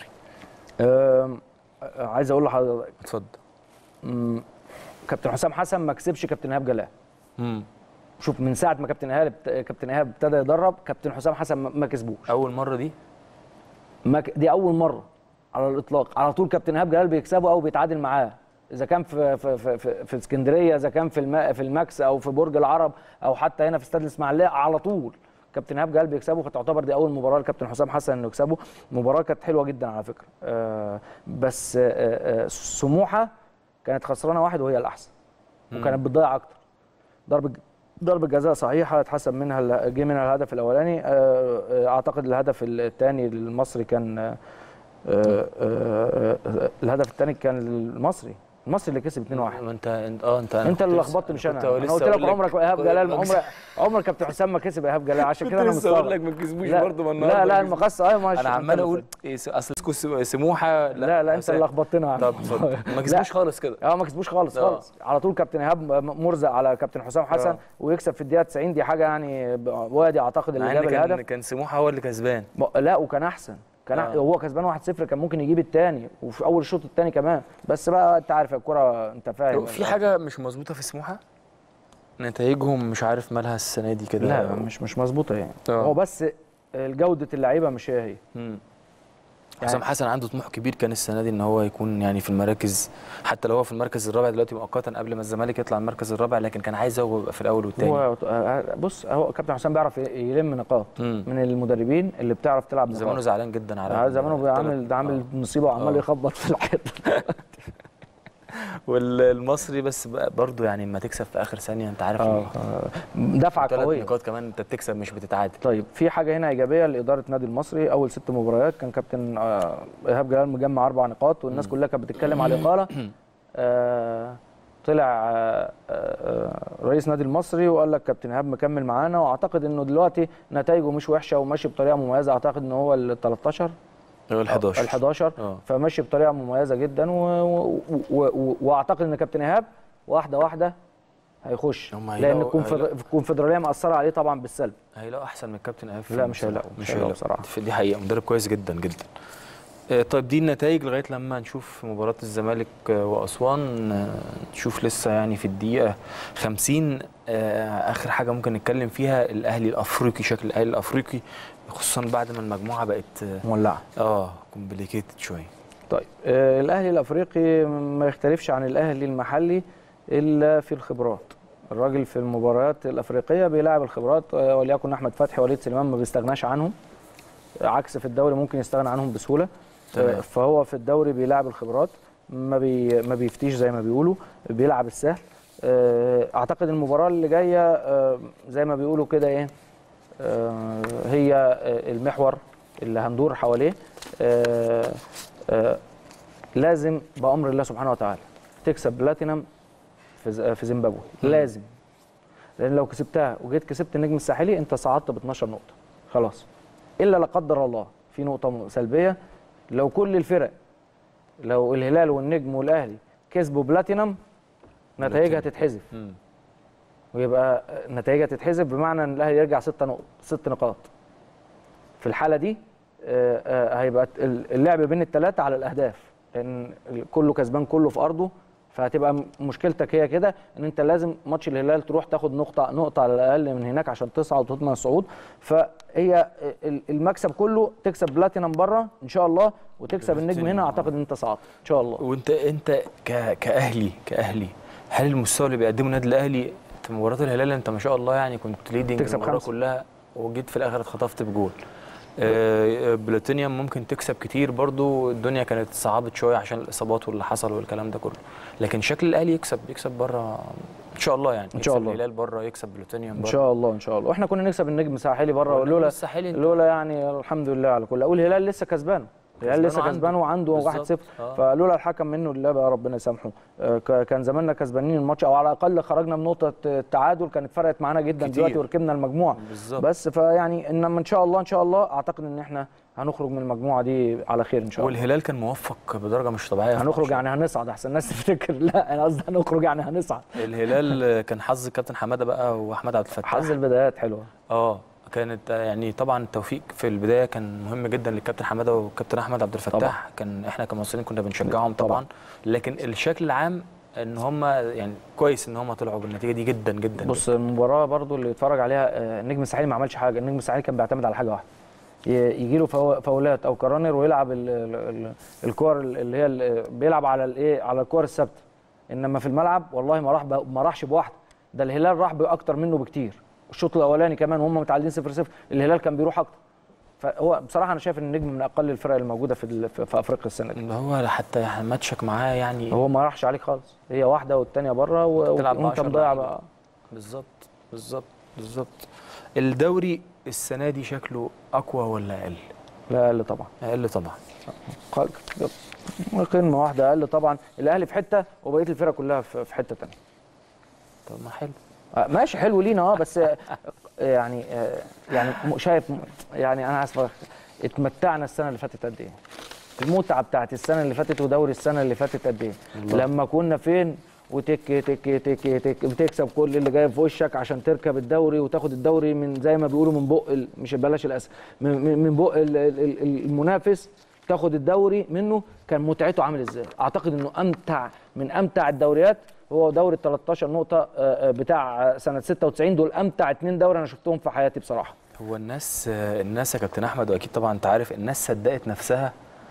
آم، عايز اقول لحضرتك اتفضل مم، كابتن حسام حسن ما كسبش كابتن ايهاب جلال مم. شوف من ساعه ما كابتن ايهاب كابتن ايهاب ابتدى يدرب كابتن حسام حسن ما- ما كسبوش اول مره دي ما ك- دي اول مره على الاطلاق على طول كابتن ايهاب جلال بيكسبه او بيتعادل معاه اذا كان في في في, في, في اسكندريه اذا كان في الم... في الماكس او في برج العرب او حتى هنا في استاد الاسماعيليه على طول كابتن ايهاب جلال بيكسبه فتعتبر دي اول مباراه لكابتن حسام حسن انه يكسبه المباراه كانت حلوه جدا على فكره آه بس آه آه سموحه كانت خسرانه واحد وهي الاحسن وكانت بتضيع اكتر ضربه ضربة جزاء صحيحة اتحسب منها ال- جه منها الهدف الأولاني آه، آه، أعتقد الهدف الثاني المصري كان آه، آه، آه، آه، الهدف الثاني كان المصري المصري اللي كسب 2-1 ما انت انت اه انت انت اللي لخبطت مش انا انا قلت لك عمرك ايهاب جلال عمرك عمرك كابتن حسام ما كسب ايهاب جلال عشان كده انا لسه اقول مستغرب لك ما كسبوش لا برضه ما لا النهارده لا ما المقص ايوه ماشي انا انت عمال اللي- اقول إيه س- اصل اسكو سموحه لا لا انت حسام. اللي لخبطتنا يا عم. طب اتفضل ما كسبوش خالص كده اه ما كسبوش خالص اه. خالص على طول كابتن ايهاب م- مرزق على كابتن حسام حسن اه. ويكسب في الدقيقه 90 دي حاجه يعني ب- وادي اعتقد اللي مع جاب ان كان الهدف كان سموحه هو اللي كسبان م- لا وكان احسن كان اه. أح- هو كسبان 1-0 كان ممكن يجيب الثاني وفي اول الشوط الثاني كمان بس بقى انت عارف الكره انت فاهم في حاجه مش مظبوطه في سموحه نتائجهم مش عارف مالها السنه دي كده لا مش مش مظبوطه يعني اه. هو بس جوده اللعيبه مش هي هي مم. حسام حسن عنده طموح كبير كان السنه دي ان هو يكون يعني في المراكز حتى لو هو في المركز الرابع دلوقتي مؤقتا قبل ما الزمالك يطلع المركز الرابع لكن كان عايز هو يبقى في الاول والثاني هو بص هو كابتن حسام بيعرف يلم نقاط مم. من المدربين اللي بتعرف تلعب زمانه نقاط زعلان جدا على آه، زمانه التلات- عامل ده عامل مصيبه وعمال اه. يخبط في الحيط والمصري بس بقى برضه يعني لما تكسب في اخر ثانيه انت عارف اه دفعه ثلاث قويه نقاط كمان انت بتكسب مش بتتعادل طيب في حاجه هنا ايجابيه لاداره النادي المصري اول ست مباريات كان كابتن آه، ايهاب جلال مجمع اربع نقاط والناس كلها كانت بتتكلم على الاقاله آه، طلع آه، آه، رئيس نادي المصري وقال لك كابتن ايهاب مكمل معانا واعتقد انه دلوقتي نتائجه مش وحشه وماشي بطريقه مميزه اعتقد ان هو ال 13 هو ال 11 ال 11 اه. فماشي بطريقه مميزه جدا و... و... و... و... واعتقد ان كابتن ايهاب واحده واحده هيخش هم لان هيلاقوا- الكونفدر- الكونفدراليه مأثره عليه طبعا بالسلب هيلاقوا احسن من الكابتن ايهاب لا، مش هيلاقوا، مش هيلاقوا بصراحة. دي- دي حقيقه مدرب كويس جدا جدا آه، طيب دي النتائج لغايه لما نشوف مباراه الزمالك آه، واسوان آه، نشوف لسه يعني في الدقيقه 50 آه، اخر حاجه ممكن نتكلم فيها الاهلي الافريقي شكل الاهلي الافريقي خصوصا بعد ما المجموعه بقت اه, مولعه آه كومبليكيتد شويه طيب آه الاهلي الافريقي ما يختلفش عن الاهلي المحلي الا في الخبرات الراجل في المباريات الافريقيه بيلاعب الخبرات آه وليكن احمد فتحي وليد سليمان ما بيستغناش عنهم عكس في الدوري ممكن يستغنى عنهم بسهوله تمام. آه فهو في الدوري بيلاعب الخبرات ما بي ما بيفتيش زي ما بيقولوا بيلعب السهل آه اعتقد المباراه اللي جايه آه زي ما بيقولوا كده ايه آه هي آه المحور اللي هندور حواليه آه آه لازم بامر الله سبحانه وتعالى تكسب بلاتينم في ز- في زيمبابوي لازم لان لو كسبتها وجيت كسبت النجم الساحلي انت صعدت ب 12 نقطه خلاص الا لا قدر الله في نقطه م- سلبيه لو كل الفرق لو الهلال والنجم والاهلي كسبوا بلاتينم نتائجها تتحذف مم. ويبقى نتائجها تتحذف بمعنى ان الاهلي يرجع ست نقط ست نقاط في الحاله دي آه، آه، هيبقى اللعب بين الثلاثه على الاهداف لان كله كسبان كله في ارضه فهتبقى م- مشكلتك هي كده ان انت لازم ماتش الهلال تروح تاخد نقطه نقطه على الاقل من هناك عشان تصعد وتضمن الصعود فهي ال- المكسب كله تكسب بلاتينم بره ان شاء الله وتكسب النجم هنا اعتقد ان انت صعدت ان شاء الله وانت انت ك... كاهلي كاهلي هل المستوى اللي بيقدمه النادي الاهلي انت مباراه الهلال انت ما شاء الله يعني كنت ليدنج تكسب المباراه خمسة. كلها وجيت في الاخر اتخطفت بجول آه بلاتينيوم ممكن تكسب كتير برضو الدنيا كانت صعبت شويه عشان الاصابات واللي حصل والكلام ده كله لكن شكل الاهلي يكسب يكسب بره ان شاء الله يعني إن شاء يكسب الله. الهلال بره يكسب بلاتينيوم ان بره شاء الله ان شاء الله واحنا كنا نكسب النجم الساحلي بره والنجم لولا الساحلي انت- لولا يعني الحمد لله على كل والهلال لسه كسبان الهلال كسبان لسه وعنده. كسبان وعنده بالظبط. 1-0 آه. فلولا الحكم منه لله بقى ربنا يسامحه آه، ك- كان زماننا كسبانين الماتش او على الاقل خرجنا بنقطه التعادل كانت فرقت معانا جدا كتير. دلوقتي وركبنا المجموعه بالظبط. بس فيعني انما ان شاء الله ان شاء الله اعتقد ان احنا هنخرج من المجموعه دي على خير ان شاء الله والهلال كان موفق بدرجه مش طبيعيه في هنخرج الماتش. يعني هنصعد احسن الناس تفتكر لا انا قصدي هنخرج يعني هنصعد الهلال كان حظ كابتن حماده بقى واحمد عبد الفتاح حظ البدايات حلوه اه كانت آه، يعني طبعا التوفيق في البدايه كان مهم جدا للكابتن حماده والكابتن احمد عبد الفتاح طبعاً. كان احنا كمصريين كنا بنشجعهم طبعا, طبعاً. لكن الشكل العام ان هم يعني كويس ان هم طلعوا بالنتيجه دي جدا جدا بص المباراه برضو اللي اتفرج عليها آه، النجم الساحلي ما عملش حاجه النجم الساحلي كان بيعتمد على حاجه واحده يجي له فاولات او كرانر ويلعب ال- ال- ال- الكور اللي هي ال- بيلعب على الايه على الكور الثابته انما في الملعب والله ما راح ب- ما راحش بواحده ده الهلال راح باكتر منه بكتير الشوط الاولاني كمان وهم متعادلين 0 0 الهلال كان بيروح اكتر فهو بصراحه انا شايف ان النجم من اقل الفرق الموجوده في ال- في في افريقيا السنه دي اللي هو حتى يعني ماتشك معاه يعني هو ما راحش عليك خالص هي واحده والثانيه بره و- بتلعب وانت بعشر مضيع لعيبة. بقى بالظبط بالظبط بالظبط الدوري السنه دي شكله اقوى ولا اقل لا اقل طبعا اقل طبعا قل- قمه واحده اقل طبعا الاهلي في حته وبقيه الفرق كلها في في حته ثانيه طب ما حلو آه، ماشي حلو لينا اه بس آه، يعني آه، يعني م- شايف م- يعني انا اسف اتمتعنا السنه اللي فاتت قد ايه المتعه بتاعت السنه اللي فاتت ودوري السنه اللي فاتت قد ايه لما كنا فين وتك تك تك تك بتكسب كل اللي جاي في وشك عشان تركب الدوري وتاخد الدوري من زي ما بيقولوا من بق ال- مش بلاش الاسف من, من من بق ال- ال- ال- المنافس تاخد الدوري منه كان متعته عامل ازاي اعتقد انه امتع من امتع الدوريات هو دوري ال 13 نقطه آه، آه، بتاع آه، سنه 96 دول امتع اتنين دوري انا شفتهم في حياتي بصراحه هو الناس الناس يا كابتن احمد واكيد طبعا انت عارف الناس صدقت نفسها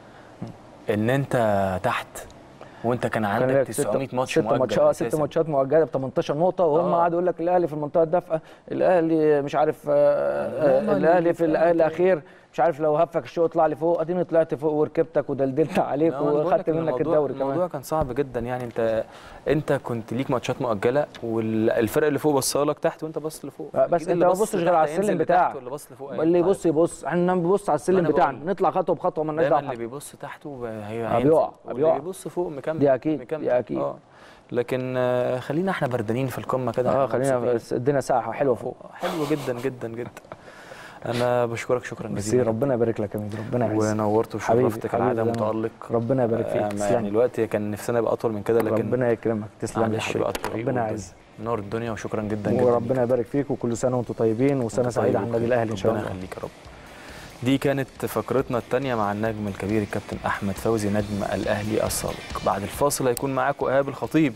ان انت تحت وانت كان عندك لك 900 ماتش ست مؤجل ماتشات ست أساساً. ماتشات مؤجله ب 18 نقطه وهم آه. قعدوا يقول لك الاهلي في المنطقه الدافئه الاهلي مش عارف آه، آه، هم اللي الاهلي في بيفهموا الاخير مش عارف لو هفك الشوط اطلع لي فوق اديني طلعت فوق وركبتك ودلدلت عليك لا، أنا بقول وخدت لك منك الموضوع- الدوري الموضوع كمان كان صعب جدا يعني انت انت كنت ليك ماتشات مؤجله والفرق اللي فوق بصلك تحت وانت باصص لفوق آه، بس أكيد انت اللي ما بص تبصش غير لتحت على هينزل السلم لتحت بتاعك واللي بص لفوق اللي هيطلع يبص يبص احنا بنبص على السلم أنا بتاعنا بقول. نطلع خطوه بخطوه مالناش دايما دعوه اللي بحد. بيبص تحته هي آه، بيقع، واللي بيقع. بيبص فوق مكمل دي أكيد، مكمل. دي أكيد. اه لكن آه، خلينا احنا بردانين في القمه كده اه احنا خلينا مبسوطين. الدنيا ساعه حلوه فوق حلو جدا جدا جدا انا بشكرك شكرا ميرسي جزيلا ربنا يبارك لك يا ميدو ربنا يعزك ونورت حبيبي، وشرفت حبيبي كالعاده ده متالق ربنا يبارك فيك آه، ما تسلم. يعني الوقت كان نفسنا يبقى اطول من كده لكن ربنا يكرمك تسلم لي معلش حبيبي. بقى الطريق ربنا والدنيا. يعزك نور الدنيا وشكرا جدا جدا وربنا يبارك فيك وكل سنه وانتم طيبين وسنه وأنت سعيده طيب على النادي وكده. الاهلي ان شاء ربنا الله يخليك يا رب دي كانت فقرتنا الثانية مع النجم الكبير الكابتن أحمد فوزي نجم الأهلي السابق بعد الفاصل هيكون معاكم إيهاب الخطيب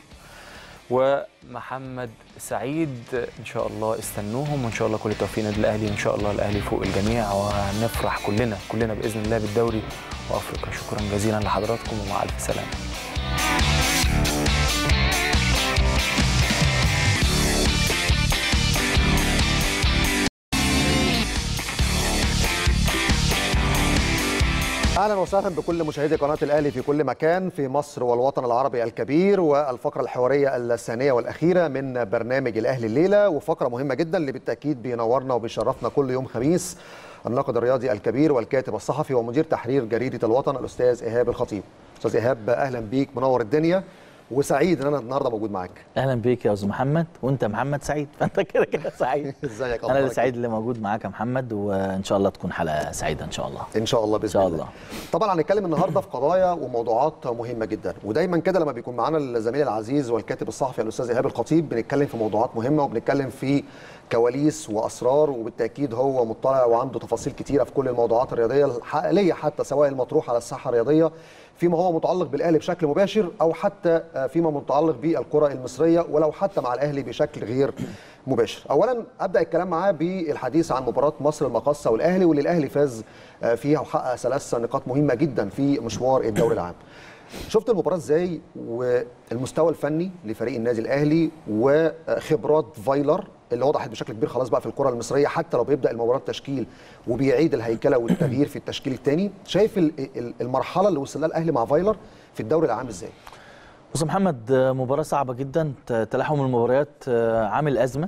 ومحمد سعيد إن شاء الله استنوهم وإن شاء الله كل التوفيق للنادي الأهلي وإن شاء الله الأهلي فوق الجميع وهنفرح كلنا كلنا بإذن الله بالدوري وأفريقيا شكرا جزيلا لحضراتكم ومع ألف سلامة اهلا وسهلا بكل مشاهدي قناه الاهلي في كل مكان في مصر والوطن العربي الكبير والفقره الحواريه الثانيه والاخيره من برنامج الاهلي الليله وفقره مهمه جدا اللي بالتاكيد بينورنا وبيشرفنا كل يوم خميس الناقد الرياضي الكبير والكاتب الصحفي ومدير تحرير جريده الوطن الاستاذ ايهاب الخطيب استاذ ايهاب اهلا بيك منور الدنيا وسعيد ان انا النهارده موجود معاك اهلا بيك يا استاذ محمد وانت محمد سعيد فانت كده كده سعيد ازيك انا أخبارك اللي سعيد اللي موجود معاك يا محمد وان شاء الله تكون حلقه سعيده ان شاء الله ان شاء الله باذن إن شاء الله الله. طبعا هنتكلم النهارده في قضايا وموضوعات مهمه جدا ودايما كده لما بيكون معانا الزميل العزيز والكاتب الصحفي الاستاذ ايهاب الخطيب بنتكلم في موضوعات مهمه وبنتكلم في كواليس واسرار وبالتاكيد هو مطلع وعنده تفاصيل كتيره في كل الموضوعات الرياضيه الحقيقيه حتى سواء المطروحه على الساحه الرياضيه فيما هو متعلق بالاهلي بشكل مباشر او حتى فيما متعلق بالكره المصريه ولو حتى مع الاهلي بشكل غير مباشر. اولا ابدا الكلام معاه بالحديث عن مباراه مصر المقاصه والاهلي واللي الاهلي فاز فيها وحقق ثلاث نقاط مهمه جدا في مشوار الدوري العام. شفت المباراه ازاي والمستوى الفني لفريق النادي الاهلي وخبرات فايلر اللي وضحت بشكل كبير خلاص بقى في الكره المصريه حتى لو بيبدا المباراه تشكيل وبيعيد الهيكله والتغيير في التشكيل الثاني شايف ال- ال- المرحله اللي وصل لها الاهلي مع فايلر في الدوري العام ازاي بص يا محمد مباراه صعبه جدا ت- تلاحم المباريات عامل ازمه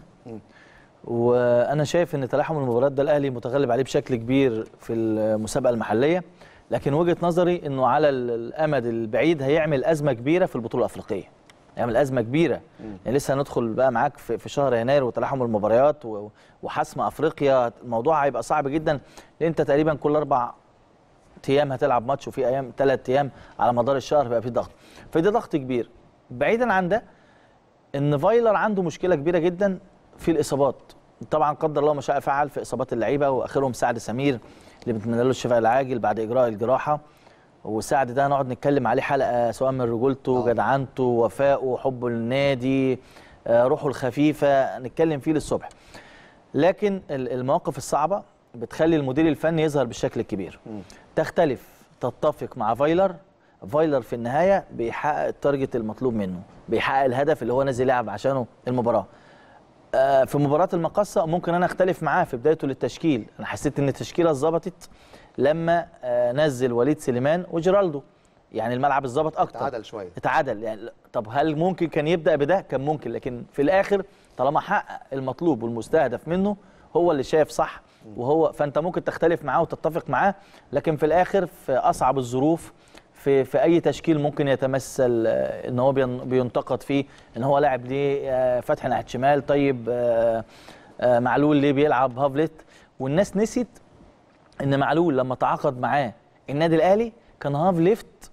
وانا شايف ان تلاحم المباريات ده الاهلي متغلب عليه بشكل كبير في المسابقه المحليه لكن وجهه نظري انه على ال- الامد البعيد هيعمل ازمه كبيره في البطوله الافريقيه يعمل ازمه كبيره يعني لسه هندخل بقى معاك في في شهر يناير وتلاحم المباريات و- وحسم افريقيا الموضوع هيبقى صعب جدا لان انت تقريبا كل اربع ايام هتلعب ماتش وفي ايام ثلاث ايام على مدار الشهر بقى في ضغط فده ضغط كبير بعيدا عن ده ان فايلر عنده مشكله كبيره جدا في الاصابات طبعا قدر الله ما شاء فعل في اصابات اللعيبه واخرهم سعد سمير اللي بنتمنى له الشفاء العاجل بعد اجراء الجراحه وسعد ده هنقعد نتكلم عليه حلقه سواء من رجولته جدعنته وفائه حبه للنادي آه، روحه الخفيفه نتكلم فيه للصبح لكن ال- المواقف الصعبه بتخلي المدير الفني يظهر بالشكل الكبير تختلف تتفق مع فايلر فايلر في النهايه بيحقق التارجت المطلوب منه بيحقق الهدف اللي هو نازل يلعب عشانه المباراه آه، في مباراه المقصه ممكن انا اختلف معاه في بدايته للتشكيل انا حسيت ان التشكيله اتظبطت لما آه، نزل وليد سليمان وجيرالدو يعني الملعب اتظبط اكتر تعادل شويه اتعادل يعني طب هل ممكن كان يبدا بده كان ممكن لكن في الاخر طالما حقق المطلوب والمستهدف منه هو اللي شايف صح وهو فانت ممكن تختلف معاه وتتفق معاه لكن في الاخر في اصعب الظروف في في اي تشكيل ممكن يتمثل آه، ان هو بين- بينتقد فيه ان هو لاعب ليه آه، فتحي ناحيه شمال طيب آه، آه، معلول ليه بيلعب هافلت والناس نسيت ان معلول لما تعاقد معاه النادي الاهلي كان هاف ليفت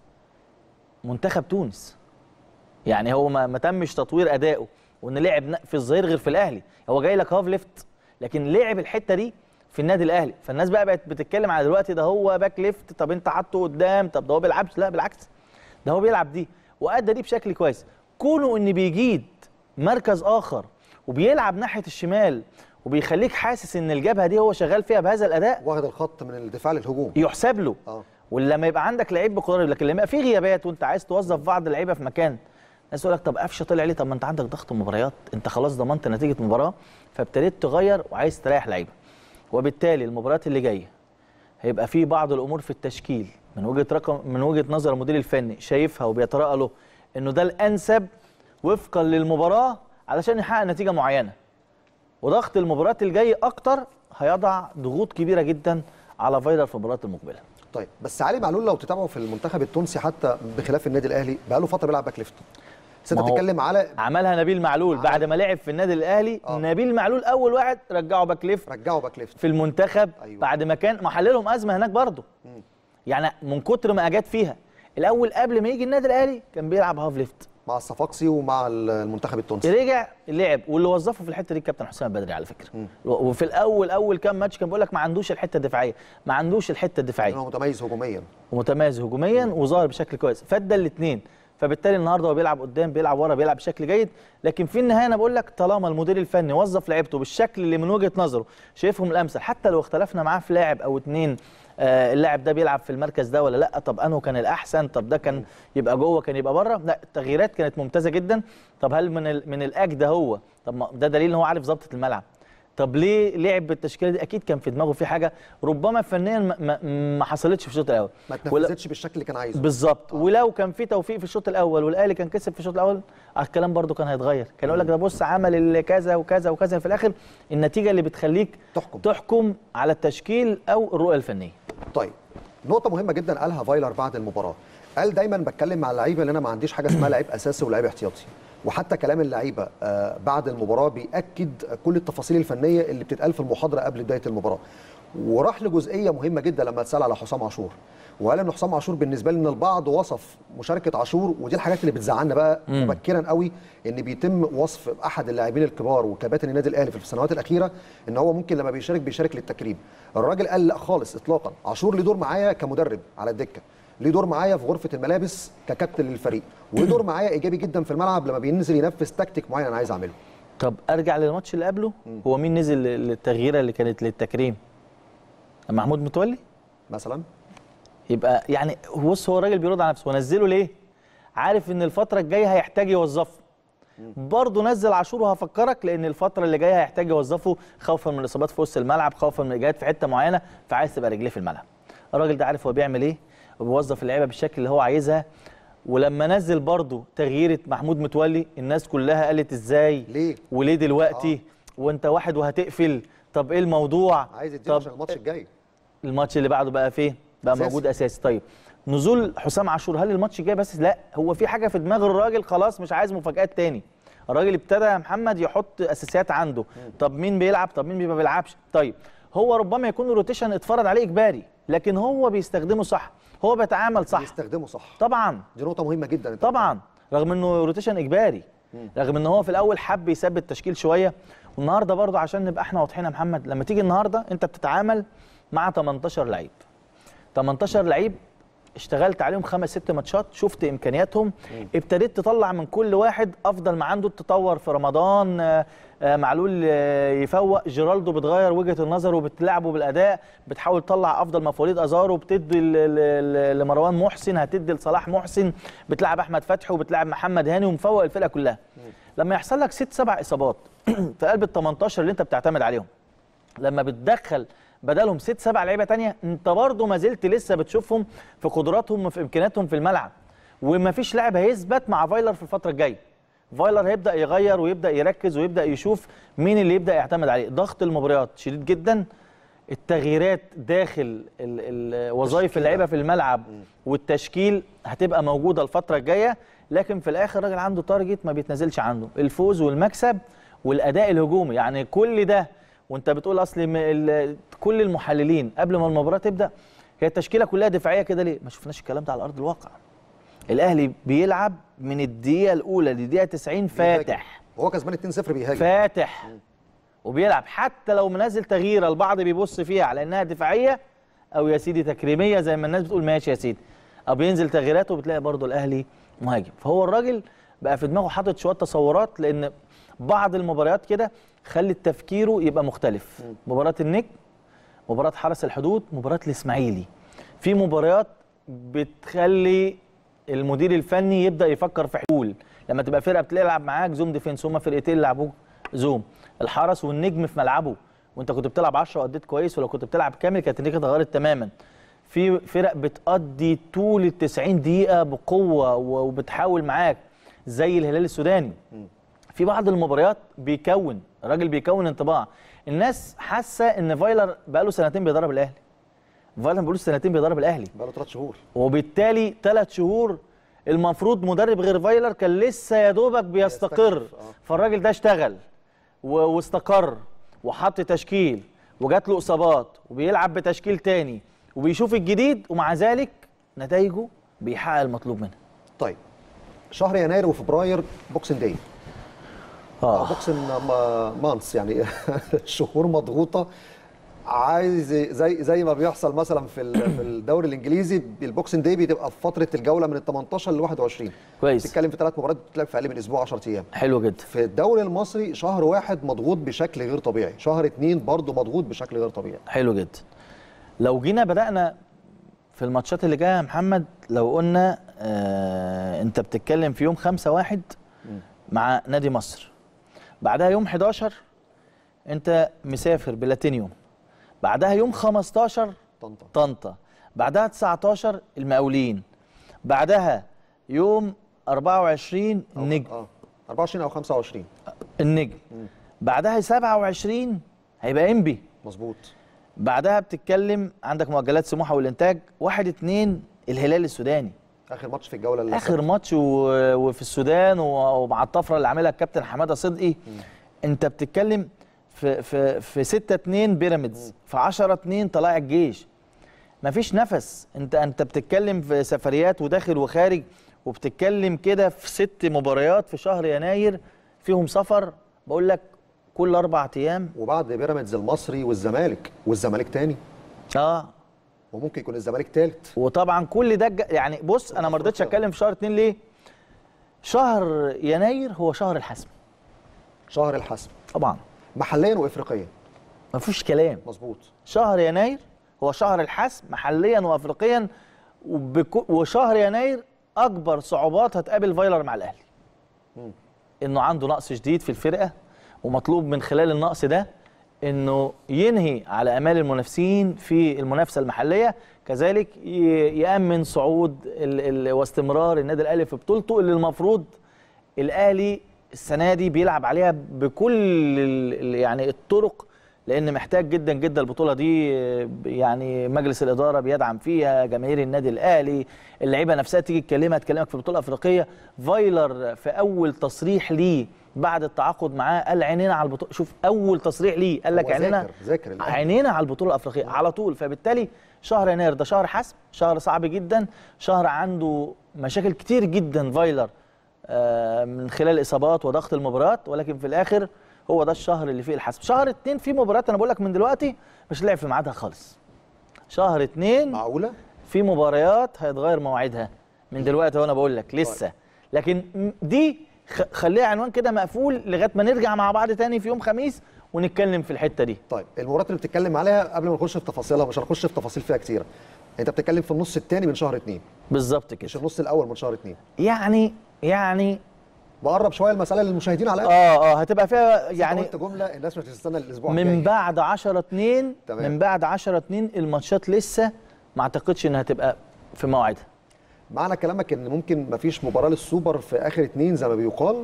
منتخب تونس يعني هو ما, ما تمش تطوير ادائه وان لعب ن- في الظهير غير في الاهلي هو جاي لك هاف ليفت لكن لعب الحته دي في النادي الاهلي فالناس بقى بقت بتتكلم على دلوقتي ده هو باك ليفت طب انت حاطه قدام طب ده هو بيلعبش لا بالعكس ده هو بيلعب دي وادى دي بشكل كويس كونه ان بيجيد مركز اخر وبيلعب ناحيه الشمال وبيخليك حاسس ان الجبهه دي هو شغال فيها بهذا الاداء واخد الخط من الدفاع للهجوم يحسب له اه ولما يبقى عندك لعيب بقدره لكن لما يبقى في غيابات وانت عايز توظف بعض اللعيبه في مكان الناس تقول لك طب قفشه طلع ليه طب ما انت عندك ضغط مباريات انت خلاص ضمنت نتيجه مباراه فابتديت تغير وعايز تريح لعيبه وبالتالي المباريات اللي جايه هيبقى في بعض الامور في التشكيل من وجهه رقم من وجهه نظر المدير الفني شايفها وبيتراءى له انه ده الانسب وفقا للمباراه علشان يحقق نتيجه معينه وضغط المباريات الجاي اكتر هيضع ضغوط كبيره جدا على فايلر في المباريات المقبله طيب بس علي معلول لو تتابعه في المنتخب التونسي حتى بخلاف النادي الاهلي بقى له فتره بيلعب باك ليفت بس انت ما هو بتتكلم على عملها نبيل معلول عمل- بعد ما لعب في النادي الاهلي آه. نبيل معلول اول واحد رجعه باك ليفت رجعه باك ليفت في المنتخب أيوة. بعد ما كان محللهم ازمه هناك برضه يعني من كتر ما اجاد فيها الاول قبل ما يجي النادي الاهلي كان بيلعب هاف ليفت مع الصفاقسي ومع المنتخب التونسي رجع لعب واللي وظفه في الحته دي الكابتن حسام بدري على فكره وفي الاول اول كام ماتش كان بيقول لك ما عندوش الحته الدفاعيه ما عندوش الحته الدفاعيه هو متميز هجوميا ومتميز هجوميا وظاهر بشكل كويس فادى الاثنين فبالتالي النهارده هو بيلعب قدام بيلعب ورا بيلعب بشكل جيد لكن في النهايه انا بقول لك طالما المدير الفني وظف لعيبته بالشكل اللي من وجهه نظره شايفهم الامثل حتى لو اختلفنا معاه في لاعب او اتنين آه اللاعب ده بيلعب في المركز ده ولا لا طب انه كان الاحسن طب ده كان يبقى جوه كان يبقى بره لا التغييرات كانت ممتازه جدا طب هل من ال من الاجدى هو طب ما ده دليل ان هو عارف ظبطه الملعب طب ليه لعب بالتشكيله دي اكيد كان في دماغه في حاجه ربما فنيا ما, ما, ما حصلتش في الشوط الاول ما ولا- اتنفذتش بالشكل اللي كان عايزه بالظبط ولو كان في توفيق في الشوط الاول والاهلي كان كسب في الشوط الاول الكلام برضو كان هيتغير كان يقول لك ده بص عمل اللي كذا وكذا وكذا في الاخر النتيجه اللي بتخليك تحكم. تحكم على التشكيل او الرؤيه الفنيه طيب نقطة مهمة جدا قالها فايلر بعد المباراة قال دايما بتكلم مع اللعيبة ان انا ما عنديش حاجة اسمها لعيب اساسي ولاعيب احتياطي وحتى كلام اللعيبة آه، بعد المباراة بيأكد كل التفاصيل الفنية اللي بتتقال في المحاضرة قبل بداية المباراة وراح لجزئية مهمة جدا لما اتسأل على حسام عاشور وقال ان حسام عاشور بالنسبة لي ان البعض وصف مشاركة عاشور ودي الحاجات اللي بتزعلنا بقى مبكرا قوي ان بيتم وصف احد اللاعبين الكبار وكباتن النادي الاهلي في السنوات الاخيره ان هو ممكن لما بيشارك بيشارك للتكريم الراجل قال لا خالص اطلاقا عاشور ليه دور معايا كمدرب على الدكه ليه دور معايا في غرفه الملابس ككابتن للفريق وليه دور معايا ايجابي جدا في الملعب لما بينزل ينفذ تكتيك معين انا عايز اعمله طب ارجع للماتش اللي قبله هو مين نزل للتغييره اللي كانت للتكريم محمود متولي مثلا يبقى يعني بص هو الراجل بيرد على نفسه ونزله ليه عارف ان الفتره الجايه هيحتاج يوظفه برضه نزل عاشور وهفكرك لان الفتره اللي جايه هيحتاج يوظفه خوفا من الاصابات في وسط الملعب خوفا من الاجهاد في حته معينه فعايز تبقى رجليه في الملعب الراجل ده عارف هو بيعمل ايه وبيوظف اللعيبه بالشكل اللي هو عايزها ولما نزل برضه تغييره محمود متولي الناس كلها قالت ازاي ليه؟ وليه دلوقتي آه. وانت واحد وهتقفل طب ايه الموضوع عايز يديله طب عشان الماتش الجاي الماتش اللي بعده بقى فين بقى أساسي. موجود اساسي طيب نزول حسام عاشور هل الماتش الجاي بس لا هو في حاجه في دماغ الراجل خلاص مش عايز مفاجآت تاني الراجل ابتدى يا محمد يحط اساسيات عنده طب مين بيلعب طب مين ما بيلعبش طيب هو ربما يكون الروتيشن اتفرض عليه اجباري لكن هو بيستخدمه صح هو بيتعامل صح يستخدمه صح طبعا دي نقطه مهمه جدا أنت طبعا رغم انه روتيشن اجباري رغم ان هو في الاول حب يثبت تشكيل شويه والنهارده برضه عشان نبقى احنا واضحين يا محمد لما تيجي النهارده انت بتتعامل مع 18 لعيب 18 لعيب اشتغلت عليهم خمس ست ماتشات شفت امكانياتهم ابتديت تطلع من كل واحد افضل ما عنده تطور في رمضان آه، آه، معلول آه، يفوق جيرالدو بتغير وجهه النظر وبتلعبه بالاداء بتحاول تطلع افضل ما في وليد ازارو بتدي ل- ل- ل- لمروان محسن هتدي لصلاح محسن بتلعب احمد فتحي وبتلعب محمد هاني ومفوق الفرقه كلها لما يحصل لك ست سبع اصابات في قلب ال 18 اللي انت بتعتمد عليهم لما بتدخل بدلهم ست سبع لعيبه تانية انت برضه ما زلت لسه بتشوفهم في قدراتهم وفي امكانياتهم في الملعب ومفيش لاعب هيثبت مع فايلر في الفتره الجايه فايلر هيبدا يغير ويبدا يركز ويبدا يشوف مين اللي يبدا يعتمد عليه ضغط المباريات شديد جدا التغييرات داخل ال- ال- وظائف اللعيبه في الملعب والتشكيل هتبقى موجوده الفتره الجايه لكن في الاخر الراجل عنده تارجت ما بيتنزلش عنده الفوز والمكسب والاداء الهجومي يعني كل ده وانت بتقول اصل م- ال- كل المحللين قبل ما المباراه تبدا هي التشكيله كلها دفاعيه كده ليه ما شفناش الكلام ده على ارض الواقع الاهلي بيلعب من الدقيقه الاولى للدقيقه 90 فاتح وهو كسبان 2-0 بيهاجم فاتح وبيلعب حتى لو منزل تغييره البعض بيبص فيها على انها دفاعيه او يا سيدي تكريميه زي ما الناس بتقول ماشي يا سيدي او بينزل تغييراته وبتلاقي برضه الاهلي مهاجم فهو الراجل بقى في دماغه حاطط شويه تصورات لان بعض المباريات كده خلت تفكيره يبقى مختلف مباراه النجم مباراه حرس الحدود مباراه الاسماعيلي في مباريات بتخلي المدير الفني يبدا يفكر في حلول لما تبقى فرقه بتلعب معاك زوم ديفينس هما فرقتين يلعبوك زوم الحرس والنجم في ملعبه وانت كنت بتلعب 10 واديت كويس ولو كنت بتلعب كامل كانت النتيجه اتغيرت تماما في فرق بتقضي طول ال 90 دقيقه بقوه وبتحاول معاك زي الهلال السوداني في بعض المباريات بيكون الراجل بيكون انطباع الناس حاسه ان فايلر بقاله سنتين بيدرب الاهلي فايلر بقاله سنتين بيدرب الاهلي بقاله ثلاث شهور وبالتالي ثلاث شهور المفروض مدرب غير فايلر كان لسه يا دوبك بيستقر بيستكشف، آه. فالراجل ده اشتغل و- واستقر وحط تشكيل وجات له اصابات وبيلعب بتشكيل تاني وبيشوف الجديد ومع ذلك نتائجه بيحقق المطلوب منه طيب شهر يناير وفبراير بوكسن داي اه بوكسن مانس يعني شهور مضغوطه عايز زي زي ما بيحصل مثلا في ال- في الدوري الانجليزي البوكسن داي بتبقى في فتره الجوله من ال 18 ل 21 كويس بتتكلم في ثلاث مباريات بتتلعب في اقل من اسبوع 10 ايام حلو جدا في الدوري المصري شهر واحد مضغوط بشكل غير طبيعي شهر اتنين برضه مضغوط بشكل غير طبيعي حلو جدا لو جينا بدأنا في الماتشات اللي جايه يا محمد لو قلنا آه انت بتتكلم في يوم 5 واحد مع نادي مصر بعدها يوم 11 انت مسافر بلاتينيوم بعدها يوم 15 طنطا طنطا بعدها 19 المقاولين بعدها يوم 24 أو- النجم اه 24 او 25 النجم بعدها 27 هيبقى انبي مظبوط بعدها بتتكلم عندك مؤجلات سموحه والانتاج واحد اتنين الهلال السوداني اخر ماتش في الجوله اللي اخر ماتش و- وفي السودان و- ومع الطفره اللي عاملها الكابتن حماده صدقي انت بتتكلم في في في 6 2 بيراميدز في 10 2 طلائع الجيش مفيش نفس انت انت بتتكلم في سفريات وداخل وخارج وبتتكلم كده في ست مباريات في شهر يناير فيهم سفر بقول لك كل اربع ايام وبعد بيراميدز المصري والزمالك والزمالك تاني اه وممكن يكون الزمالك تالت وطبعا كل ده الج- يعني بص انا ما رضيتش اتكلم في شهر اتنين ليه؟ شهر يناير هو شهر الحسم شهر الحسم طبعا محليا وافريقيا ما فيهوش كلام مظبوط شهر يناير هو شهر الحسم محليا وافريقيا وبكو وشهر يناير اكبر صعوبات هتقابل فايلر مع الاهلي انه عنده نقص شديد في الفرقه ومطلوب من خلال النقص ده انه ينهي على امال المنافسين في المنافسه المحليه كذلك ي- يامن صعود ال ال واستمرار النادي الاهلي في بطولته اللي المفروض الاهلي السنه دي بيلعب عليها بكل ال- ال- يعني الطرق لان محتاج جدا جدا البطوله دي يعني مجلس الاداره بيدعم فيها جماهير النادي الاهلي اللعيبه نفسها تيجي تكلمها تكلمك في البطوله الافريقيه فايلر في اول تصريح ليه بعد التعاقد معاه قال عينينا على البطوله شوف اول تصريح ليه قال لك هو عينينا ذاكر- ذاكر الأهلي. عينينا على البطوله الافريقيه على طول فبالتالي شهر يناير ده شهر حسم شهر صعب جدا شهر عنده مشاكل كتير جدا فايلر آه، من خلال اصابات وضغط المباريات ولكن في الاخر هو ده الشهر اللي فيه الحسم شهر اتنين فيه مباريات انا بقول لك من دلوقتي مش هتلعب في ميعادها خالص شهر اتنين معقوله في مباريات هيتغير مواعيدها من دلوقتي وانا بقول لك لسه لكن م- دي خ- خليها عنوان كده مقفول لغايه ما نرجع مع بعض تاني في يوم خميس ونتكلم في الحته دي طيب المباريات اللي بتتكلم عليها قبل ما نخش في تفاصيلها مش هنخش في تفاصيل فيها كتيره انت بتتكلم في النص الثاني من شهر اتنين بالظبط كده مش النص الاول من شهر اتنين يعني يعني بقرب شويه المساله للمشاهدين على الأقل. اه اه هتبقى فيها يعني يعني قلت جمله الناس مش هتستنى الاسبوع من الجاي بعد 10 2 تمام. من بعد 10 2 الماتشات لسه ما اعتقدش انها تبقى في مواعيدها معنى كلامك ان ممكن مفيش مباراه للسوبر في اخر اتنين زي ما بيقال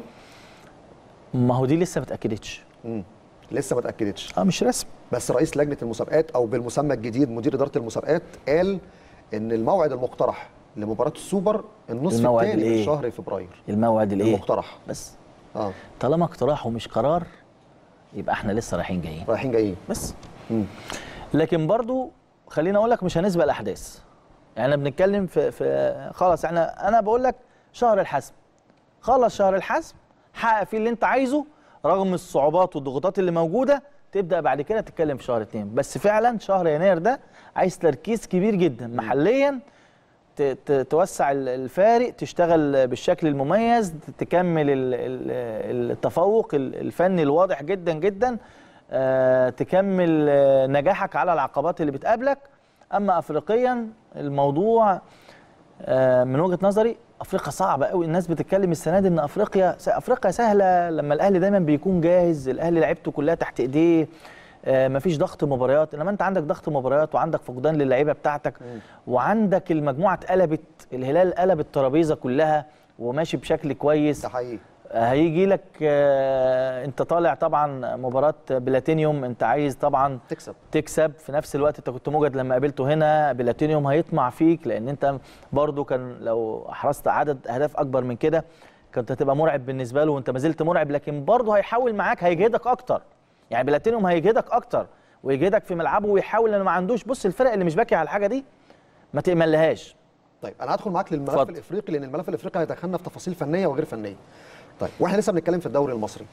ما هو دي لسه ما اتاكدتش مم. لسه ما اتاكدتش اه مش رسمي بس رئيس لجنه المسابقات او بالمسمى الجديد مدير اداره المسابقات قال ان الموعد المقترح لمباراه السوبر النصف الموعد الثاني من الإيه؟ شهر فبراير الموعد الايه المقترح بس اه طالما اقتراح ومش قرار يبقى احنا لسه رايحين جايين رايحين جايين بس مم. لكن برضو خليني اقول لك مش هنسبق الاحداث يعني احنا بنتكلم في في خلاص احنا انا بقول لك شهر الحسم خلص شهر الحسم حقق فيه اللي انت عايزه رغم الصعوبات والضغوطات اللي موجوده تبدا بعد كده تتكلم في شهر اتنين بس فعلا شهر يناير ده عايز تركيز كبير جدا محليا ت- ت- توسع ال- الفارق تشتغل بالشكل المميز تكمل ال- ال- التفوق ال- الفني الواضح جدا جدا آه، تكمل آه، نجاحك على العقبات اللي بتقابلك اما افريقيا الموضوع آه، من وجهه نظري افريقيا صعبه قوي الناس بتتكلم السنه دي ان افريقيا افريقيا سهله لما الاهلي دايما بيكون جاهز الاهلي لعيبته كلها تحت ايديه آه، مفيش ضغط مباريات انما انت عندك ضغط مباريات وعندك فقدان للعيبه بتاعتك وعندك المجموعه اتقلبت الهلال قلب الترابيزه كلها وماشي بشكل كويس ده حقيقي هيجي لك آه، انت طالع طبعا مباراه بلاتينيوم انت عايز طبعا تكسب تكسب في نفس الوقت انت كنت موجد لما قابلته هنا بلاتينيوم هيطمع فيك لان انت برضو كان لو احرزت عدد اهداف اكبر من كده كنت هتبقى مرعب بالنسبه له وانت ما زلت مرعب لكن برضو هيحاول معاك هيجهدك اكتر يعني بلاتينيوم هيجهدك اكتر ويجهدك في ملعبه ويحاول انه ما عندوش بص الفرق اللي مش باكي على الحاجه دي ما تأملهاش طيب انا هدخل معاك للملف اتفضل. الافريقي لان الملف الافريقي هيدخلنا في تفاصيل فنيه وغير فنيه طيب واحنا لسه بنتكلم في الدوري المصري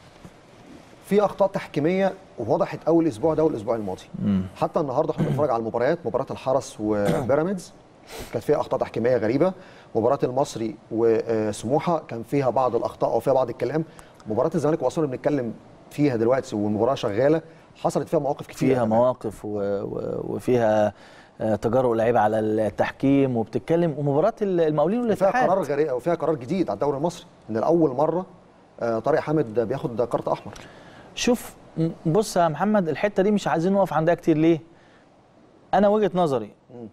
في اخطاء تحكيميه وضحت اول اسبوع ده والاسبوع الماضي حتى النهارده احنا بنتفرج على المباريات مباراه الحرس وبيراميدز كانت فيها اخطاء تحكيميه غريبه مباراه المصري وسموحه كان فيها بعض الاخطاء او فيها بعض الكلام مباراه الزمالك واصلا بنتكلم فيها دلوقتي والمباراه شغاله حصلت فيها مواقف كتير فيها مواقف و... و... وفيها آه، تجارب لعيبه على التحكيم وبتتكلم ومباراه المقاولين فيها والاتحاد قرار غريب او فيها قرار جديد على الدوري المصري ان لاول مره آه، طارق حامد بياخد كارت احمر شوف م- بص يا محمد الحته دي مش عايزين نقف عندها كتير ليه؟ انا وجهه نظري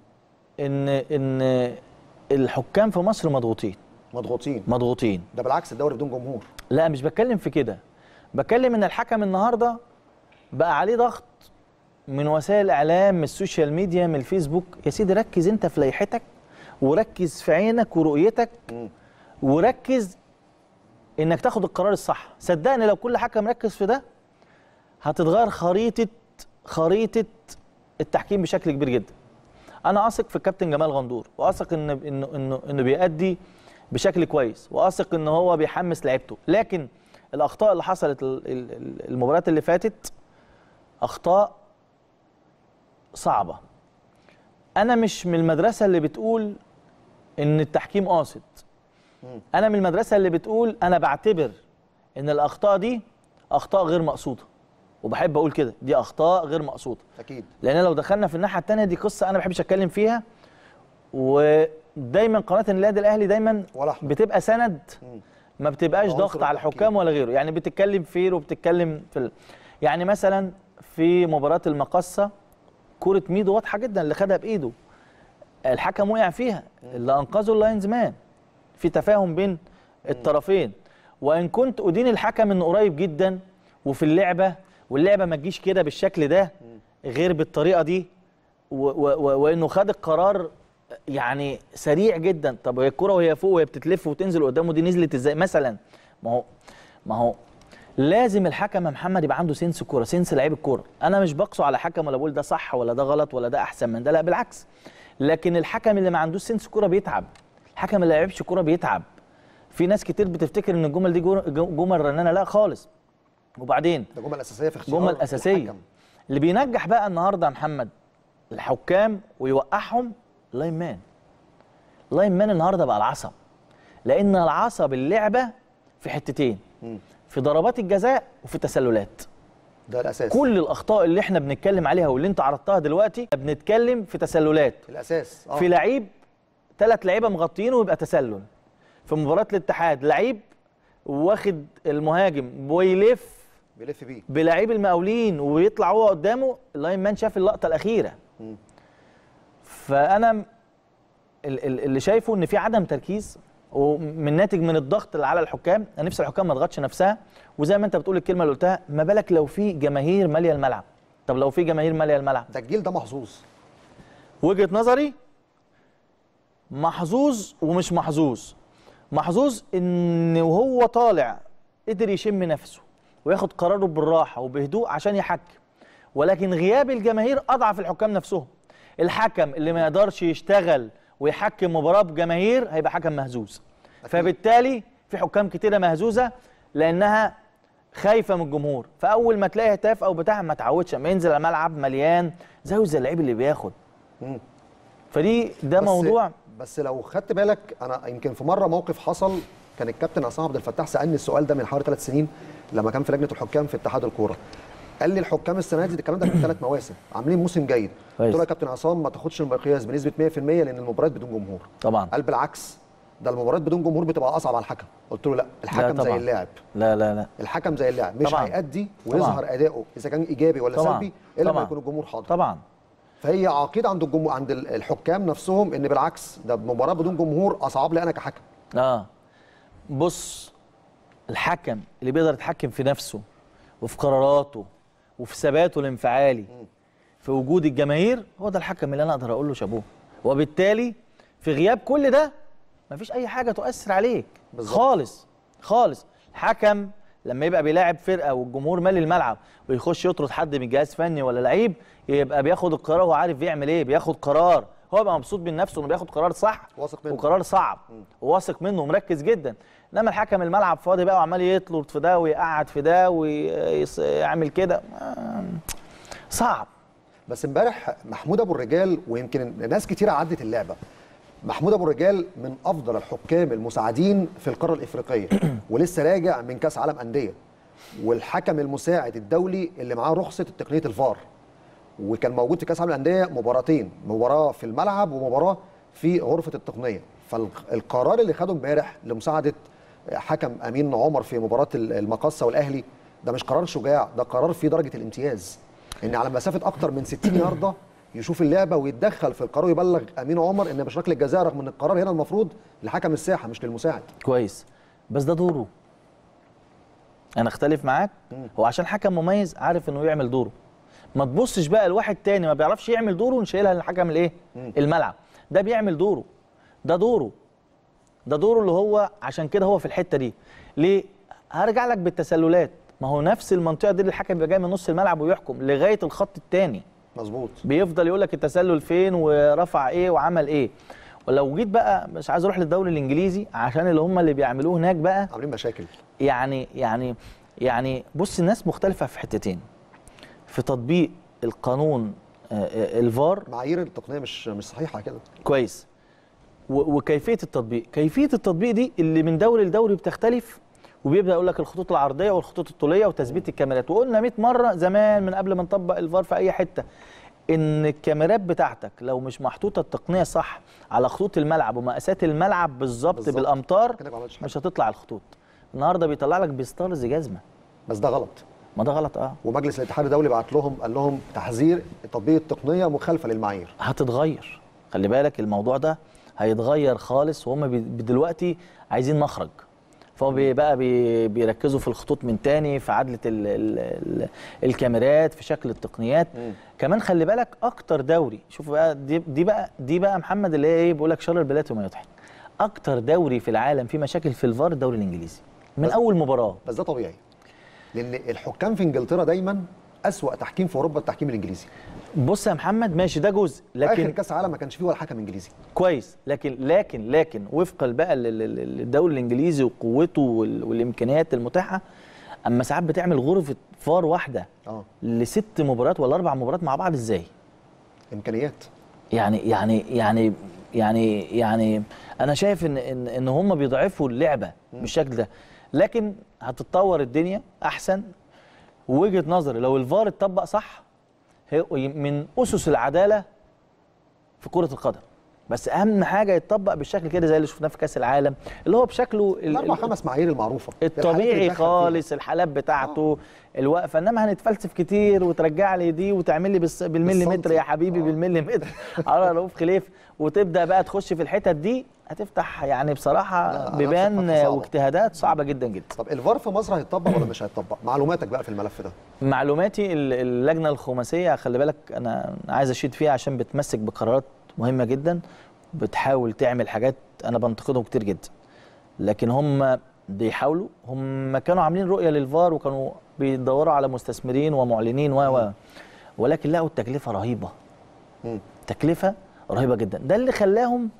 ان ان الحكام في مصر مضغوطين مضغوطين مضغوطين ده بالعكس الدوري بدون جمهور لا مش بتكلم في كده بتكلم ان الحكم النهارده بقى عليه ضغط من وسائل الاعلام من السوشيال ميديا من الفيسبوك يا سيدي ركز انت في لائحتك وركز في عينك ورؤيتك وركز انك تاخد القرار الصح صدقني لو كل حكم ركز في ده هتتغير خريطه خريطه التحكيم بشكل كبير جدا انا اثق في الكابتن جمال غندور واثق ان انه انه انه بيأدي بشكل كويس واثق ان هو بيحمس لعيبته لكن الاخطاء اللي حصلت ال- ال- ال- المباريات اللي فاتت اخطاء صعبه انا مش من المدرسه اللي بتقول ان التحكيم قاصد انا من المدرسه اللي بتقول انا بعتبر ان الاخطاء دي اخطاء غير مقصوده وبحب اقول كده دي اخطاء غير مقصوده اكيد لان لو دخلنا في الناحيه الثانيه دي قصه انا ما بحبش اتكلم فيها ودايما قناه النادي الاهلي دايما ولا أحمد. بتبقى سند ما بتبقاش عنصر ضغط على التحكيم. الحكام ولا غيره يعني بتتكلم فير وبتتكلم في ال... يعني مثلا في مباراه المقصه كره ميدو واضحه جدا اللي خدها بايده الحكم وقع فيها اللي انقذه اللاينز مان في تفاهم بين الطرفين وان كنت ادين الحكم انه قريب جدا وفي اللعبه واللعبه ما تجيش كده بالشكل ده غير بالطريقه دي و و و وانه خد القرار يعني سريع جدا طب هي الكره وهي فوق وهي بتتلف وتنزل قدامه دي نزلت ازاي مثلا ما هو ما هو لازم الحكم يا محمد يبقى عنده سنس كوره سنس لعيب الكوره انا مش بقسو على حكم ولا بقول ده صح ولا ده غلط ولا ده احسن من ده لا بالعكس لكن الحكم اللي ما عندوش سنس كوره بيتعب الحكم اللي ما لعبش كوره بيتعب في ناس كتير بتفتكر ان الجمل دي جو- جو- جمل رنانه لا خالص وبعدين ده جمل اساسيه في اختيار جمل اساسيه الحكم. اللي بينجح بقى النهارده يا محمد الحكام ويوقعهم لاين مان لاين مان النهارده بقى العصب لان العصب اللعبه في حتتين في ضربات الجزاء وفي التسللات ده الاساس كل الاخطاء اللي احنا بنتكلم عليها واللي انت عرضتها دلوقتي بنتكلم في تسللات الاساس آه. في لعيب ثلاث لعيبه مغطيينه ويبقى تسلل في مباراه الاتحاد لعيب واخد المهاجم ويلف بيلف بيه بلعيب المقاولين ويطلع هو قدامه اللاين مان شاف اللقطه الاخيره فانا ال- ال- اللي شايفه ان في عدم تركيز ومن ناتج من الضغط اللي على الحكام انا نفسي الحكام ما تضغطش نفسها وزي ما انت بتقول الكلمه اللي قلتها ما بالك لو في جماهير ماليه الملعب طب لو في جماهير ماليه الملعب ده الجيل ده محظوظ وجهه نظري محظوظ ومش محظوظ محظوظ ان وهو طالع قدر يشم نفسه وياخد قراره بالراحه وبهدوء عشان يحكم ولكن غياب الجماهير اضعف الحكام نفسهم الحكم اللي ما يقدرش يشتغل ويحكم مباراه بجماهير هيبقى حكم مهزوز فبالتالي في حكام كتيره مهزوزه لانها خايفه من الجمهور فاول ما تلاقي هتاف او بتاع ما تعودش اما ينزل الملعب مليان زيه زي اللعيب اللي بياخد فدي ده بس- موضوع بس لو خدت بالك انا يمكن في مره موقف حصل كان الكابتن عصام عبد الفتاح سالني السؤال ده من حوالي ثلاث سنين لما كان في لجنه الحكام في اتحاد الكوره قال لي الحكام السنه دي الكلام ده من ثلاث مواسم عاملين موسم جيد كويس. قلت له يا كابتن عصام ما تاخدش المقياس بنسبه 100% لان المباريات بدون جمهور طبعا قال بالعكس ده المباريات بدون جمهور بتبقى اصعب على الحكم قلت له لا الحكم زي طبعاً. اللاعب لا لا لا الحكم زي اللاعب مش طبعاً. هيأدي ويظهر اداؤه اذا كان ايجابي ولا طبعاً. سلبي الا لما طبعاً. يكون الجمهور حاضر طبعا فهي عقيده عند الجمهور عند ال- الحكام نفسهم ان بالعكس ده مباراه بدون جمهور اصعب لي انا كحكم اه بص الحكم اللي بيقدر يتحكم في نفسه وفي قراراته وفي ثباته الانفعالي في وجود الجماهير هو ده الحكم اللي انا اقدر اقول له شابوه وبالتالي في غياب كل ده مفيش اي حاجه تؤثر عليك بالظبط. خالص خالص الحكم لما يبقى بيلاعب فرقه والجمهور مالي الملعب ويخش يطرد حد من جهاز فني ولا لعيب يبقى بياخد القرار وهو عارف بيعمل ايه بياخد قرار هو بيبقى مبسوط من نفسه انه بياخد قرار صح واثق منه. وقرار صعب وواثق منه ومركز جدا انما الحكم الملعب فاضي بقى وعمال يطلب في ده ويقعد في ده ويعمل كده آه، صعب بس امبارح محمود ابو الرجال ويمكن ناس كتيره عدت اللعبه محمود ابو الرجال من افضل الحكام المساعدين في القاره الافريقيه ولسه راجع من كاس عالم انديه والحكم المساعد الدولي اللي معاه رخصه تقنيه الفار وكان موجود في كاس عالم الانديه مباراتين مباراه في الملعب ومباراه في غرفه التقنيه فالقرار اللي خده امبارح لمساعده حكم امين عمر في مباراه المقصه والاهلي ده مش قرار شجاع ده قرار فيه درجه الامتياز ان على مسافه اكتر من 60 يارده يشوف اللعبه ويتدخل في القرار ويبلغ امين عمر ان مش ركله جزاء رغم ان القرار هنا المفروض لحكم الساحه مش للمساعد كويس بس ده دوره انا اختلف معاك هو عشان حكم مميز عارف انه يعمل دوره ما تبصش بقى لواحد تاني ما بيعرفش يعمل دوره ونشيلها للحكم الايه الملعب ده بيعمل دوره ده دوره ده دوره اللي هو عشان كده هو في الحته دي ليه هرجع لك بالتسللات ما هو نفس المنطقه دي اللي الحكم بيبقى جاي من نص الملعب ويحكم لغايه الخط الثاني مظبوط بيفضل يقول لك التسلل فين ورفع ايه وعمل ايه ولو جيت بقى مش عايز اروح للدوري الانجليزي عشان اللي هم اللي بيعملوه هناك بقى عاملين مشاكل يعني يعني يعني بص الناس مختلفه في حتتين في تطبيق القانون آه، آه، الفار معايير التقنيه مش مش صحيحه كده كويس و- وكيفيه التطبيق كيفيه التطبيق دي اللي من دوري لدوري بتختلف وبيبدا يقول لك الخطوط العرضيه والخطوط الطوليه وتثبيت الكاميرات وقلنا 100 مره زمان من قبل ما نطبق الفار في اي حته ان الكاميرات بتاعتك لو مش محطوطه التقنيه صح على خطوط الملعب ومقاسات الملعب بالظبط بالظبط. بالامتار كأنك ما عملتش حاجة. مش هتطلع الخطوط النهارده بيطلع لك بيسترز جزمه بس ده غلط ما ده غلط اه ومجلس الاتحاد الدولي بعت لهم قال لهم تحذير تطبيق التقنيه مخالفه للمعايير هتتغير خلي بالك الموضوع ده هيتغير خالص وهم بي- دلوقتي عايزين مخرج فهو بي- بقى بي بيركزوا في الخطوط من تاني في عدله ال ال ال الكاميرات في شكل التقنيات كمان خلي بالك اكتر دوري شوف بقى دي, دي بقى دي بقى محمد اللي هي ايه بيقول لك شر البلاد وما يضحك اكتر دوري في العالم فيه مشاكل في الفار الدوري الانجليزي من بس- اول مباراه بس ده طبيعي لان الحكام في انجلترا دايما اسوا تحكيم في اوروبا التحكيم الانجليزي بص يا محمد ماشي ده جزء لكن اخر لكن كاس عالم ما كانش فيه ولا حكم انجليزي كويس لكن لكن لكن وفقا بقى لل- لل- للدوري الانجليزي وقوته وال- والامكانيات المتاحه اما ساعات بتعمل غرفه فار واحده اه لست مباريات ولا اربع مباريات مع بعض ازاي؟ امكانيات يعني يعني يعني يعني يعني انا شايف ان ان ان هم بيضعفوا اللعبه بالشكل ده لكن هتتطور الدنيا احسن ووجهه نظري لو الفار اتطبق صح هي من اسس العداله في كره القدم بس اهم حاجه يتطبق بالشكل كده زي اللي شفناه في كاس العالم اللي هو بشكله ال- الاربع ال- خمس معايير المعروفه الحالات اللي الطبيعي بيتدخل فيها. خالص الحالات بتاعته الوقفه انما هنتفلسف كتير وترجع لي دي وتعمل لي بالس- بالمليمتر بالسنتي. يا حبيبي آه. بالمليمتر على رؤوف خليف وتبدا بقى تخش في الحتت دي هتفتح يعني بصراحه لا، بيبان هتفتح صعبة. واجتهادات صعبه جدا جدا طب الفار في مصر هيتطبق ولا مش هيتطبق معلوماتك بقى في الملف ده معلوماتي ال- اللجنه الخماسيه خلي بالك انا عايز اشيد فيها عشان بتمسك بقرارات مهمه جدا بتحاول تعمل حاجات انا بنتقدهم كتير جدا لكن هم بيحاولوا هم كانوا عاملين رؤيه للفار وكانوا بيدوروا على مستثمرين ومعلنين و و ولكن لقوا التكلفه رهيبه مم. تكلفه رهيبه جدا ده اللي خلاهم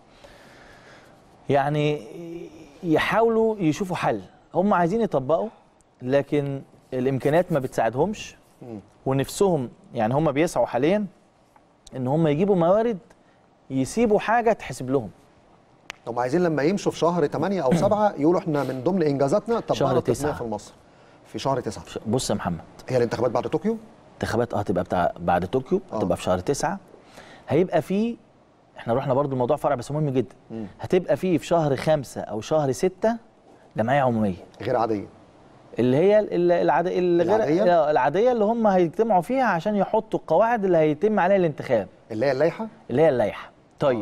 يعني يحاولوا يشوفوا حل هم عايزين يطبقوا لكن الامكانيات ما بتساعدهمش ونفسهم يعني هم بيسعوا حاليا ان هم يجيبوا موارد يسيبوا حاجه تحسب لهم هم عايزين لما يمشوا في شهر 8 او 7 يقولوا احنا من ضمن انجازاتنا طبقنا شهر التقنية تسعة. في مصر في شهر 9 بص يا محمد هي الانتخابات بعد طوكيو انتخابات اه هتبقى بتاع بعد طوكيو آه. هتبقى في شهر تسعة هيبقى في احنا رحنا برضو الموضوع فرع بس مهم جدا هتبقى في في شهر خمسة او شهر ستة جمعيه عموميه غير عاديه اللي هي ال- العادية اللي غير العادية؟ آه، العاديه اللي هم هيجتمعوا فيها عشان يحطوا القواعد اللي هيتم عليها الانتخاب اللي هي اللائحه اللي هي اللائحه طيب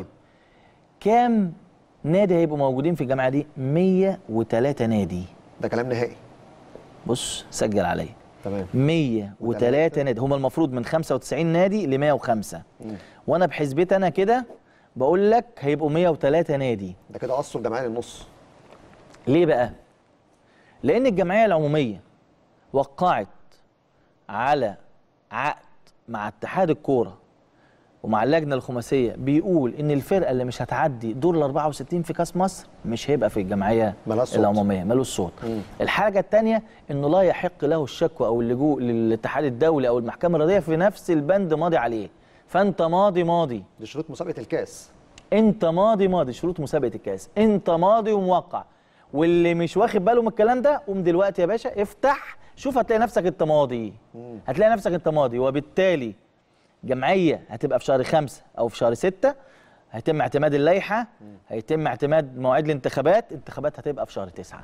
كام نادي هيبقوا موجودين في الجامعه دي 103 نادي ده كلام نهائي بص سجل عليا تمام 103 نادي هم المفروض من 95 نادي ل 105 وانا بحسبتي انا كده بقول لك هيبقوا 103 نادي ده كده قصوا الجمعيه للنص ليه بقى لان الجمعيه العموميه وقعت على عقد مع اتحاد الكوره ومع اللجنه الخماسيه بيقول ان الفرقه اللي مش هتعدي دور ال 64 في كاس مصر مش هيبقى في الجمعيه ملهاش صوت. العموميه ملوش صوت مم. الحاجه الثانيه انه لا يحق له الشكوى او اللجوء للاتحاد الدولي او المحكمه الرياضيه في نفس البند ماضي عليه فانت ماضي ماضي دي شروط مسابقه الكاس انت ماضي ماضي شروط مسابقه الكاس انت ماضي وموقع واللي مش واخد باله من الكلام ده قوم دلوقتي يا باشا افتح شوف هتلاقي نفسك انت ماضي هتلاقي نفسك انت ماضي وبالتالي جمعيه هتبقى في شهر خمسة او في شهر ستة هيتم اعتماد اللائحه هيتم اعتماد مواعيد الانتخابات انتخابات هتبقى في شهر تسعة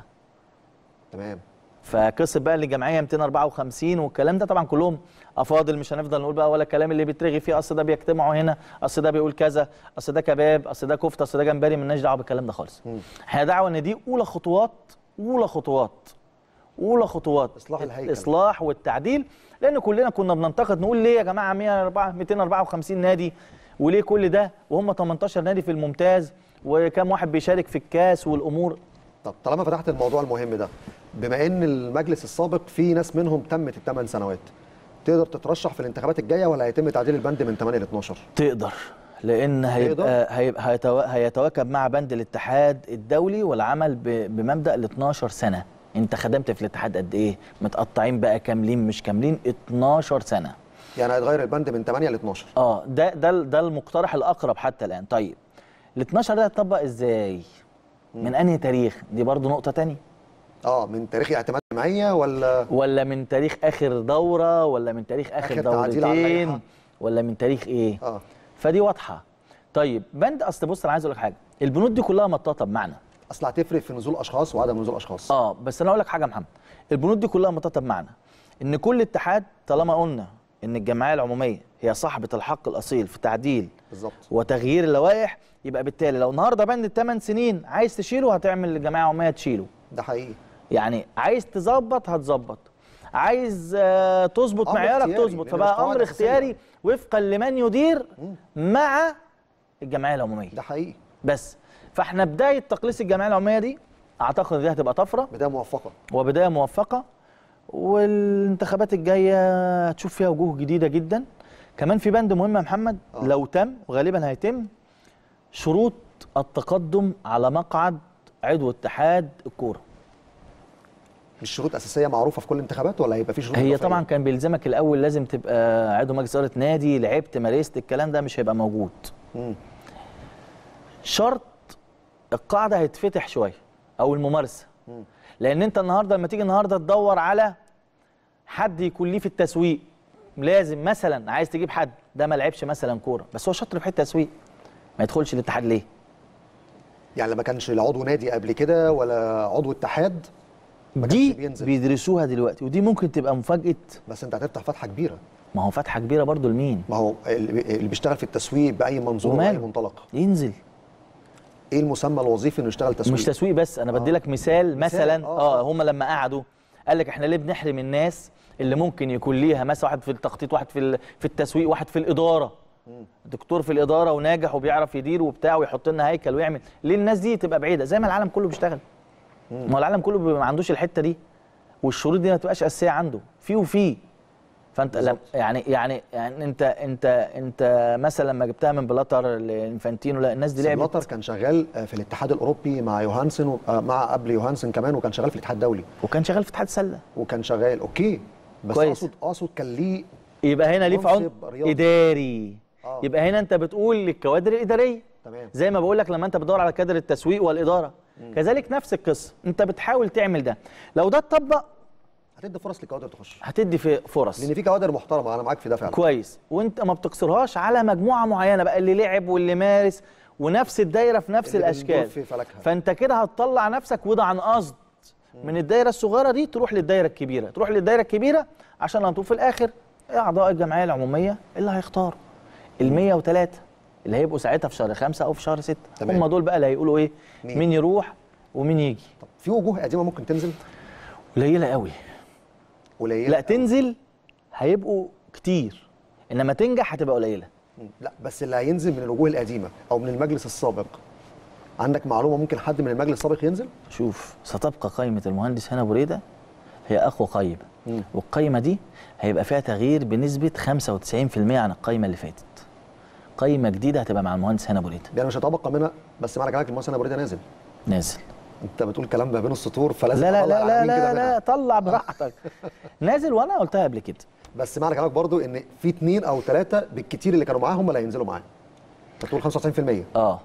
تمام فقصه بقى اللي الجمعيه 254 والكلام ده طبعا كلهم افاضل مش هنفضل نقول بقى ولا الكلام اللي بيترغي فيه اصل ده بيجتمعوا هنا اصل ده بيقول كذا اصل ده كباب اصل ده كفته اصل ده جمبري مالناش دعوه بالكلام ده خالص احنا دعوه ان دي اولى خطوات اولى خطوات اولى خطوات إصلاح الهيكل. الاصلاح والتعديل لان كلنا كنا بننتقد نقول ليه يا جماعه 104 254 نادي وليه كل ده وهم 18 نادي في الممتاز وكم واحد بيشارك في الكاس والامور طب طالما فتحت الموضوع المهم ده بما ان المجلس السابق في ناس منهم تمت الثمان سنوات تقدر تترشح في الانتخابات الجايه ولا هيتم تعديل البند من 8 ل 12 تقدر لان هيبقى هيبقى هيتوا- هيتواكب مع بند الاتحاد الدولي والعمل ب- بمبدا ال 12 سنه انت خدمت في الاتحاد قد ايه متقطعين بقى كاملين مش كاملين 12 سنه يعني هيتغير البند من 8 ل 12 اه ده ده ده المقترح الاقرب حتى الان طيب ال 12 ده هيطبق ازاي من انهي تاريخ دي برضو نقطه تانية اه من تاريخ اعتماد الجمعيه ولا ولا من تاريخ اخر دوره ولا من تاريخ اخر, آخر تعديل على اللائحة. دورتين ولا من تاريخ ايه اه فدي واضحه طيب بند اصل بص انا عايز اقول لك حاجه البنود دي كلها مطاطه بمعنى اصل هتفرق في نزول اشخاص وعدم نزول اشخاص اه بس انا اقول لك حاجه يا محمد البنود دي كلها مطاطه بمعنى ان كل اتحاد طالما قلنا ان الجمعيه العموميه هي صاحبه الحق الاصيل في تعديل بالظبط وتغيير اللوائح يبقى بالتالي لو النهارده بند الثمان سنين عايز تشيله هتعمل الجمعيه العموميه تشيله ده حقيقي يعني عايز تظبط هتظبط عايز آه، تظبط أمر معيارك اختياري، تظبط لأن فبقى مش قواعد امر أساسية. اختياري وفقا لمن يدير مع الجمعيه العموميه ده حقيقي بس فاحنا بدايه تقليص الجمعيه العموميه دي اعتقد دي هتبقى طفره بدايه موفقه وبدايه موفقه والانتخابات الجايه هتشوف فيها وجوه جديده جدا كمان في بند مهم يا محمد آه. لو تم وغالبا هيتم شروط التقدم على مقعد عضو اتحاد الكوره مش شروط اساسيه معروفه في كل الانتخابات ولا هيبقى في شروط هي إضافية؟ طبعا كان بيلزمك الاول لازم تبقى عضو مجلس اداره نادي لعبت مارست الكلام ده مش هيبقى موجود مم. شرط القاعده هيتفتح شويه او الممارسه لان انت النهارده لما تيجي النهارده تدور على حد يكون ليه في التسويق لازم مثلا عايز تجيب حد ده ما لعبش مثلا كوره بس هو شاطر في حته تسويق ما يدخلش الاتحاد ليه يعني ما كانش لا عضو نادي قبل كده ولا عضو اتحاد ما كانش دي بينزل. بيدرسوها دلوقتي ودي ممكن تبقى مفاجاه بس انت هتفتح فتحه كبيره ما هو فتحه كبيره برضو لمين ما هو اللي اللي بيشتغل في التسويق باي منظور باي وماله؟ منطلق ينزل ايه المسمى الوظيفي انه يشتغل تسويق مش تسويق بس انا بدي لك مثال مثال، مثلا آه، اه هم لما قعدوا قال لك احنا ليه بنحرم الناس اللي ممكن يكون ليها مثلا واحد في التخطيط واحد في ال- في التسويق واحد في الاداره دكتور في الاداره وناجح وبيعرف يدير وبتاع ويحط لنا هيكل ويعمل ليه الناس دي تبقى بعيده زي ما العالم كله بيشتغل ما هو العالم كله بيبقى ما عندوش الحته دي والشروط دي ما تبقاش اساسيه عنده في وفي فانت لم يعني يعني يعني انت انت انت مثلا لما جبتها من بلاتر لانفانتينو لا الناس دي لعبت بلاتر كان شغال آه، في الاتحاد الاوروبي مع يوهانسن و- آه، مع قبل يوهانسن كمان وكان شغال في الاتحاد الدولي وكان شغال في اتحاد السله وكان شغال اوكي بس كويس. اقصد اقصد كان ليه يبقى هنا ليه في عنق منصب رياضي. اداري آه. يبقى هنا انت بتقول للكوادر الاداريه تمام زي ما بقول لك لما انت بتدور على كادر التسويق والاداره كذلك نفس القصه انت بتحاول تعمل ده لو ده اتطبق هتدي فرص للكوادر تخش هتدي في فرص لان في كوادر محترمه انا معاك في ده فعلا كويس وانت ما بتقصرهاش على مجموعه معينه بقى اللي لعب واللي مارس ونفس الدايره في نفس اللي الاشكال بندور في فلكها. فانت كده هتطلع نفسك وده عن قصد من الدايره الصغيره دي تروح للدايره الكبيره تروح للدايره الكبيره عشان هتشوف في الاخر اعضاء الجمعيه العموميه اللي هيختاروا ال 103 اللي هيبقوا ساعتها في شهر خمسة او في شهر ستة تمام. هم دول بقى اللي هيقولوا ايه مين؟ مين يروح ومين يجي طب في وجوه قديمه ممكن تنزل قليله قوي قليله لا تنزل هيبقوا كتير انما تنجح هتبقى قليله مم. لا بس اللي هينزل من الوجوه القديمه او من المجلس السابق عندك معلومه ممكن حد من المجلس السابق ينزل شوف ستبقى قائمة المهندس هنا بريدة هي أقوى قائمة مم. والقائمة دي هيبقى فيها تغيير بنسبة 95% عن القائمة اللي فاتت قائمة جديدة هتبقى مع المهندس هنا بريدة يعني مش هيتبقى منها بس معنى كلامك المهندس انا بريده نازل نازل انت بتقول كلام ما بين السطور فلازم لا لا أطلع لا لا العناوين كده لا, لا منها. طلع براحتك نازل وأنا قلتها قبل كده بس معنى كلامك برضو ان في اثنين او ثلاثه بالكتير اللي كانوا معاه هم اللي هينزلوا معاه انت بتقول 95% اه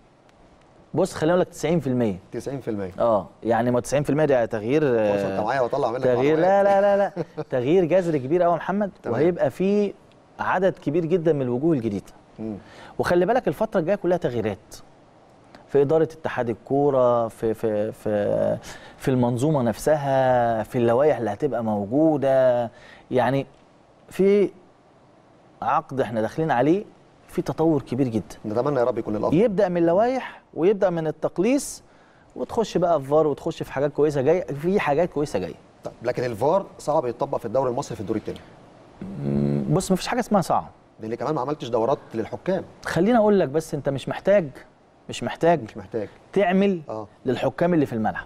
بص خليني أقول لك 90% 90% اه يعني ما 90% ده تغيير آه، فرصه انت معايا واطلع منك تغيير لا معلومات. لا لا لا تغيير جذري كبير قوي يا محمد تمام. وهيبقى فيه عدد كبير جدا من الوجوه الجديده مم. وخلي بالك الفتره الجايه كلها تغييرات في اداره اتحاد الكوره في في في في المنظومه نفسها في اللوائح اللي هتبقى موجوده يعني في عقد احنا داخلين عليه في تطور كبير جدا نتمنى يا رب يكون الافضل يبدا من اللوائح ويبدا من التقليص وتخش بقى في فار وتخش في حاجات كويسه جايه في حاجات كويسه جايه طب لكن الفار صعب يتطبق في الدوري المصري في الدور الثاني بص مفيش حاجه اسمها صعب لان كمان ما عملتش دورات للحكام خليني اقول لك بس انت مش محتاج مش محتاج مش محتاج تعمل اه للحكام اللي في الملعب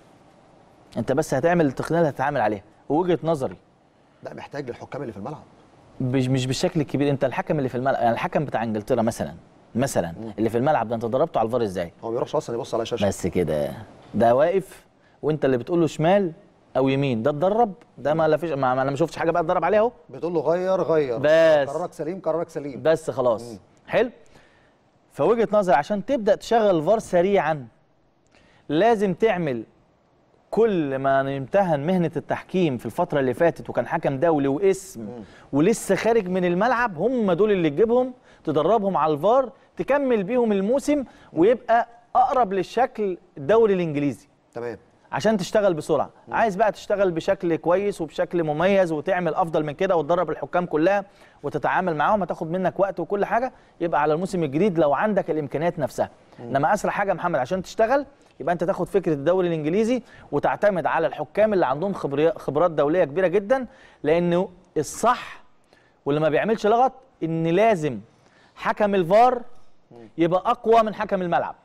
انت بس هتعمل التقنيه اللي هتتعامل عليها ووجهه نظري لا محتاج للحكام اللي في الملعب مش مش بالشكل الكبير انت الحكم اللي في الملعب يعني الحكم بتاع انجلترا مثلا مثلا اللي في الملعب ده انت ضربته على الفار ازاي هو ما بيروحش اصلا يبص على الشاشه بس كده ده واقف وانت اللي بتقول له شمال او يمين ده اتدرب ده ما لا فيش ما ما انا ما شفتش حاجه بقى اتدرب عليها اهو بتقول له غير غير بس. قرارك سليم قرارك سليم بس خلاص حلو فوجهه نظري عشان تبدا تشغل الفار سريعا لازم تعمل كل ما امتهن مهنه التحكيم في الفتره اللي فاتت وكان حكم دولي واسم ولسه خارج من الملعب هم دول اللي تجيبهم تدربهم على الفار تكمل بيهم الموسم ويبقى اقرب للشكل الدوري الانجليزي تمام عشان تشتغل بسرعه عايز بقى تشتغل بشكل كويس وبشكل مميز وتعمل افضل من كده وتدرب الحكام كلها وتتعامل معاهم هتاخد منك وقت وكل حاجه يبقى على الموسم الجديد لو عندك الامكانيات نفسها انما اسرع حاجه يا محمد عشان تشتغل يبقى انت تاخد فكره الدوري الانجليزي وتعتمد على الحكام اللي عندهم خبري- خبرات دوليه كبيره جدا لانه الصح واللي ما بيعملش لغط ان لازم حكم الفار يبقى اقوى من حكم الملعب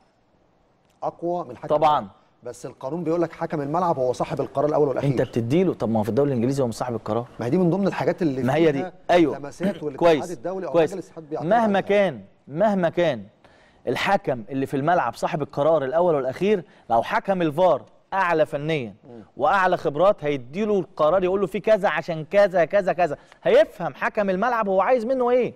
اقوى من حكم طبعاً. الملعب. بس القانون بيقول لك حكم الملعب هو صاحب القرار الاول والاخير انت بتديله طب ما هو في الدوري الانجليزي هو مش صاحب القرار ما هي دي من ضمن الحاجات اللي ما هي دي فيها ايوه لمسات والاتحاد كويس الدولي او كويس مجلس الاتحاد بيعترض مهما عليها. كان مهما كان الحكم اللي في الملعب صاحب القرار الاول والاخير لو حكم الفار اعلى فنيا واعلى خبرات هيديله القرار يقول له في كذا عشان كذا كذا كذا هيفهم حكم الملعب هو عايز منه ايه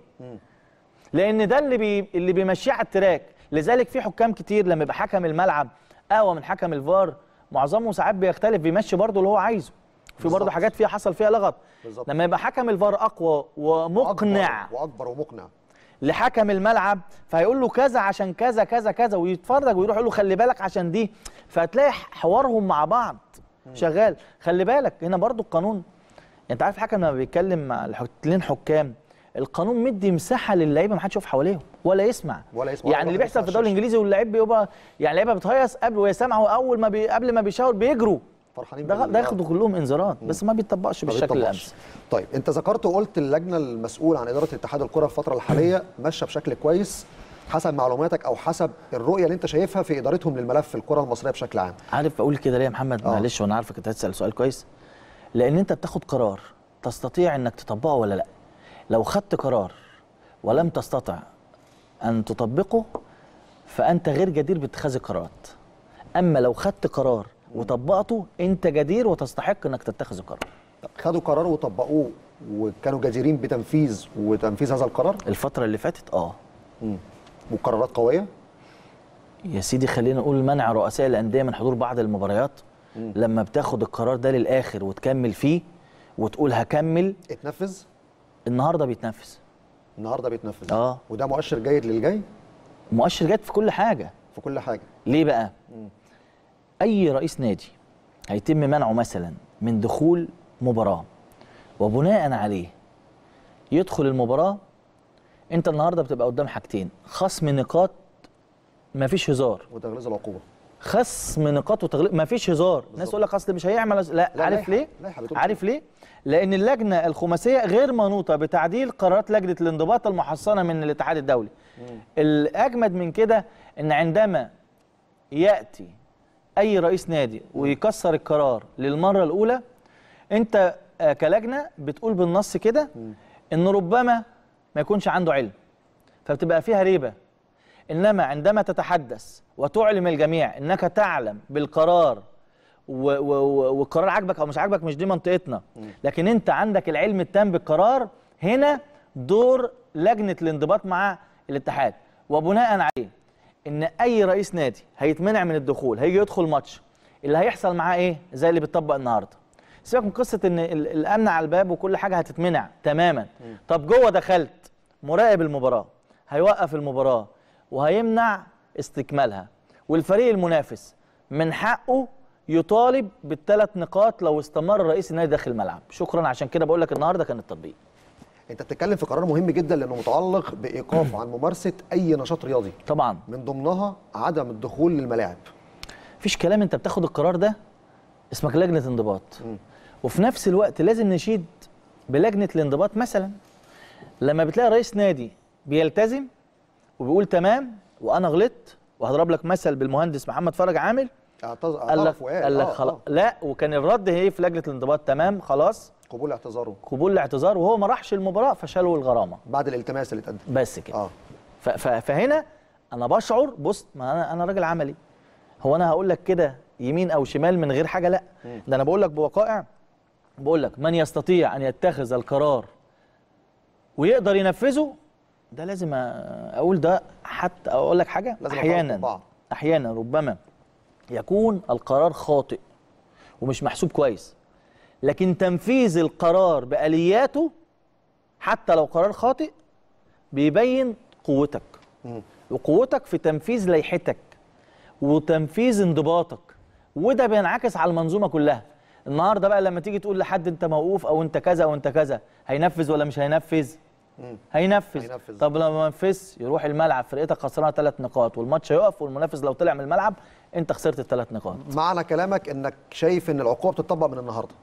لان ده اللي بي اللي بيمشيه على التراك لذلك في حكام كتير لما يبقى حكم الملعب اقوى من حكم الفار معظمه ساعات بيختلف بيمشي برضه اللي هو عايزه في برضه بالظبط. حاجات فيها حصل فيها لغط بالظبط. لما يبقى حكم الفار اقوى ومقنع واكبر, وأكبر ومقنع لحكم الملعب فهيقول له كذا عشان كذا كذا كذا ويتفرج ويروح يقول له خلي بالك عشان دي فهتلاقي حوارهم مع بعض شغال خلي بالك هنا برضو القانون انت عارف الحكم لما بيتكلم مع الاثنين حكام القانون مدي مساحه للعيبه ما حدش يقف حواليهم ولا يسمع ولا يسمع يعني ولا اللي واحد بيحصل يسمع في الدوري الشاشة. الانجليزي واللعيب بيبقى يعني اللعيبه بتهيص قبل وهي سامعه اول ما بي... قبل ما بيشاور بيجروا فرحانين ده بال- ده ياخدوا كلهم انذارات بس ما بيطبقش ما بالشكل بيطبقش. الامثل طيب انت ذكرت وقلت اللجنه المسؤوله عن اداره اتحاد الكره الفتره الحاليه ماشيه بشكل كويس حسب معلوماتك او حسب الرؤيه اللي انت شايفها في ادارتهم للملف الكره المصريه بشكل عام عارف اقول كده ليه يا محمد آه. معلش وانا عارفك انت هتسال سؤال كويس لان انت بتاخد قرار تستطيع انك تطبقه ولا لا لو خدت قرار ولم تستطع ان تطبقه فانت غير جدير باتخاذ القرارات اما لو خدت قرار وطبقته انت جدير وتستحق انك تتخذ القرار طب خدوا قرار وطبقوه وكانوا جديرين بتنفيذ وتنفيذ هذا القرار الفتره اللي فاتت اه وقرارات قويه يا سيدي خلينا نقول منع رؤساء الانديه من حضور بعض المباريات لما بتاخد القرار ده للاخر وتكمل فيه وتقول هكمل اتنفذ النهارده بيتنفذ النهارده بيتنفذ آه. وده مؤشر جيد للجاي مؤشر جد في كل حاجه في كل حاجه ليه بقى اي رئيس نادي هيتم منعه مثلا من دخول مباراه وبناء عليه يدخل المباراه انت النهارده بتبقى قدام حاجتين خصم نقاط مفيش هزار وتغليظ العقوبه خصم نقاط وتغليب مفيش هزار الناس تقول لك اصل مش هيعمل لا, لا، عارف لائحة- ليه لائحة بتقول عارف ليه لان اللجنه الخماسيه غير منوطه بتعديل قرارات لجنه الانضباط المحصنه من الاتحاد الدولي الاجمد من كده ان عندما ياتي اي رئيس نادي ويكسر القرار للمره الاولى انت آه، كلجنه بتقول بالنص كده ان ربما ما يكونش عنده علم فبتبقى فيها ريبه انما عندما تتحدث وتعلم الجميع انك تعلم بالقرار و- و- و- والقرار عاجبك او مش عاجبك مش دي منطقتنا لكن انت عندك العلم التام بالقرار هنا دور لجنه الانضباط مع الاتحاد وبناء عليه ان اي رئيس نادي هيتمنع من الدخول هيجي يدخل ماتش اللي هيحصل معاه ايه زي اللي بيتطبق النهارده سيبك من قصه ان ال- الامن على الباب وكل حاجه هتتمنع تماما طب جوه دخلت مراقب المباراه هيوقف المباراه وهيمنع استكمالها والفريق المنافس من حقه يطالب بالثلاث نقاط لو استمر رئيس النادي داخل الملعب شكرا عشان كده بقول لك النهارده كان التطبيق انت بتتكلم في قرار مهم جدا لانه متعلق بايقاف عن ممارسه اي نشاط رياضي طبعا من ضمنها عدم الدخول للملاعب مفيش كلام انت بتاخد القرار ده اسمك لجنه انضباط وفي نفس الوقت لازم نشيد بلجنه الانضباط مثلا لما بتلاقي رئيس نادي بيلتزم وبيقول تمام وانا غلطت وهضرب لك مثل بالمهندس محمد فرج عامل اعتذر قال لك اعترف وقال قال لك آه، خلاص آه. لا وكان الرد هي في لجنه الانضباط تمام خلاص قبول اعتذاره قبول الاعتذار وهو ما راحش المباراه فشالوا الغرامه بعد الالتماس اللي اتقدم بس كده اه ف- ف- فهنا انا بشعر بص ما انا انا راجل عملي هو انا هقول لك كده يمين او شمال من غير حاجه لا ده انا بقول لك بوقائع بقول لك من يستطيع ان يتخذ القرار ويقدر ينفذه ده لازم أ- اقول ده حتى اقول لك حاجه لازم احيانا أتعاطف بعض. احيانا ربما يكون القرار خاطئ ومش محسوب كويس لكن تنفيذ القرار بالياته حتى لو قرار خاطئ بيبين قوتك وقوتك في تنفيذ لائحتك وتنفيذ انضباطك وده بينعكس على المنظومه كلها النهارده بقى لما تيجي تقول لحد انت موقوف او انت كذا او انت كذا هينفذ ولا مش هينفذ هينفذ هينفذ. طب لما ما نفذش يروح الملعب فرقتك خسرانه ثلاث نقاط والماتش هيقف والمنافس لو طلع من الملعب انت خسرت الثلاث نقاط معنى كلامك انك شايف ان العقوبه بتطبق من النهارده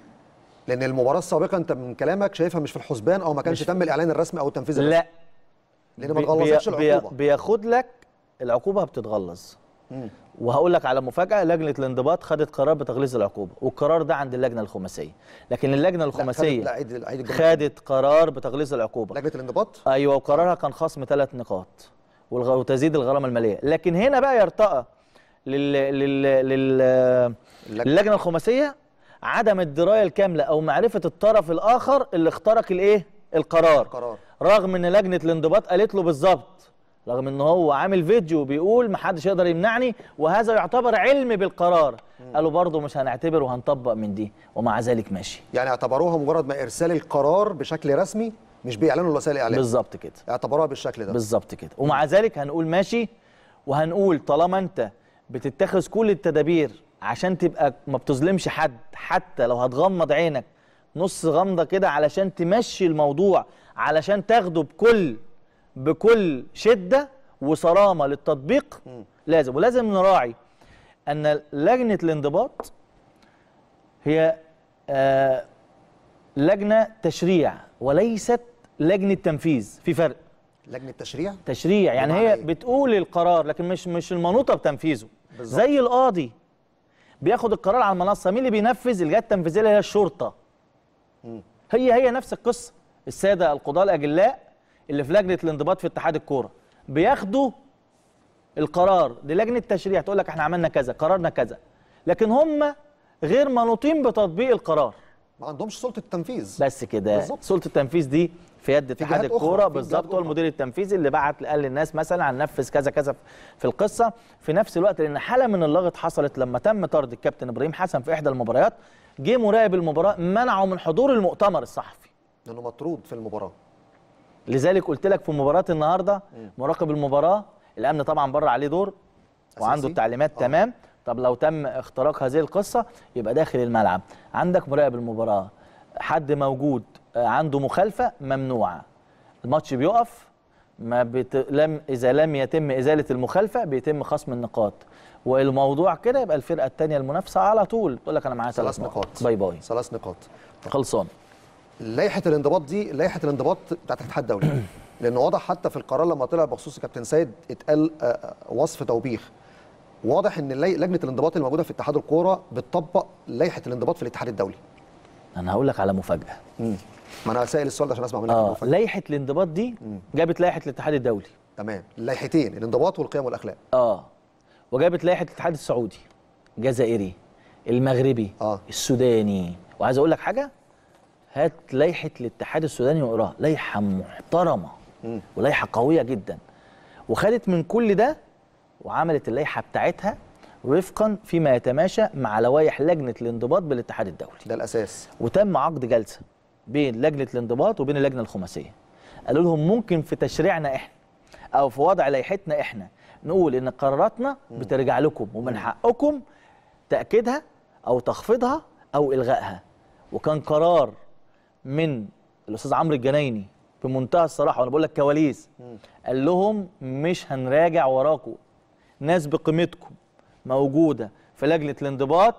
لان المباراه السابقه انت من كلامك شايفها مش في الحسبان او ما كانش تم الاعلان الرسمي او التنفيذ الرسمي لا لان ما بي- تغلظتش بي- بي- العقوبه بياخد لك العقوبه بتتغلظ وهقول لك على مفاجاه لجنه الانضباط خدت قرار بتغليظ العقوبه والقرار ده عند اللجنه الخماسيه لكن اللجنه لا، خدت- الخماسيه لا عيد عيد الجملة. خدت قرار بتغليظ العقوبه لجنه الانضباط ايوه وقرارها كان خصم ثلاث نقاط والغ- وتزيد الغرامه الماليه لكن هنا بقى يرتقى لل لل لل اللجنة. اللجنه الخماسيه عدم الدرايه الكامله او معرفه الطرف الاخر اللي اخترق الايه القرار القرار. رغم ان لجنه الانضباط قالت له بالظبط رغم ان هو عامل فيديو بيقول محدش يقدر يمنعني وهذا يعتبر علم بالقرار قالوا برضه مش هنعتبر وهنطبق من دي ومع ذلك ماشي يعني اعتبروها مجرد ما ارسال القرار بشكل رسمي مش بيعلنوا لوسائل الاعلام بالظبط كده اعتبروها بالشكل ده بالظبط كده ومع ذلك هنقول ماشي وهنقول طالما انت بتتخذ كل التدابير عشان تبقى ما بتظلمش حد حتى لو هتغمض عينك نص غمضه كده علشان تمشي الموضوع علشان تاخده بكل بكل شده وصرامه للتطبيق لازم ولازم نراعي ان لجنه الانضباط هي آه لجنه تشريع وليست لجنه تنفيذ في فرق لجنه تشريع تشريع يعني بمعنى هي إيه؟ بتقول القرار لكن مش مش المنوطه بتنفيذه بالظبط. زي القاضي بياخد القرار على المنصه مين اللي بينفذ الجهات التنفيذيه اللي هي الشرطه هي هي نفس القصه الساده القضاه الاجلاء اللي في لجنه الانضباط في اتحاد الكوره بياخدوا القرار للجنه التشريع تقول لك احنا عملنا كذا قررنا كذا لكن هم غير منوطين بتطبيق القرار ما عندهمش سلطه التنفيذ بس كده بالظبط. سلطه التنفيذ دي في يد اتحاد جهات أخرى، الكوره في بالظبط جهات هو أخرى. المدير التنفيذي اللي بعت قال للناس مثلا هننفذ كذا كذا في القصه في نفس الوقت لان حاله من اللغط حصلت لما تم طرد الكابتن ابراهيم حسن في احدى المباريات جه مراقب المباراه منعه من حضور المؤتمر الصحفي لانه مطرود في المباراه لذلك قلت لك في مباراه النهارده مراقب المباراه الامن طبعا بره عليه دور وعنده أساسي. التعليمات آه. تمام طب لو تم اختراق هذه القصه يبقى داخل الملعب عندك مراقب المباراه حد موجود آه، عنده مخالفه ممنوعه الماتش بيقف ما بت... لم اذا لم يتم ازاله المخالفه بيتم خصم النقاط والموضوع كده يبقى الفرقه الثانيه المنافسه على طول تقول لك انا معايا ثلاث ثلاث نقاط باي باي ثلاث نقاط خلصان لائحه الانضباط دي لائحه الانضباط بتاعت الاتحاد الدولي لان واضح حتى في القرار لما طلع بخصوص كابتن سيد اتقال آه، آه، وصف توبيخ واضح ان اللي- لجنه الانضباط الموجوده في اتحاد الكوره بتطبق لائحه الانضباط في الاتحاد الدولي انا هقول لك على مفاجاه ما انا سائل السؤال ده عشان اسمع منك اه المفاجأة. لائحه الانضباط دي جابت لائحه الاتحاد الدولي تمام اللائحتين الانضباط والقيم والاخلاق اه وجابت لائحه الاتحاد السعودي الجزائري المغربي آه. السوداني وعايز اقول لك حاجه هات لائحه الاتحاد السوداني واقراها لائحه محترمه ولائحه قويه جدا وخدت من كل ده وعملت اللائحه بتاعتها وفقا فيما يتماشى مع لوائح لجنه الانضباط بالاتحاد الدولي ده الاساس وتم عقد جلسه بين لجنه الانضباط وبين اللجنه الخماسيه قالوا لهم ممكن في تشريعنا احنا او في وضع لائحتنا احنا نقول ان قراراتنا بترجع لكم ومن حقكم تاكيدها او تخفيضها او الغائها وكان قرار من الاستاذ عمرو الجنايني بمنتهى الصراحه وانا بقول لك كواليس قال لهم مش هنراجع وراكم ناس بقيمتكم موجوده في لجنه الانضباط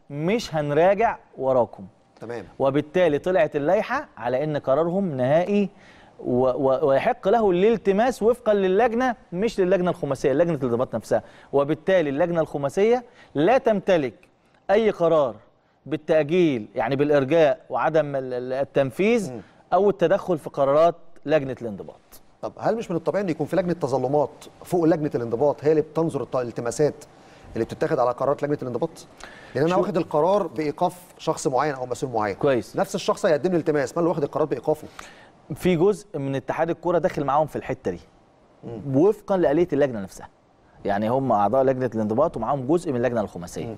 مش هنراجع وراكم تمام وبالتالي طلعت اللائحه على ان قرارهم نهائي و- و- ويحق له الالتماس وفقا للجنه مش للجنه الخماسيه لجنه الانضباط نفسها وبالتالي اللجنه الخماسيه لا تمتلك اي قرار بالتاجيل يعني بالارجاء وعدم ال- ال- التنفيذ او التدخل في قرارات لجنه الانضباط طب هل مش من الطبيعي ان يكون في لجنه تظلمات فوق لجنه الانضباط هي اللي بتنظر الت- الالتماسات اللي بتتاخد على قرارات لجنه الانضباط؟ لان انا شو- واخد القرار بايقاف شخص معين او مسؤول معين كويس. نفس الشخص هيقدم لي التماس ما اللي واخد القرار بايقافه في جزء من اتحاد الكوره داخل معاهم في الحته دي وفقا لآلية اللجنه نفسها يعني هم اعضاء لجنه الانضباط ومعاهم جزء من اللجنه الخماسيه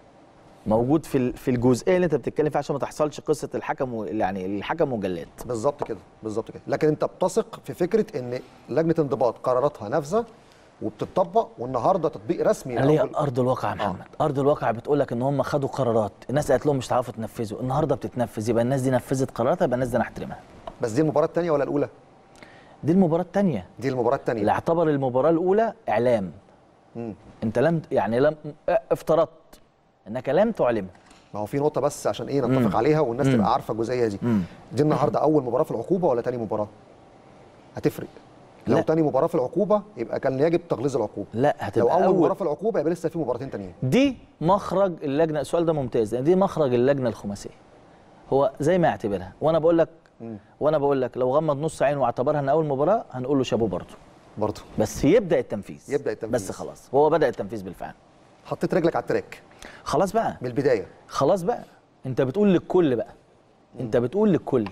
موجود في ال- في الجزئيه اللي انت بتتكلم فيها عشان ما تحصلش قصه الحكم و- يعني الحكم وجلاد بالظبط كده بالظبط كده لكن انت بتثق في فكره ان لجنه انضباط قراراتها نافذه وبتطبق والنهارده تطبيق رسمي اللي هي لأول- ارض الواقع يا محمد ارض الواقع بتقول لك ان هم خدوا قرارات الناس قالت لهم مش هتعرفوا تنفذوا النهارده بتتنفذ يبقى الناس دي نفذت قراراتها يبقى الناس دي نحترمها بس دي المباراه الثانيه ولا الاولى؟ دي المباراه الثانيه دي المباراه الثانيه اللي اعتبر المباراه الاولى اعلام انت لم يعني لم افترضت انك لم تعلمها ما هو في نقطه بس عشان ايه نتفق عليها والناس تبقى عارفه الجزئيه دي دي النهارده اول مباراه في العقوبه ولا تاني مباراه؟ هتفرق لو لا. تاني مباراه في العقوبه يبقى كان يجب تغليظ العقوبه لا لو هتبقى اول اول مباراه في العقوبه يبقى لسه في مباراتين تانيين دي مخرج اللجنه السؤال ده ممتاز لأن دي مخرج اللجنه الخماسيه هو زي ما يعتبرها وانا بقول لك وانا بقول لك لو غمض نص عين واعتبرها ان اول مباراه هنقول له شابوه برضه برضه بس يبدا التنفيذ يبدأ التنفيذ. بس خلاص هو بدا التنفيذ بالفعل حطيت رجلك على التراك خلاص بقى من البدايه خلاص بقى انت بتقول للكل بقى انت بتقول للكل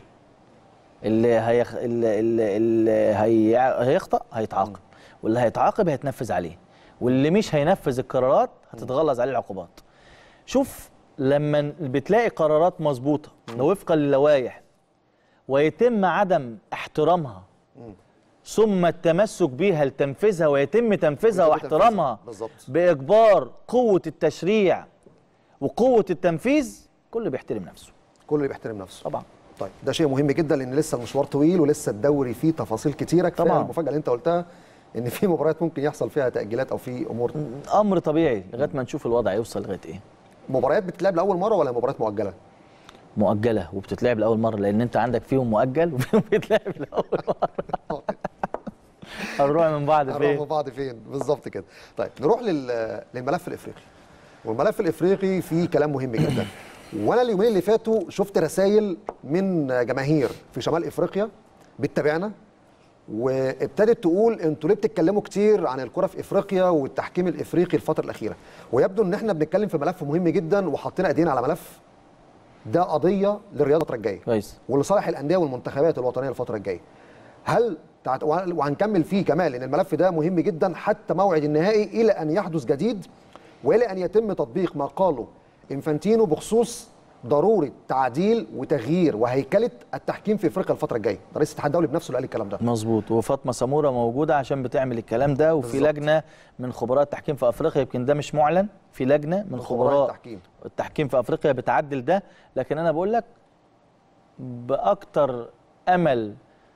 اللي هيخ... اللي, اللي, اللي هي... هيخطأ هيتعاقب واللي هيتعاقب هيتنفذ عليه واللي مش هينفذ القرارات هتتغلظ عليه العقوبات شوف لما بتلاقي قرارات مظبوطه وفقا للوائح ويتم عدم احترام احترامها ثم التمسك بيها لتنفيذها ويتم تنفيذها ويتم واحترامها تنفيذها. بالظبط. باجبار قوه التشريع وقوه التنفيذ كل بيحترم نفسه كل اللي بيحترم نفسه طبعا طيب ده شيء مهم جدا لان لسه المشوار طويل ولسه الدوري فيه تفاصيل كتيره كفايه طبعاً. المفاجاه اللي انت قلتها ان في مباريات ممكن يحصل فيها تاجيلات او في امور امر طبيعي لغايه ما نشوف الوضع يوصل لغايه ايه مباريات بتتلعب لاول مره ولا مباريات مؤجله مؤجله وبتتلعب لاول مره لان انت عندك فيهم مؤجل وفيهم بيتلعب لاول مره هنروح من بعض هنروح من فين بعض فين بالظبط كده طيب نروح لل... للملف الافريقي والملف الافريقي فيه كلام مهم جدا وانا اليومين اللي فاتوا شفت رسائل من جماهير في شمال افريقيا بتتابعنا وابتدت تقول انتوا ليه بتتكلموا كتير عن الكره في افريقيا والتحكيم الافريقي الفتره الاخيره ويبدو ان احنا بنتكلم في ملف مهم جدا وحاطين ايدينا على ملف ده قضيه للرياضه الفتره الجايه كويس ولصالح الانديه والمنتخبات الوطنيه الفتره الجايه هل تعت... وهنكمل فيه كمان لان الملف ده مهم جدا حتى موعد النهائي الى ان يحدث جديد والى ان يتم تطبيق ما قاله انفانتينو بخصوص ضروره تعديل وتغيير وهيكله التحكيم في افريقيا الفتره الجايه ده رئيس الاتحاد الدولي بنفسه اللي قال الكلام ده مظبوط وفاطمه سموره موجوده عشان بتعمل الكلام ده وفي بالظبط. لجنه من خبراء التحكيم في افريقيا يمكن ده مش معلن في لجنه من خبراء خبراء التحكيم. التحكيم في افريقيا بتعدل ده لكن انا بقول لك باكتر امل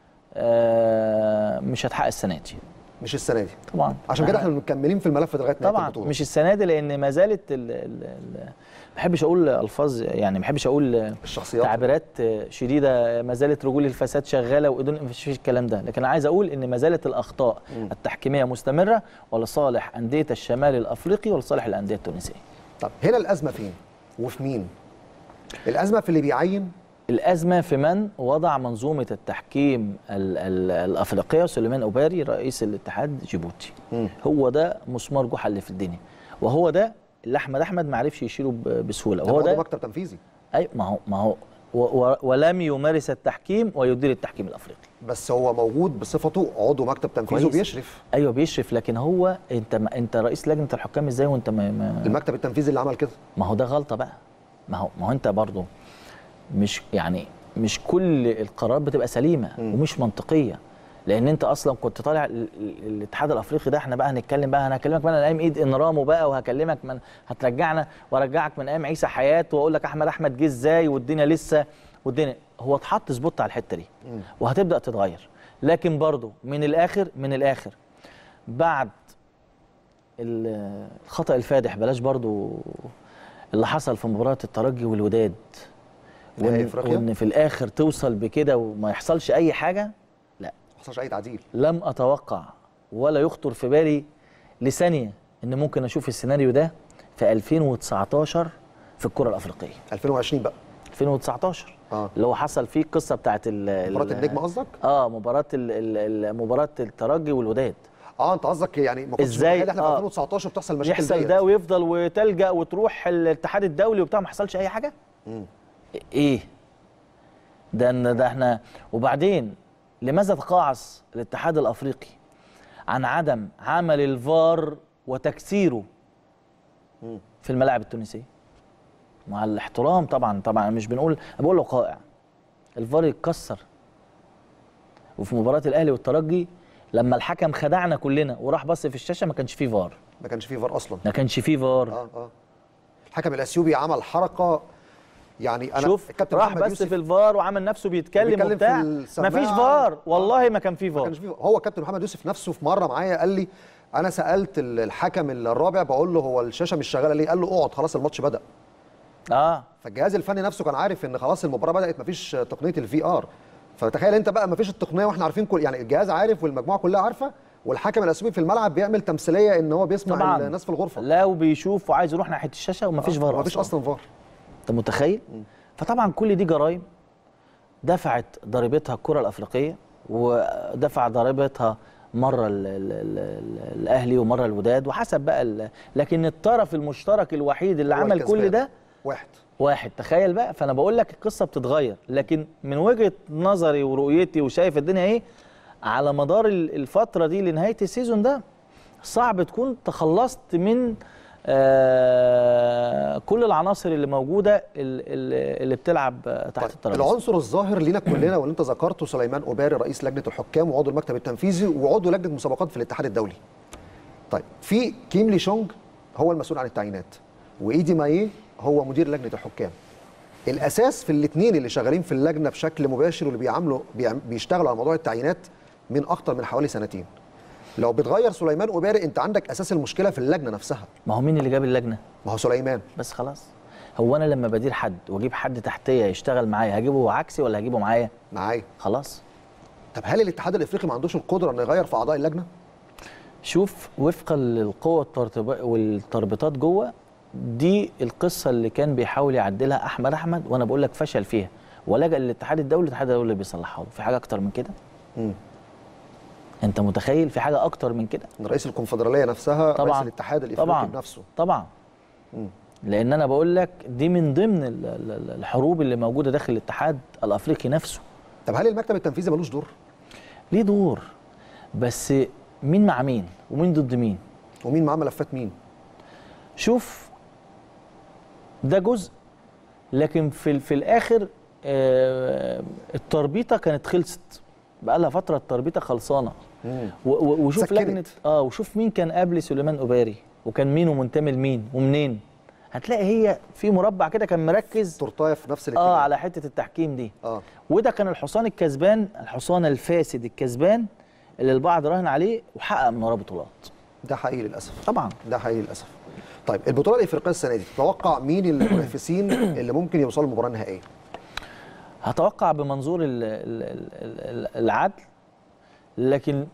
آه، مش هتحقق السنه دي مش السنه دي طبعا عشان كده احنا مكملين في الملف ده لغايه نهايه طبعا البطوله مش السنه دي لان ما زالت ال ال ال ما بحبش اقول الفاظ يعني ما بحبش اقول الشخصيات تعبيرات شديده ما زالت رجول الفساد شغاله وايدون مفيش فيش الكلام ده لكن انا عايز اقول ان ما زالت الاخطاء التحكيميه مستمره ولصالح انديه الشمال الافريقي ولصالح الانديه التونسيه طب هنا الازمه فين وفي مين الازمه في اللي بيعين الازمه في من وضع منظومه التحكيم ال ال الافريقيه سليمان اوباري رئيس الاتحاد جيبوتي مم. هو ده مسمار جحا اللي في الدنيا وهو ده اللي احمد احمد ما عرفش يشيله ب- بسهوله هو وهو ده ده مكتب تنفيذي اي ما هو ما هو و و ولم يمارس التحكيم ويدير التحكيم الافريقي بس هو موجود بصفته عضو مكتب تنفيذي كويس. وبيشرف ايوه بيشرف لكن هو انت ما انت رئيس لجنه الحكام ازاي وانت ما, ما المكتب التنفيذي اللي عمل كده ما هو ده غلطه بقى ما هو ما هو انت برضه مش يعني مش كل القرارات بتبقى سليمه ومش منطقيه لان انت اصلا كنت طالع ال- ال- الاتحاد الافريقي ده احنا بقى هنتكلم بقى انا هكلمك بقى من ايام ايد انرامو بقى وهكلمك من هترجعنا وارجعك من ايام عيسى حياه واقول لك احمد احمد جه ازاي والدنيا لسه والدنيا هو اتحط سبوت على الحته دي وهتبدا تتغير لكن برضه من الاخر من الاخر بعد ال- الخطا الفادح بلاش برضه اللي حصل في مباراه الترجي والوداد نهائي وان, أفريقيا؟ وإن في الاخر توصل بكده وما يحصلش اي حاجه لا ما حصلش اي تعديل لم اتوقع ولا يخطر في بالي لثانيه ان ممكن اشوف السيناريو ده في 2019 في الكره الافريقيه 2020 بقى 2019 اه اللي هو حصل فيه القصه بتاعت ال- ال- مباراه النجم قصدك اه مباراه ال- ال- ال- مباراه الترجي والوداد اه انت قصدك يعني ما كنتش إزاي؟ متخيل احنا في آه. 2019 بتحصل مشاكل يحصل ديت. ده ويفضل وتلجا وتروح الاتحاد الدولي وبتاع ما حصلش اي حاجه ايه ده إن- ده احنا وبعدين لماذا تقاعس الاتحاد الافريقي عن عدم عمل الفار وتكسيره في الملاعب التونسيه مع الاحترام طبعا طبعا مش بنقول أنا بقول وقائع الفار يتكسر وفي مباراه الاهلي والترجي لما الحكم خدعنا كلنا وراح بص في الشاشه ما كانش فيه فار ما كانش فيه فار اصلا ما كانش فيه فار اه اه الحكم الاثيوبي عمل حركه يعني انا شوف الكابتن راح محمد بس يوسف في الفار وعمل نفسه بيتكلم, بيتكلم في وبتاع السماعة. مفيش فار والله ما كان فيه ما فار كانش فيه هو الكابتن محمد يوسف نفسه في مره معايا قال لي انا سالت ال- الحكم الرابع بقول له هو الشاشه مش شغاله ليه قال له اقعد خلاص الماتش بدا اه فالجهاز الفني نفسه كان عارف ان خلاص المباراه بدات مفيش تقنيه الفي ار فتخيل انت بقى مفيش التقنيه واحنا عارفين كل يعني الجهاز عارف والمجموعه كلها عارفه والحكم الاثيوبي في الملعب بيعمل تمثيليه ان هو بيسمع طبعا الناس في الغرفه لو بيشوف وعايز يروح ناحيه الشاشه ومفيش فار مفيش اصلا فار انت متخيل فطبعا كل دي جرائم دفعت ضريبتها الكره الافريقيه ودفع ضريبتها مره ال ال ال ال الاهلي ومره الوداد وحسب بقى ال- لكن الطرف المشترك الوحيد اللي هو عمل كل الكسبان. ده واحد واحد تخيل بقى فانا بقول لك القصه بتتغير لكن من وجهه نظري ورؤيتي وشايف الدنيا ايه على مدار ال- الفتره دي لنهايه السيزون ده صعب تكون تخلصت من آه كل العناصر اللي موجوده اللي, اللي بتلعب آه، تحت طيب الترابيزه العنصر الظاهر لينا كلنا واللي انت ذكرته سليمان اوباري رئيس لجنه الحكام وعضو المكتب التنفيذي وعضو لجنه مسابقات في الاتحاد الدولي. طيب في كيم لي شونج هو المسؤول عن التعيينات وايدي مايه هو مدير لجنه الحكام. الاساس في الاثنين اللي شغالين في اللجنه بشكل مباشر واللي بيعملوا بيعم- بيشتغلوا على موضوع التعيينات من اكتر من حوالي سنتين. لو بتغير سليمان اوباري انت عندك اساس المشكله في اللجنه نفسها ما هو مين اللي جاب اللجنه ما هو سليمان بس خلاص هو انا لما بدير حد واجيب حد تحتيه يشتغل معايا هجيبه عكسي ولا هجيبه معايا معايا خلاص طب هل الاتحاد الافريقي ما عندوش القدره انه يغير في اعضاء اللجنه؟ شوف وفقا للقوة الترتب- والتربيطات جوه دي القصة اللي كان بيحاول يعدلها أحمد أحمد وأنا بقول لك فشل فيها ولجأ للاتحاد الدولي الاتحاد الدولي اللي بيصلحها له في حاجة أكتر من كده مم. أنت متخيل في حاجة أكتر من كده من رئيس الكونفدراليه نفسها رئيس طبعا الاتحاد الافريقي طبعا بنفسه طبعا لأن أنا بقول لك دي من ضمن ال- ال- الحروب اللي موجودة داخل الاتحاد الأفريقي نفسه طب هل المكتب التنفيذي ملوش دور؟ ليه دور بس مين مع مين ومين ضد مين ومين معاه ملفات مين؟ شوف ده جزء لكن في ال- في الاخر آه، التربيطه كانت خلصت بقى لها فتره التربيطه خلصانه مم. و- و- وشوف سكنت. لجنه اه وشوف مين كان قبل سليمان اوباري وكان مين ومنتمي لمين ومنين هتلاقي هي في مربع كده كان مركز تورتايه في نفس الاتجاه اه على حته التحكيم دي اه وده كان الحصان الكسبان الحصان الفاسد الكسبان اللي البعض راهن عليه وحقق من وراه بطولات ده حقيقي للاسف طبعا ده حقيقي للاسف طيب البطوله الافريقيه السنه دي تتوقع مين المنافسين اللي ممكن يوصلوا للمباراه النهائيه؟ هتوقع بمنظور ال- ال- ال- ال- العدل لكن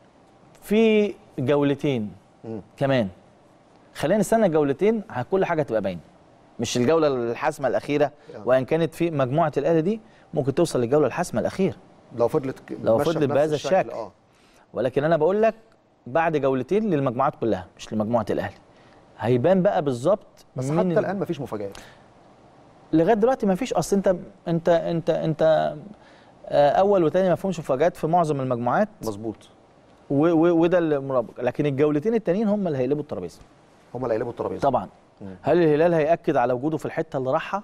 في جولتين كمان خلينا نستنى جولتين ه- كل حاجه تبقى باينه مش الجوله الحاسمه الاخيره وان كانت في مجموعه الاهلي دي ممكن توصل للجوله الحاسمه الاخيره لو فضلت ك- لو ماشية فضلت بنفس بهذا الشكل، الشكل. اه ولكن انا بقول لك بعد جولتين للمجموعات كلها مش لمجموعه الاهلي هيبان بقى بالظبط بس مين حتى ال- الان مفيش مفاجات لغايه دلوقتي ما فيش اصل انت انت انت انت آه، اول وتاني ما فيهمش مفاجآت في معظم المجموعات مظبوط و- و- وده اللي مربك لكن الجولتين التانيين هم اللي هيقلبوا الترابيزه هم اللي هيقلبوا الترابيزه طبعا هل الهلال هياكد على وجوده في الحته اللي راحها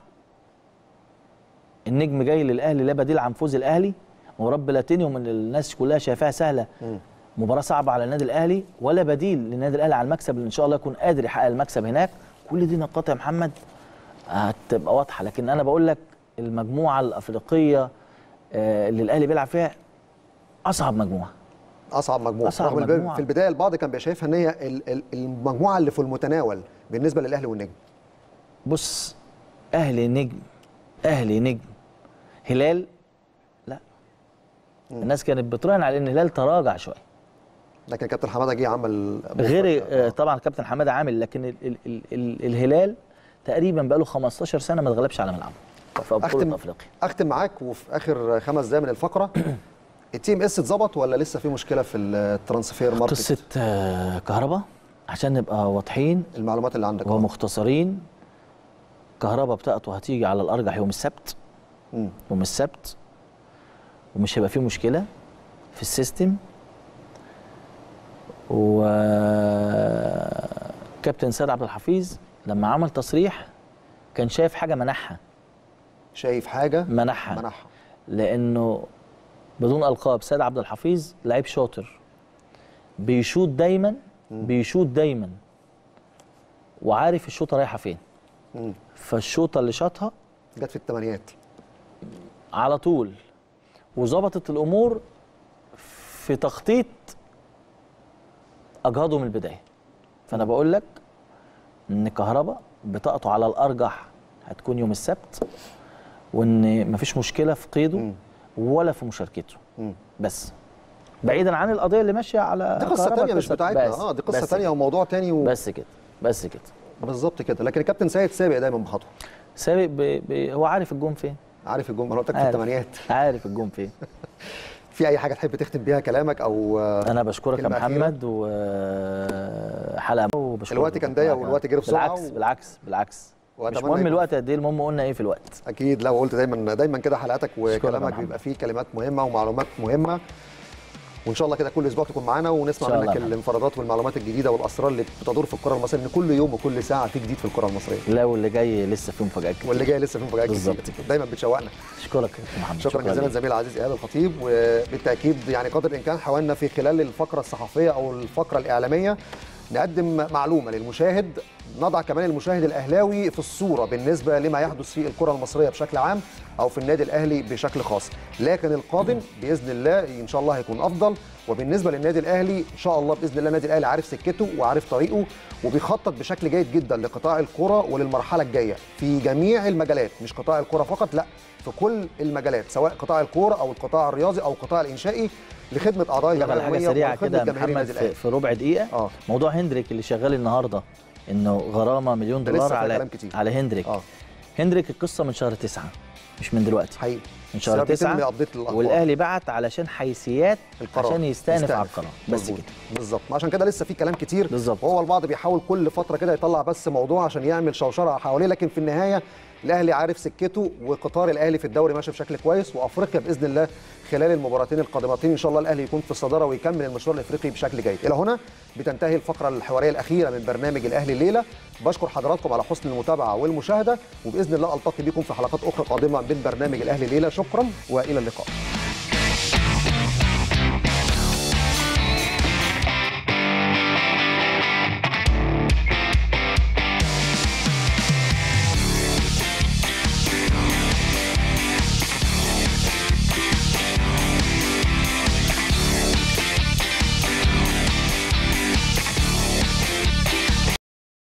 النجم جاي للاهلي لا بديل عن فوز الاهلي مباراه بلاتينيوم اللي الناس كلها شايفاها سهله مباراه صعبه على النادي الاهلي ولا بديل للنادي الاهلي على المكسب اللي ان شاء الله يكون قادر يحقق المكسب هناك كل دي نقاط يا محمد هتبقى واضحه لكن انا بقول لك المجموعه الافريقيه آه، اللي الاهلي بيلعب فيها اصعب مجموعه اصعب مجموعه أصعب رغم الب- مجموعة. في البدايه البعض كان شايفها ان هي ال- ال- المجموعه اللي في المتناول بالنسبه للاهلي والنجم بص اهلي نجم اهلي نجم هلال لا الناس كانت بتراهن على ان الهلال تراجع شويه لكن كابتن حماده جه عمل غير مفاجأة. آه، طبعا كابتن حماده عامل لكن ال ال ال ال الهلال تقريبا بقى له 15 سنه ما اتغلبش على ملعبه في اختم بطوله افريقيا اختم معاك وفي اخر خمس دقايق من الفقره التي ام اس اتظبط ولا لسه في مشكله في الترانسفير ماركت قصه آه، كهرباء عشان نبقى واضحين المعلومات اللي عندك آه. ومختصرين كهرباء بتاعته هتيجي على الارجح يوم السبت مم. يوم السبت ومش هيبقى فيه مشكله في السيستم و كابتن سيد عبد الحفيظ لما عمل تصريح كان شايف حاجه منحها شايف حاجه منحها منحها لانه بدون القاب سيد عبد الحفيظ لعيب شاطر بيشوط دايما بيشوط دايما وعارف الشوطه رايحه فين مم. فالشوطه اللي شاطها جت في الثمانيات على طول وظبطت الامور في تخطيط اجهاضه من البدايه فانا بقول لك ان كهربا بطاقته على الارجح هتكون يوم السبت وان مفيش مشكله في قيده ولا في مشاركته مم. بس بعيدا عن القضيه اللي ماشيه على دي قصه كهربا ثانيه مش قصة- بتاعتنا بس- اه دي قصه بس ثانيه كده. وموضوع ثاني و... بس كده بس كده بالظبط كده لكن الكابتن سيد سابق دايما بخطوه سابق ب... ب... هو عارف الجون فين عارف الجون انا قلت لك في عارف. الثمانيات عارف الجون فين في اي حاجه تحب تختم بيها كلامك او آه، انا بشكرك يا كلمة أخيرة؟ محمد وحلقه وبشكرك الوقت كان ضيق والوقت جري بسرعة بالعكس و- بالعكس بالعكس مش وأتمنى مهم يكون- الوقت قد ايه المهم قلنا ايه في الوقت اكيد لا وقلت دايما دايما كده حلقاتك يا وكلامك محمد. بيبقى فيه كلمات مهمه ومعلومات مهمه وان شاء الله كده كل اسبوع تكون معانا ونسمع إن شاء منك الله. الانفرادات والمعلومات الجديده والاسرار اللي بتدور في الكره المصريه ان كل يوم وكل ساعه في جديد في الكره المصريه لا واللي جاي لسه فيه مفاجآت كتير واللي جاي لسه في مفاجات بالظبط كتير كده. دايما بتشوقنا اشكرك يا محمد شكرا جزيلا ليك. زميل العزيز ايهاب الخطيب وبالتاكيد يعني قدر الامكان حاولنا في خلال الفقره الصحفيه او الفقره الاعلاميه نقدم معلومه للمشاهد نضع كمان المشاهد الاهلاوي في الصوره بالنسبه لما يحدث في الكره المصريه بشكل عام او في النادي الاهلي بشكل خاص لكن القادم باذن الله ان شاء الله هيكون افضل وبالنسبه للنادي الاهلي ان شاء الله باذن الله النادي الاهلي عارف سكته وعارف طريقه وبيخطط بشكل جيد جدا لقطاع الكره وللمرحله الجايه في جميع المجالات مش قطاع الكره فقط لا في كل المجالات سواء قطاع الكوره او القطاع الرياضي او القطاع الانشائي لخدمه اعضاء أقول لك على الجمعيه حاجه سريعه وخدمة كده يا جماهير محمد النادي في, الاهلي في ربع دقيقه اه موضوع هندريك اللي شغال النهارده انه غرامه مليون ده لسه دولار فيها على كلام كتير. على هندريك اه هندريك القصه من شهر تسعة مش من دلوقتي حقيقي من شهر بسبب يتم تسعة ابديت الاخبار والاهلي بعت علشان حيثيات القرار عشان يستأنف على القرار بس مظبوط. كده بالظبط عشان كده لسه في كلام كتير بالظبط. وهو البعض بيحاول كل فتره كده يطلع بس موضوع عشان يعمل شوشره حواليه لكن في النهايه الاهلي عارف سكته وقطار الاهلي في الدوري ماشي بشكل كويس وافريقيا باذن الله خلال المباراتين القادمتين ان شاء الله الاهلي يكون في الصداره ويكمل المشوار الافريقي بشكل جيد الى هنا بتنتهي الفقره الحواريه الاخيره من برنامج الاهلي الليله بشكر حضراتكم على حسن المتابعه والمشاهده وباذن الله التقي بكم في حلقات اخرى قادمه من برنامج الاهلي الليله شكرا والى اللقاء